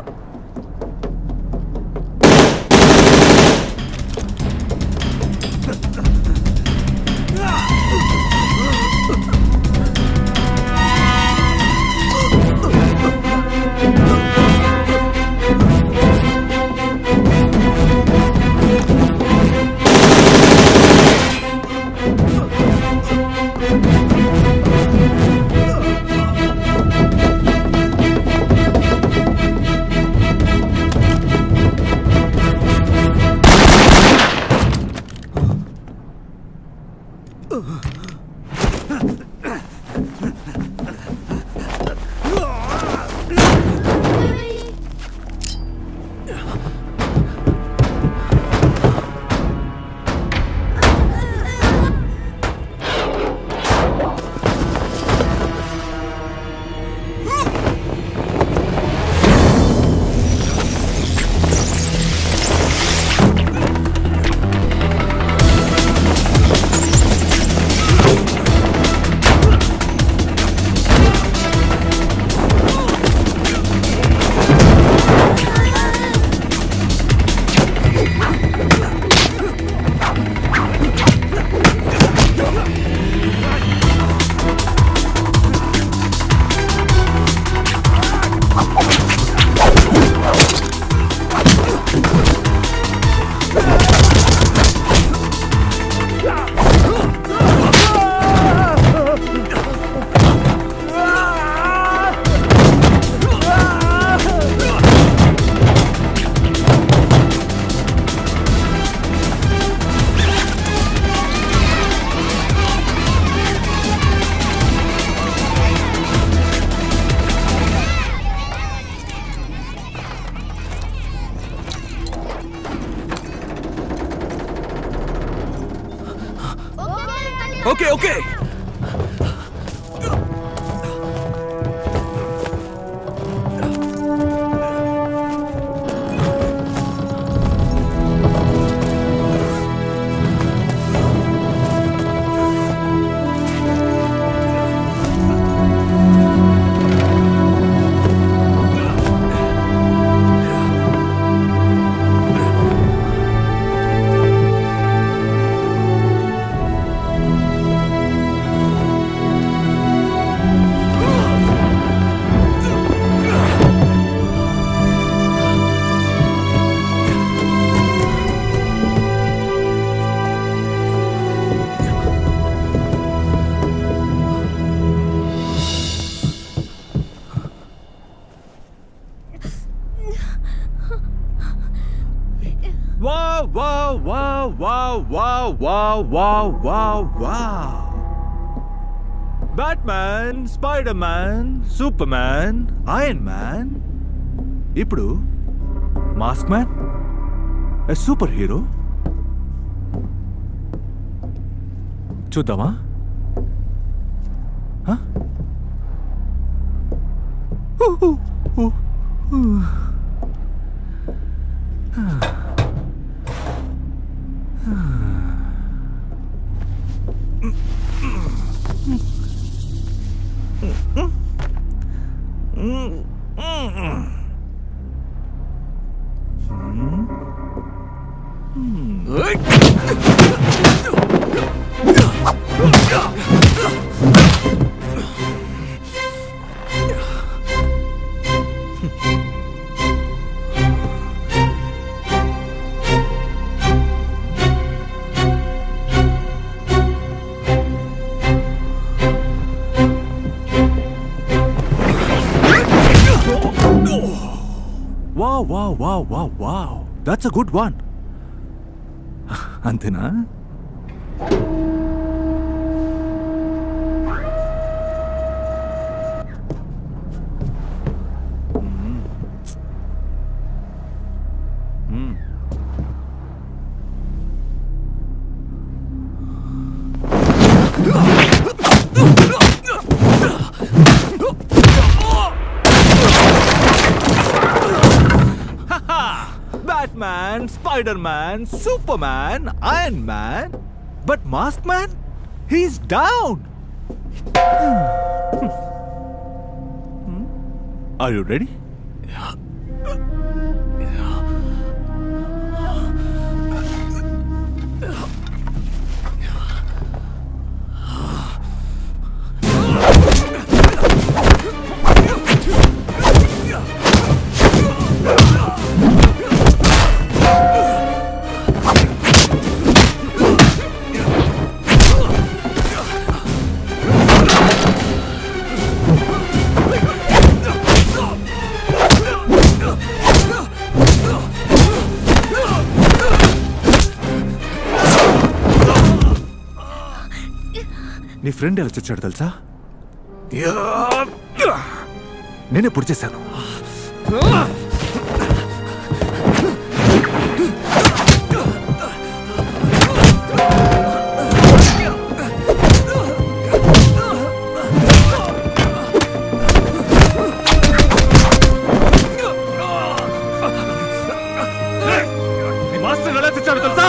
okay okay wow, wow, wow, wow, wow, wow, wow, wow. Batman Spider Man Superman Iron Man ఇప్పుడు మాస్క్ మ్యాన్ సూపర్ హీరో చూద్దామా Huh? Ooh, ooh, ooh, ooh. Wow wow wow wow wow that's a good one అంతేనా Batman, Spider Man, Superman, Iron Man. But Mask Man, he's down. Are you ready? నీ friend ఎలా చచ్చాడు తెలుసా నేనే పొడి చేశాను నీ మాస్టర్ ఎలా చచ్చాడు తెలుసా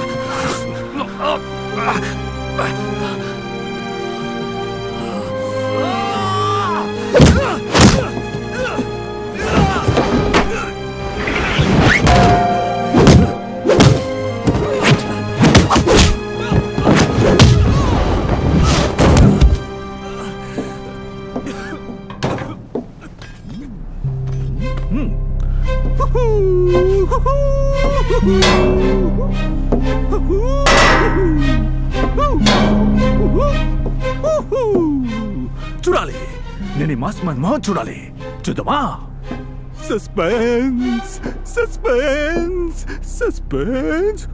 చూడాలి నేను ఈ మాస్ మ్యాన్ మొహం చూడాలి చూద్దామా suspense suspense suspense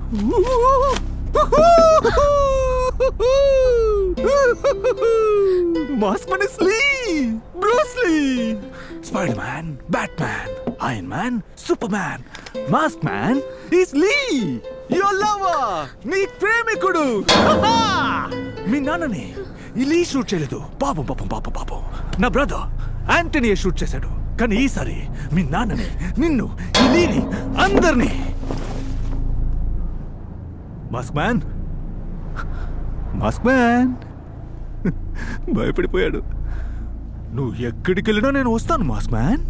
mask man is Lee Bruce Lee Spider Man Batman Iron Man Superman mask man is Lee your lover నీ ప్రేమికుడు మీ నాన్నని ఈ లీ షూట్ చేయలేదు పాపం పాపం పాపం పాపం నా బ్రదర్ యాంటనీ షూట్ చేశాడు కానీ ఈసారి మీ నాన్నని నిన్ను ఈ లీని అందరినీ మాస్క్ మ్యాన్ మాస్క్ మ్యాన్ భయపడిపోయాడు నువ్వు ఎక్కడికి వెళ్ళినా నేను వస్తాను మాస్క్ మ్యాన్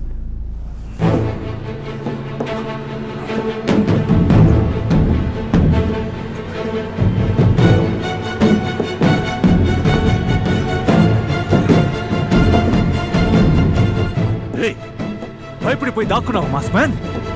భయపడిపోయి దాక్కున్నావు మాస్క్ మ్యాన్